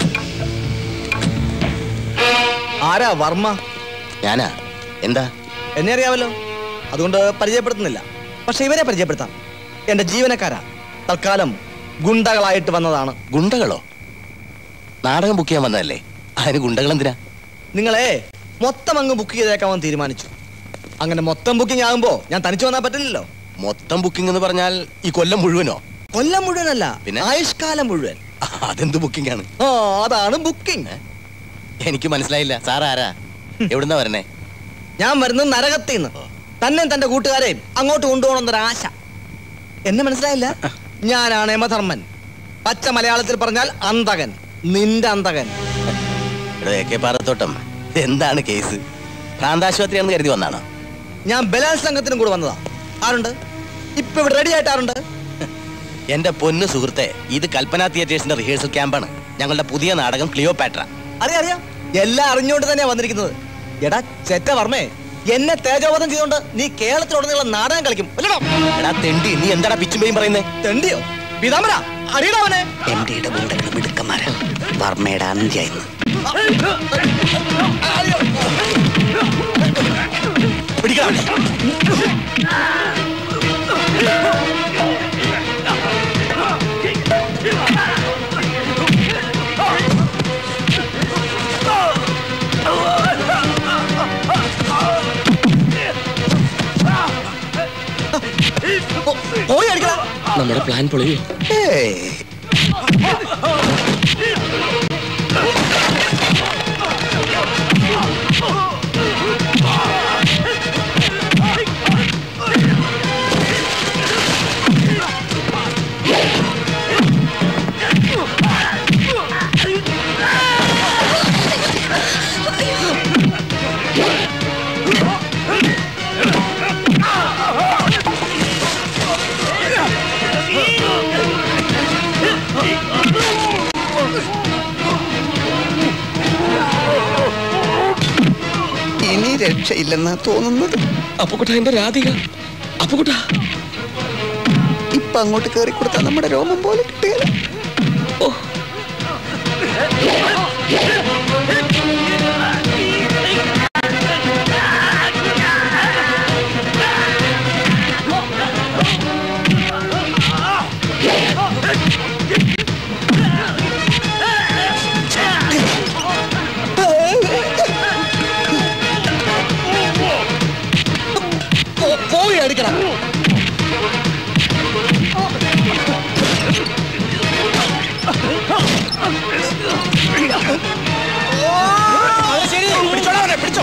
ആരാ വർമ്മ ഞാനാ എന്താ എന്നെ അറിയാമല്ലോ അതുകൊണ്ട് പരിചയപ്പെടുത്തുന്നില്ല പക്ഷെ ഇവരെ പരിചയപ്പെടുത്താം എന്റെ ജീവനക്കാരാ തൽക്കാലം ഗുണ്ടകളായിട്ട് വന്നതാണ് ഗുണ്ടകളോ നാടകം ബുക്ക് ചെയ്യാൻ വന്നതല്ലേ അതിന് ഗുണ്ടകൾ എന്തിനാ നിങ്ങളെ മൊത്തം അങ്ങ് ബുക്ക് ചെയ്തേക്കാമെന്ന് തീരുമാനിച്ചു അങ്ങനെ മൊത്തം ബുക്കിംഗ് ആകുമ്പോ ഞാൻ തനിച്ചു വന്നാൽ പറ്റില്ലല്ലോ മൊത്തം ബുക്കിംഗ് എന്ന് പറഞ്ഞാൽ ഈ കൊല്ലം മുഴുവനോ കൊല്ലം മുഴുവനല്ല പിന്നെ? ആയുഷ്കാലം മുഴുവൻ അതെന്ത് ബുക്കിംഗ് ആണ് ആ അതാണ് ബുക്കിംഗ് എനിക്ക് മനസ്സിലായില്ല സാർ ആരാ എവിടുന്നാ വരണേ ഞാൻ വരുന്നത് നരകത്തിന്ന് തന്നെ തന്റെ കൂട്ടുകാരെയും അങ്ങോട്ട് കൊണ്ടുപോകണമെന്നൊരു ആശ എന്നെ മനസ്സിലായില്ല ഞാനാണ് യമധർമ്മൻ പച്ച മലയാളത്തിൽ പറഞ്ഞാൽ അന്തകൻ നിന്റെ അന്തകൻ എടോ എ കെ പാറത്തോട്ടം എന്താണ് കേസ് ഭ്രാന്താശുപത്രിയാണെന്ന് കരുതി വന്നാണോ ഞാൻ ബലാത്സംഗത്തിനും കൂടെ വന്നതാ ആരുണ്ട് ഇപ്പൊ ഇവിടെ റെഡി ആയിട്ട് ആരുണ്ട് എന്റെ പൊന്നു സുഹൃത്തെ ഇത് കൽപ്പന തിയേറ്റേഴ്സിന്റെ റിഹേഴ്സൽ ക്യാമ്പാണ് ഞങ്ങളുടെ പുതിയ നാടകം ക്ലിയോപാട്ര അറിയാം അറിയാം എല്ലാം അറിഞ്ഞുകൊണ്ട് തന്നെയാ വന്നിരിക്കുന്നത് എടാ ചെറ്റ വർമ്മേ എന്നെ തേജോവധം ചെയ്തുകൊണ്ട് നീ കേരളത്തിലുടനീളം നാടകം കളിക്കും അല്ലടോ എടാ തെണ്ടി നീ എന്താടാ പിച്ചും പേയും പറയുന്നേ തെണ്ടിയോ പീതാംബര അറിയടാ അവനെ എം ഡിയുടെ ഗുണ്ടകൾ മിടുക്കന്മാരാ വർമ്മയുടെ അന്ത്യായിരുന്നു പിടിക്കണം പോയി അടിക്കണം നമ്മുടെ പ്ലാൻ പൊളിയോ ഇനി രക്ഷയില്ലെന്നാ തോന്നുന്നത് അപ്പുക്കുട്ട എന്റെ രാധിക അപ്പുക്കുട്ട ഇപ്പൊ അങ്ങോട്ട് കയറി കൊടുത്താൽ നമ്മുടെ രോമം പോലെ കിട്ടുകയില്ല പോയി അടിക്കണം ശരി പിടിച്ചോടാ അവനെ, പിടിച്ചോ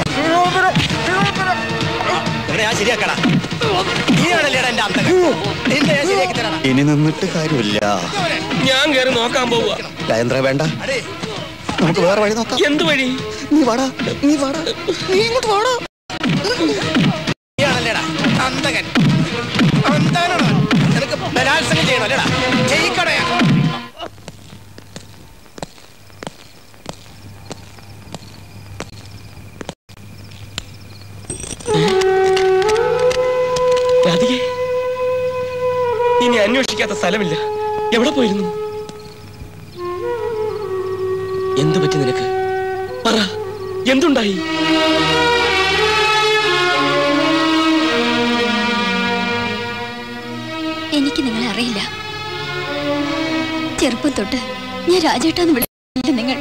ഇവിടെ ഞാൻ ശരിയാക്കടാ നീയാണല്ലേടാ എന്റെ അന്തകൻ നിന്നെ ഞാൻ ശരിയാക്കി തരാടാ ഇനി നിന്നിട്ട് കാര്യമില്ല ഞാൻ കയറി നോക്കാൻ പോവുക രാജേന്ദ്ര വേണ്ട നമുക്ക് വേറെ വഴി നോക്കാം എന്ത് വഴി നീ വാടാ നീ വാടാ നീ ഇങ്ങോട്ട് വാടാ നീയാണല്ലേടാ അന്തകൻ അന്തകനാണോ നിനക്ക് ബലാത്സംഗം ചെയ്യണോ അല്ലേടാ ചെയ്യിക്കടയാ രാധികെ ഇനി അന്വേഷിക്കാത്ത സ്ഥലമില്ല എവിടെ പോയിരുന്നു എന്തു പറ്റി നിനക്ക് പറ എന്തുണ്ടായി എനിക്ക് നിങ്ങളെ അറിയില്ല ചെറുപ്പം തൊട്ട് ഞാൻ രാജേട്ടാന്ന് വിളിച്ചില്ല നിങ്ങൾ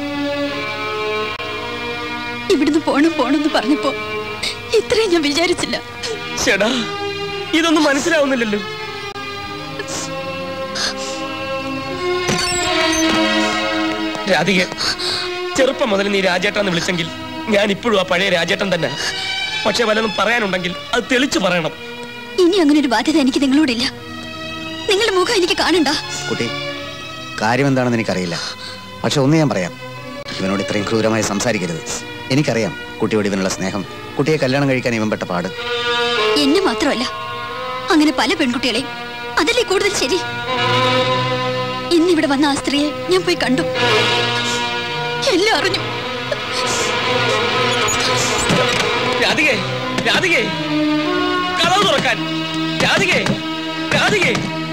ഇവിടുന്ന് പോണം പോണെന്ന് പറഞ്ഞപ്പോ ഇത്രയും ഞാൻ വിചാരിച്ചില്ല ചേടാ ഇതൊന്നും മനസ്സിലാവുന്നില്ലല്ലോ രാധിക ചെറുപ്പം മുതൽ നീ രാജേട്ടാന്ന് വിളിച്ചെങ്കിൽ ഞാൻ ഇപ്പോഴും ആ പഴയ രാജേട്ടൻ തന്നെ പക്ഷെ വല്ലതും പറയാനുണ്ടെങ്കിൽ അത് തെളിച്ചു പറയണം ഇനി അങ്ങനെ ഒരു ബാധ്യത എനിക്ക് നിങ്ങളോടില്ല നിങ്ങളുടെ മുഖം എനിക്ക് കാണണ്ട കുട്ടി കാര്യം എന്താണെന്ന് എനിക്കറിയില്ല പക്ഷെ ഒന്ന് ഞാൻ പറയാം ഇവനോട് ഇത്രയും ക്രൂരമായി സംസാരിക്കരുത് എനിക്കറിയാം കുട്ടിയോട് ഇവനുള്ള സ്നേഹം കുട്ടിയെ കല്യാണം കഴിക്കാൻ ഇവൻ പെട്ട പാട് എന്നെ മാത്രമല്ല അങ്ങനെ പല പെൺകുട്ടികളെയും അതല്ലേ കൂടുതൽ ശരി ഇന്നിവിടെ വന്ന ആ സ്ത്രീയെ ഞാൻ പോയി കണ്ടു എല്ലാം അറിഞ്ഞു രാധികേ രാധികേ കളവ് തുറക്കാൻ രാധികേ രാധികേ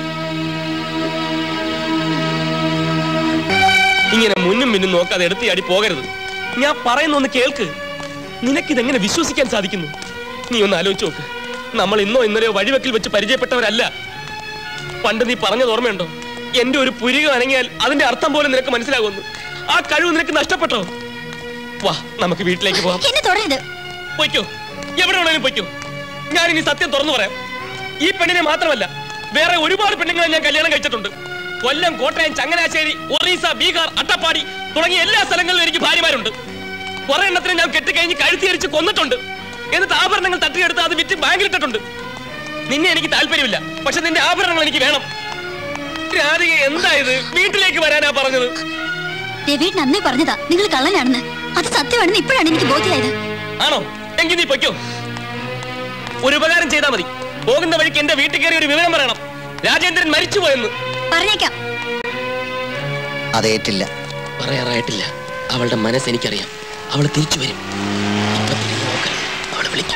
ഇങ്ങനെ മുന്നും പിന്നും നോക്കാതെ എടുത്തിയാടി പോകരുത് ഞാൻ പറയുന്ന ഒന്ന് കേൾക്ക് നിനക്കിതെങ്ങനെ വിശ്വസിക്കാൻ സാധിക്കുന്നു നീ ഒന്ന് ആലോചിച്ച് നോക്ക് നമ്മൾ ഇന്നോ ഇന്നലെയോ വഴിവെക്കിൽ വെച്ച് പരിചയപ്പെട്ടവരല്ല പണ്ട് നീ പറഞ്ഞത് ഓർമ്മയുണ്ടോ എന്റെ ഒരു പുരിക അനങ്ങിയാൽ അതിന്റെ അർത്ഥം പോലും നിനക്ക് മനസ്സിലാകുമെന്ന് ആ കഴിവ് നിനക്ക് നഷ്ടപ്പെട്ടോ വാ നമുക്ക് വീട്ടിലേക്ക് പോവാം എന്നെ തുടരുത് പൊയ്ക്കോ എവിടെ വേണേലും പൊയ്ക്കോ ഞാൻ ഇനി സത്യം തുറന്നു പറയാം ഈ പെണ്ണിനെ മാത്രമല്ല വേറെ ഒരുപാട് പെണ്ണുങ്ങളെ ഞാൻ കല്യാണം കഴിച്ചിട്ടുണ്ട് കൊല്ലം കോട്ടയം ചങ്ങനാശ്ശേരി ഒറീസ ബീഹാർ അട്ടപ്പാടി തുടങ്ങിയ എല്ലാ സ്ഥലങ്ങളിലും എനിക്ക് ഭാര്യമാരുണ്ട് കുറെ എണ്ണത്തിന് ഞാൻ കെട്ടിക്കഴിഞ്ഞ് കഴുത്തിയരിച്ച് കൊന്നിട്ടുണ്ട് എന്നിട്ട് ആഭരണങ്ങൾ തട്ടിയെടുത്ത് അത് വിറ്റ് ബാങ്കിലിട്ടിട്ടുണ്ട് നിന്നെ എനിക്ക് താല്പര്യമില്ല പക്ഷെ നിന്റെ ആഭരണങ്ങൾ എനിക്ക് വേണം രാധിക എന്താ ഇത് വീട്ടിലേക്ക് വരാനാ പറഞ്ഞത് രവീട്ടൻ അന്നേ പറഞ്ഞതാ നിങ്ങൾ കള്ളനാണെന്ന് അത് സത്യമാണെന്ന് ഇപ്പോഴാണ് എനിക്ക് ബോധ്യമായത് ആണോ എങ്കിൽ നീ പൊയ്ക്കോ ഒരു ഉപകാരം ചെയ്താൽ മതി പോകുന്ന വഴിക്ക് എന്റെ വീട്ടിൽ കയറി ഒരു വിവരം പറയണം രാജേന്ദ്രൻ മരിച്ചുപോയെന്ന് പറഞ്ഞേക്കാം അതേറ്റില്ല പറയാറായിട്ടില്ല അവളുടെ മനസ്സ് എനിക്കറിയാം അവൾ തിരിച്ചു വരും ഇപ്പൊ തിരിഞ്ഞ് നോക്കൽ അവള് വിളിക്കും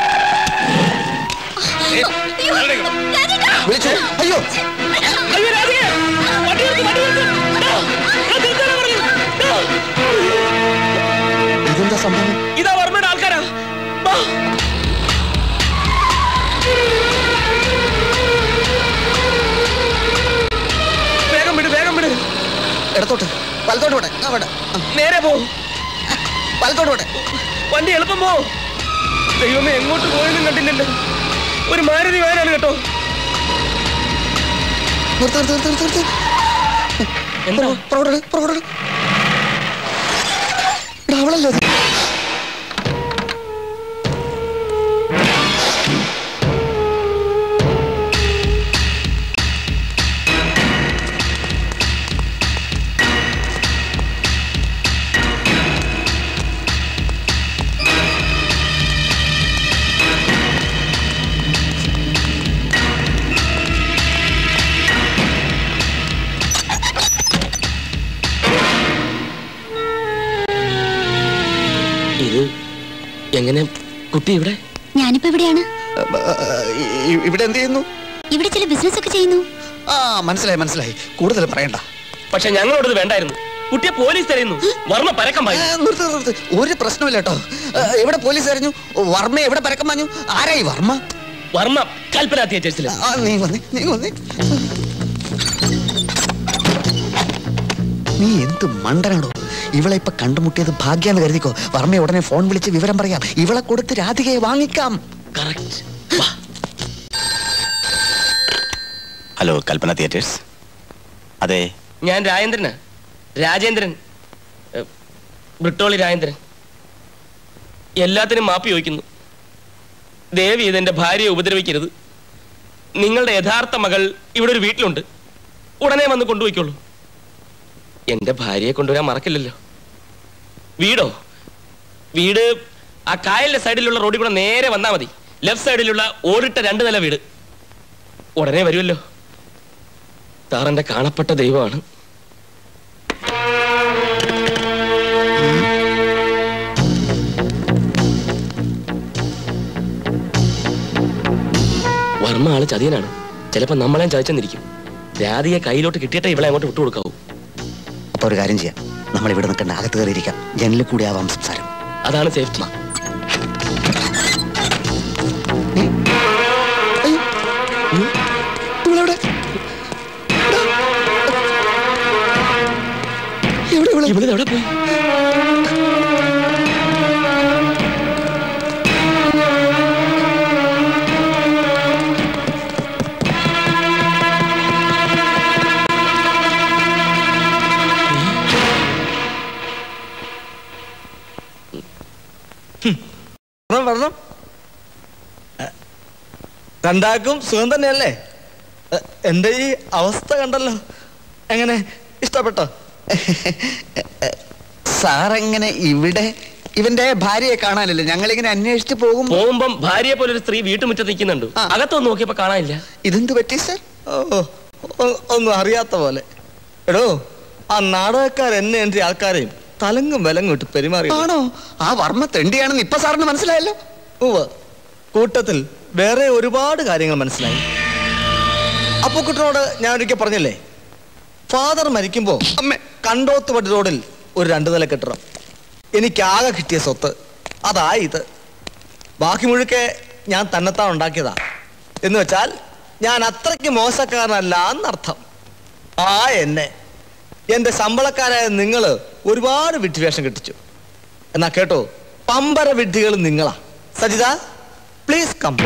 വിളിച്ചു അയ്യോ അയ്യോ രാധികേ വണ്ടി നിർത്ത്, വണ്ടി നിർത്ത്. ഡാ, ഞാൻ നിർത്താനാ പറഞ്ഞത്. ഡാ. ഇതെന്താ സംഭവം ഇതാ വർമ്മയുടെ ആൾക്കാരാ വാ. വേഗം വിട് വേഗം വിട് ഇടത്തോട്ട് വലത്തോട്ട് പോട്ടെ ആ വേണ്ട നേരെ പോ വലത്തോട്ട് പോട്ടെ വണ്ടി എളുപ്പം പോ ദൈവമേ എങ്ങോട്ട് പോയെന്നും കണ്ടില്ലല്ലോ ഒരു മാരുതി വാനാണ് കേട്ടോ നിർത്ത് നിർത്ത് നിർത്ത് നിർത്ത് നിർത്ത് എന്താ പുറകോട്ട് പുറകോട്ട് എടാ, അവളല്ലേ അത്? ഇത് എങ്ങനെ കുട്ടി ഇവിടെ ഞാനിപ്പോ എവിടെയാണ് ഇ- ഇ- ഇവിടെ എന്ത് ചെയ്യുന്നു ഇവിടെ ചില ബിസിനസ് ഒക്കെ ചെയ്യുന്നു ആ മനസ്സിലായി മനസ്സിലായി കൂടുതൽ പറയണ്ട പക്ഷെ ഞങ്ങളോടത് വേണ്ടായിരുന്നു കുട്ടിയെ പോലീസ് തരുന്നു വർമ്മ പരക്കം പായി ആ, നിർത്ത് നിർത്ത് ഒരു പ്രശ്നമില്ല കേട്ടോ ആ, എവിടെ പോലീസ് അറിഞ്ഞു വർമ്മ എവിടെ പരക്കം പറഞ്ഞു ആരായി വർമ്മ വർമ്മ കൽപ്പന തിയേറ്റേഴ്സിൽ ആ നീ വന്നേ നീ വന്നേ നീ എന്ത് മണ്ടനാടോ ഇവളെ ഇപ്പൊ കണ്ടുമുട്ടിയത് ഭാഗ്യാന്ന് കരുതിക്കോ വർമ്മയെ ഉടനെ ഫോൺ വിളിച്ച് വിവരം പറയാം ഇവളെ കൊടുത്ത് രാധികയെ വാങ്ങിക്കാം കറക്റ്റ് ഹലോ കൽപ്പന തിയേറ്റേഴ്സ് അതെ ഞാൻ രാജേന്ദ്രനാ രാജേന്ദ്രൻ ഏ, ബ്രിട്ടോളി രാജേന്ദ്രൻ എല്ലാത്തിനും മാപ്പി ചോദിക്കുന്നു ദേവി ഇതെന്റെ ഭാര്യയെ ഉപദ്രവിക്കരുത് നിങ്ങളുടെ യഥാർത്ഥ മകൾ ഇവിടെ ഒരു വീട്ടിലുണ്ട് ഉടനെ വന്ന് കൊണ്ടുപോയിക്കോളൂ എന്റെ ഭാര്യയെ കൊണ്ടുവരാൻ മറക്കില്ലല്ലോ വീടോ വീട് ആ കായലിന്റെ സൈഡിലുള്ള റോഡിൽ കൂടെ നേരെ വന്നാൽ മതി ലെഫ്റ്റ് സൈഡിലുള്ള ഓടിട്ട രണ്ട് നില വീട് ഉടനെ വരുമല്ലോ സാറെന്റെ കാണപ്പെട്ട ദൈവമാണ് വർമ്മ ആള് ചതിയനാണ് ചിലപ്പോ നമ്മളെ ചതിച്ചെന്നിരിക്കും രാധിയെ കയ്യിലോട്ട് കിട്ടിയിട്ടേ ഇവളെ അങ്ങോട്ട് വിട്ടുകൊടുക്കാവൂ അപ്പൊ ഒരു കാര്യം ചെയ്യാം നമ്മൾ ഇവിടെ നിൽക്കണ്ട അകത്ത് കയറിയിരിക്കാം ജനലിൽ കൂടി ആവാം സംസാരം അതാണ് സേഫ്റ്റി ഇവളെവിടെ ഇവിടെ എവിടെ പോയി വരണം വരണം എ, രണ്ടാക്കും സുഖം തന്നെയല്ലേ എ, എന്റെ ഈ അവസ്ഥ കണ്ടല്ലോ എങ്ങനെ ഇഷ്ടപ്പെട്ടോ സാറെങ്ങനെ ഇവിടെ ഇവന്റെ ഭാര്യയെ കാണാനല്ലേ ഞങ്ങളിങ്ങനെ അന്വേഷിച്ച് പോകും പോകുമ്പം ഭാര്യയെ പോലെ ഒരു സ്ത്രീ വീട്ടുമുറ്റത്ത് നിൽക്കുന്നുണ്ട് അകത്തൊന്ന് നോക്കിയപ്പോ കാണാനില്ല ഇതെന്ത് പറ്റി സർ ഓ ഒ- ഒന്നും അറിയാത്ത പോലെ എടോ ആ നാടകക്കാർ എന്നെ എന്റെ ആൾക്കാരെയും തലങ്ങും വിലങ്ങും ഇട്ട് പെരുമാറി ആണോ ആ വർമ്മ തെണ്ടിയാണെന്ന് ഇപ്പൊ സാറിന് മനസ്സിലായല്ലോ ഉവ്വ് കൂട്ടത്തിൽ വേറെ ഒരുപാട് കാര്യങ്ങൾ മനസ്സിലായി അപ്പുക്കുട്ടനോട് ഞാൻ ഒരിക്കൽ പറഞ്ഞില്ലേ ഫാദർ മരിക്കുമ്പോ കണ്ടോത്തുപടി റോഡിൽ ഒരു രണ്ടു നില കെട്ടിടം എനിക്കാകെ കിട്ടിയ സ്വത്ത് അതാ ഇത് ബാക്കി മുഴുക്കെ ഞാൻ തന്നെത്താൻ ഉണ്ടാക്കിയതാ എന്ന് വെച്ചാൽ ഞാൻ അത്രയ്ക്ക് മോശക്കാരനല്ല എന്നർത്ഥം ആ എന്നെ എന്റെ ശമ്പളക്കാരായ നിങ്ങള് ഒരുപാട് വിഡ്ഢിവേഷം കെട്ടിച്ചു എന്നാ കേട്ടോ പമ്പര വിഡ്ഢികൾ നിങ്ങളാ സജിത പ്ലീസ് കം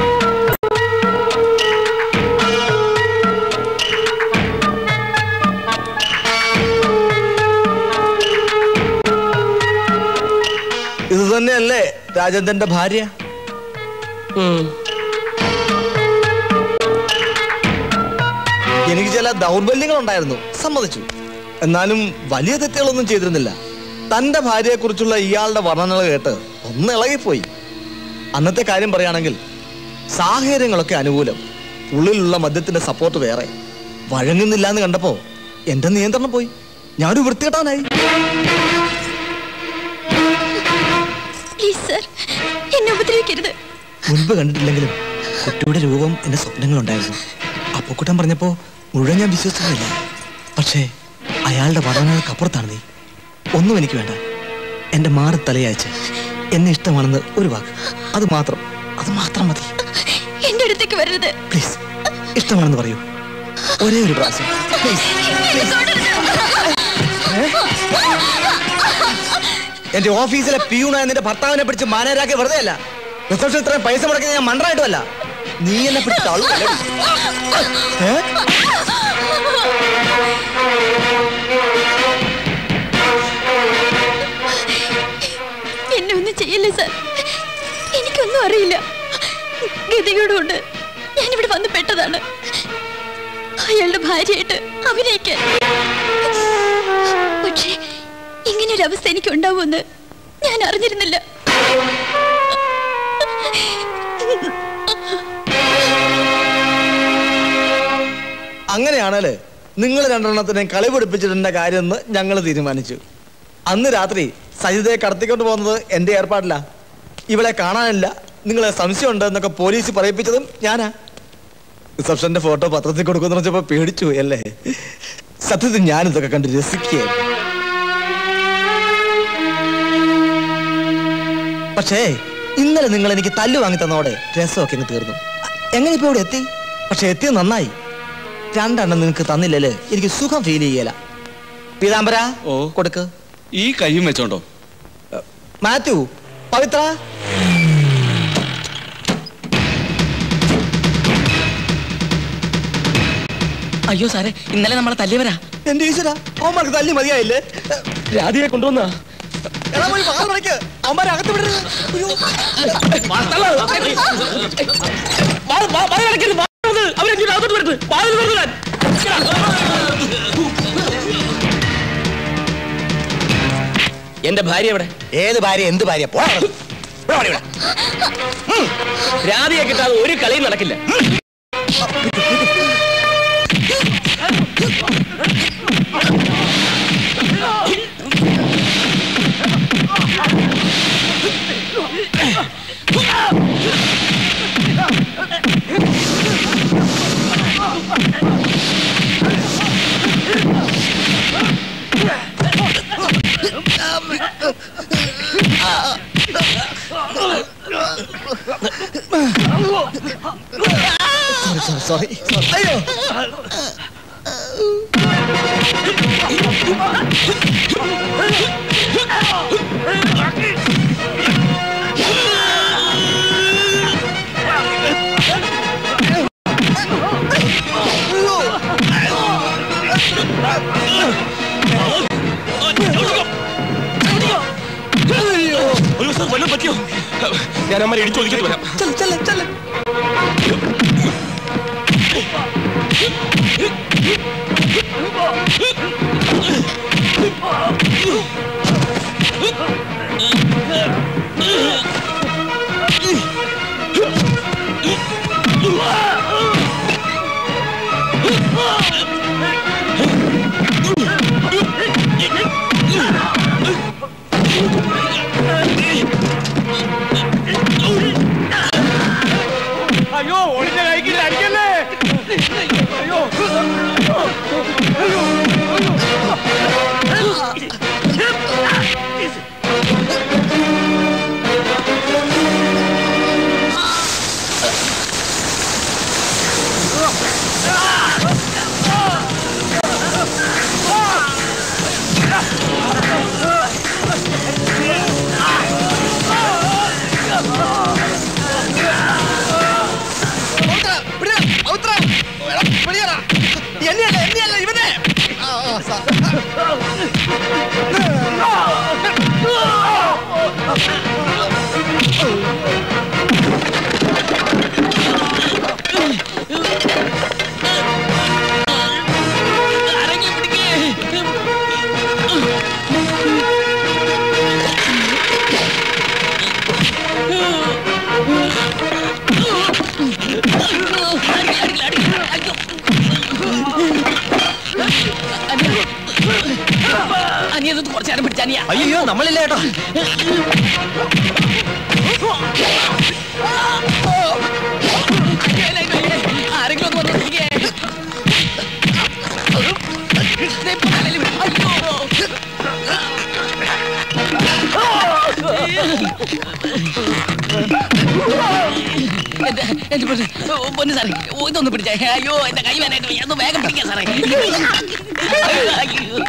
ഇത് തന്നെയല്ലേ രാജേന്ദ്രന്റെ ഭാര്യ എനിക്ക് ചില ദൗർബല്യങ്ങൾ ഉണ്ടായിരുന്നു സമ്മതിച്ചു എന്നാലും വലിയ തെറ്റുകളൊന്നും ചെയ്തിരുന്നില്ല തന്റെ ഭാര്യയെ കുറിച്ചുള്ള ഇയാളുടെ വർണ്ണനകൾ കേട്ട് ഒന്ന് ഇളകിപ്പോയി അന്നത്തെ കാര്യം പറയുകയാണെങ്കിൽ സാഹചര്യങ്ങളൊക്കെ അനുകൂലം ഉള്ളിലുള്ള മദ്യത്തിന്റെ സപ്പോർട്ട് വേറെ വഴങ്ങുന്നില്ല എന്ന് കണ്ടപ്പോ എന്റെ നിയന്ത്രണം പോയി ഞാനൊരു വൃത്തികെട്ടാനായി പ്ലീസ് സർ എന്നെ ഉപദ്രവിക്കരുത് മുൻപ് കണ്ടിട്ടില്ലെങ്കിലും കുട്ടിയുടെ രൂപം എന്റെ സ്വപ്നങ്ങളുണ്ടായിരുന്നു അപ്പുക്കുട്ടൻ പറഞ്ഞപ്പോ മുഴുവൻ ഞാൻ വിശ്വസിക്കുന്നില്ല പക്ഷേ അയാളുടെ വർണ്ണനകൾക്കപ്പുറത്താണ് നീ ഒന്നും എനിക്ക് വേണ്ട എന്റെ മാറി തലയയച്ച് എന്നെ ഇഷ്ടമാണെന്ന് ഒരു വാക്ക് അത് മാത്രം അത് മാത്രം മതി എന്റെ അടുത്തേക്ക് വരരുത് പ്ലീസ് ഇഷ്ടമാണെന്ന് പറയൂ ഒരേ ഒരു പ്രാവശ്യം പ്ലീസ് എന്റെ ഓഫീസിലെ പിയൂണായ നിന്റെ ഭർത്താവിനെ പിടിച്ച് മാനേരാക്കി വെറുതെ അല്ല റിസപ്ഷൻ ഇത്രയും പൈസ മുടക്കി ഞാൻ മണ്ടായിട്ടുമല്ല നീ എന്നെ പിടിച്ച് തള്ളുവല്ലേ? ഏ സർ എനിക്കൊന്നും അറിയില്ല ഗതികേടുകൊണ്ട് ഞാനിവിടെ വന്ന് പെട്ടതാണ് അയാളുടെ ഭാര്യയായിട്ട് അഭിനയിക്കാൻ പക്ഷേ ഇങ്ങനെ ഒരു അവസ്ഥ എനിക്ക് ഉണ്ടാവുമെന്ന് ഞാൻ അറിഞ്ഞിരുന്നില്ല അങ്ങനെയാണല്ലേ നിങ്ങൾ രണ്ടെണ്ണത്തിനെ കളി പിടിപ്പിച്ചിട്ടുണ്ട കാര്യമെന്ന് ഞങ്ങൾ തീരുമാനിച്ചു അന്ന് രാത്രി സജിതയെ കടത്തിക്കൊണ്ട് പോകുന്നത് എൻ്റെ ഏർപ്പാടില്ല ഇവളെ കാണാനില്ല നിങ്ങളെ സംശയമുണ്ട് എന്നൊക്കെ പോലീസ് പറയിപ്പിച്ചതും ഞാനാ റിസപ്ഷന്റെ ഫോട്ടോ പത്രത്തിൽ കൊടുക്കുന്ന വെച്ചപ്പോ പേടിച്ചു പോയി അല്ലേ സത്യത്തിൽ ഞാനിതൊക്കെ കണ്ട് രസിക്കുകയായിരുന്നു പക്ഷേ ഇന്നലെ നിങ്ങൾ എനിക്ക് തല്ലു വാങ്ങി തന്നോടെ രസമൊക്കെ അങ്ങ് തീർന്നു എങ്ങനെ ഇപ്പൊ ഇവിടെ എത്തി പക്ഷെ എത്തിയത് നന്നായി രണ്ടെണ്ണം നിനക്ക് തന്നില്ലല്ലേ എനിക്ക് സുഖം ഫീൽ ചെയ്യല പീതാംബര ഓ കൊടുക്ക് ഈ കൈയും വെച്ചോണ്ടോ മാത്യു പവിത്ര അയ്യോ സാറേ ഇന്നലെ നമ്മളെ തല്ലിയവരാ എന്റെ ഈശ്വര അവന്മാർക്ക് തല്ലി മതിയായില്ലേ രാധിയെ കൊണ്ടുവന്നാ എടാ പോയി വാ തുറക്ക്. അവന്മാരെ അകത്ത് വിടരുത് അയ്യോ. എന്റെ ഭാര്യ എവിടെ ഏത് ഭാര്യ എന്ത് ഭാര്യ പോടാ അവിടുന്ന്. ഇവിടെ വാടി ഇവിടെ. രാധിയെ കിട്ടാതെ ഒരു കളിയും നടക്കില്ല സോറി സോറി സോറി അയ്യോ ഒരു ദിവസം വല്ലതും പറ്റിയോ ഞാൻ അമ്മ ഇടിച്ചു ഒതുക്കിട്ട് വരാം ചെല്ല് ചെല്ല് ചെല്ല് അയ്യോ ഒളിഞ്ഞ കൈക്ക് അടിക്കല്ലേ അയ്യോ എന്നെയല്ല എന്നെയല്ല ഇവനെ ആ, ആ, സാ- അനിയത് കുറച്ചു നേരം പിടിച്ച അനിയ അയ്യോ നമ്മളില്ല കേട്ടോ ആരെങ്കിലും ഒന്ന് വന്ന് നോക്കിക്കേ. ദേ ഇപ്പൊ തലയിൽ വീണു. അയ്യോ. എന്റെ എന്റെ പൊന്ന് ഓ, പൊന്ന് സാറേ ഓ, ഇതൊന്ന് പിടിച്ചേ അയ്യോ എന്റെ കൈ വേനായിട്ട് വയ്യ. ഒന്ന് വേഗം പിടിക്കാൻ സാറേ അയ്യോ.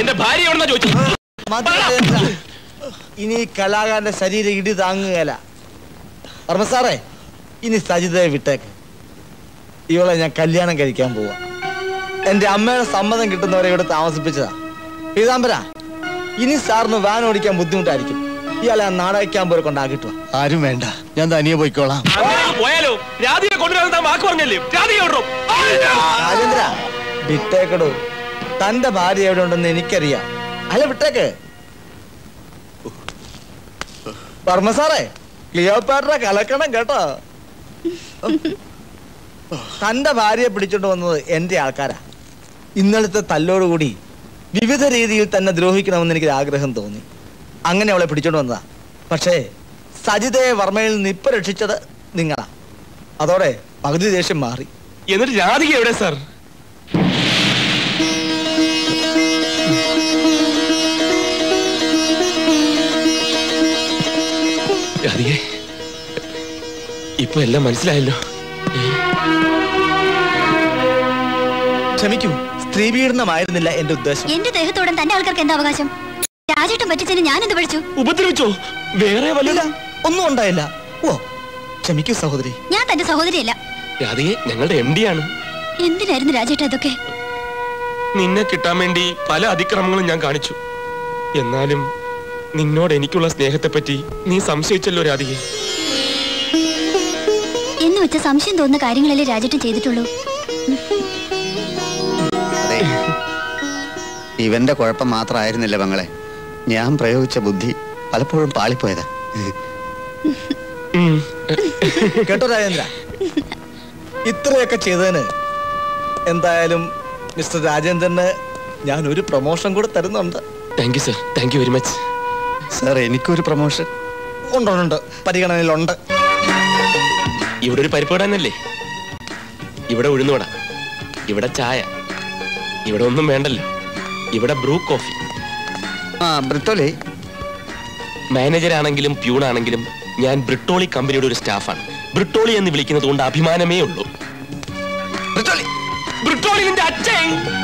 എന്റെ ഭാര്യ എവിടെന്നാ ചോദിച്ചു മതി രാജേന്ദ്ര. ഇനി ഈ കലാകാരന്റെ ശരീരം ഇടി താങ്ങുകയല്ല വർമ്മ സാറേ ഇനി സജിതയെ വിട്ടേക്ക് ഇവളെ ഞാൻ കല്യാണം കഴിക്കാൻ പോവാ എന്റെ അമ്മയുടെ സമ്മതം കിട്ടുന്നവരെ ഇവിടെ താമസിപ്പിച്ചതാ പീതാംബര ഇനി സാറിന് വാൻ ഓടിക്കാൻ ബുദ്ധിമുട്ടായിരിക്കും ഇയാളെ ആ നാടക ക്യാമ്പ് കൊണ്ടാക്കിട്ടു ആരും വേണ്ട ഞാൻ തനിയെ പോയിക്കോളാം അങ്ങനെ പോയാലോ രാധിയെ കൊണ്ടുവരാൻ താൻ വാക്ക് പറഞ്ഞല്ലേ രാധിക വിടറോ രാജേന്ദ്ര വിട്ടേക്കടോ തന്റെ ഭാര്യ എവിടെ ഉണ്ടെന്ന് എനിക്കറിയാം അല്ല വിട്ടേക്ക് വർമ്മ സാറേ ക്ലിയോപാട്ര കലക്കണം കേട്ടോ തന്റെ ഭാര്യയെ പിടിച്ചോണ്ട് വന്നത് എന്റെ ആൾക്കാരാ ഇന്നലത്തെ തല്ലോടുകൂടി വിവിധ രീതിയിൽ തന്നെ ദ്രോഹിക്കണമെന്ന് എനിക്ക് ആഗ്രഹം തോന്നി അങ്ങനെ അവളെ പിടിച്ചോണ്ട് വന്നതാ പക്ഷേ സജിതയെ വർമ്മയിൽ നിന്ന് ഇപ്പൊ രക്ഷിച്ചത് നിങ്ങളാ അതോടെ പകുതി ദേഷ്യം മാറി എന്നിട്ട് രാധിക എവിടെ സാർ രാധികെ ഇപ്പൊ എല്ലാം മനസ്സിലായല്ലോ ക്ഷമിക്കൂ സ്ത്രീ പീഡനമായിരുന്നില്ല എന്റെ ഉദ്ദേശം എന്റെ ദേഹത്തോടൻ തന്റെ ആൾക്കാർക്ക് എന്താ അവകാശം രാജേട്ടൻ പറ്റിച്ചതിന് ഞാൻ എന്ത് പഠിച്ചു ഉപദ്രവിച്ചോ വേറെ ഇല്ല, ഒന്നും ഉണ്ടായില്ല ഓ ക്ഷമിക്കൂ സഹോദരി ഞാൻ തന്റെ സഹോദരിയല്ല രാധികെ ഞങ്ങളുടെ എം ഡി ആണ് എന്തിനായിരുന്നു രാജേട്ട അതൊക്കെ നിന്നെ കിട്ടാൻ വേണ്ടി പല അതിക്രമങ്ങളും ഞാൻ കാണിച്ചു എന്നാലും നിന്നോട് എനിക്കുള്ള സ്നേഹത്തെപ്പറ്റി നീ സംശയിച്ചല്ലോ രാധികെ എന്ന് വെച്ച സംശയം തോന്നുന്ന കാര്യങ്ങളല്ലേ രാജേട്ടൻ ചെയ്തിട്ടുള്ളൂ അതെ ഇവന്റെ കുഴപ്പം മാത്രമായിരുന്നില്ല പെങ്ങളെ ഞാൻ പ്രയോഗിച്ച ബുദ്ധി പലപ്പോഴും പാളിപ്പോയതാ കേട്ടോ രാജേന്ദ്ര ഇത്രയൊക്കെ ചെയ്തതിന് എന്തായാലും മിസ്റ്റർ രാജേന്ദ്രന് ഞാൻ ഒരു പ്രൊമോഷൻ കൂടെ തരുന്നുണ്ട് thank you sir thank you very much sir എനിക്കൊരു പ്രൊമോഷൻ ഉണ്ടുണ്ട് പരിഗണനയിലുണ്ട് ഇവിടെ ഒരു പരിപാടാനല്ലേ ഇവിടെ ഉഴുന്നുവട ഇവിടെ ചായ ഇവിടെ ഒന്നും വേണ്ടല്ലോ ഇവിടെ ബ്രൂ കോഫി ആ ബ്രിട്ടോലി മാനേജർ ആണെങ്കിലും പ്യൂൺ ആണെങ്കിലും ഞാൻ ബ്രിട്ടോളി കമ്പനിയുടെ ഒരു സ്റ്റാഫാണ് ബ്രിട്ടോളി എന്ന് വിളിക്കുന്നത് കൊണ്ട് അഭിമാനമേ ഉള്ളൂ ബ്രിട്ടോളി നിന്റെ അച്ഛൻ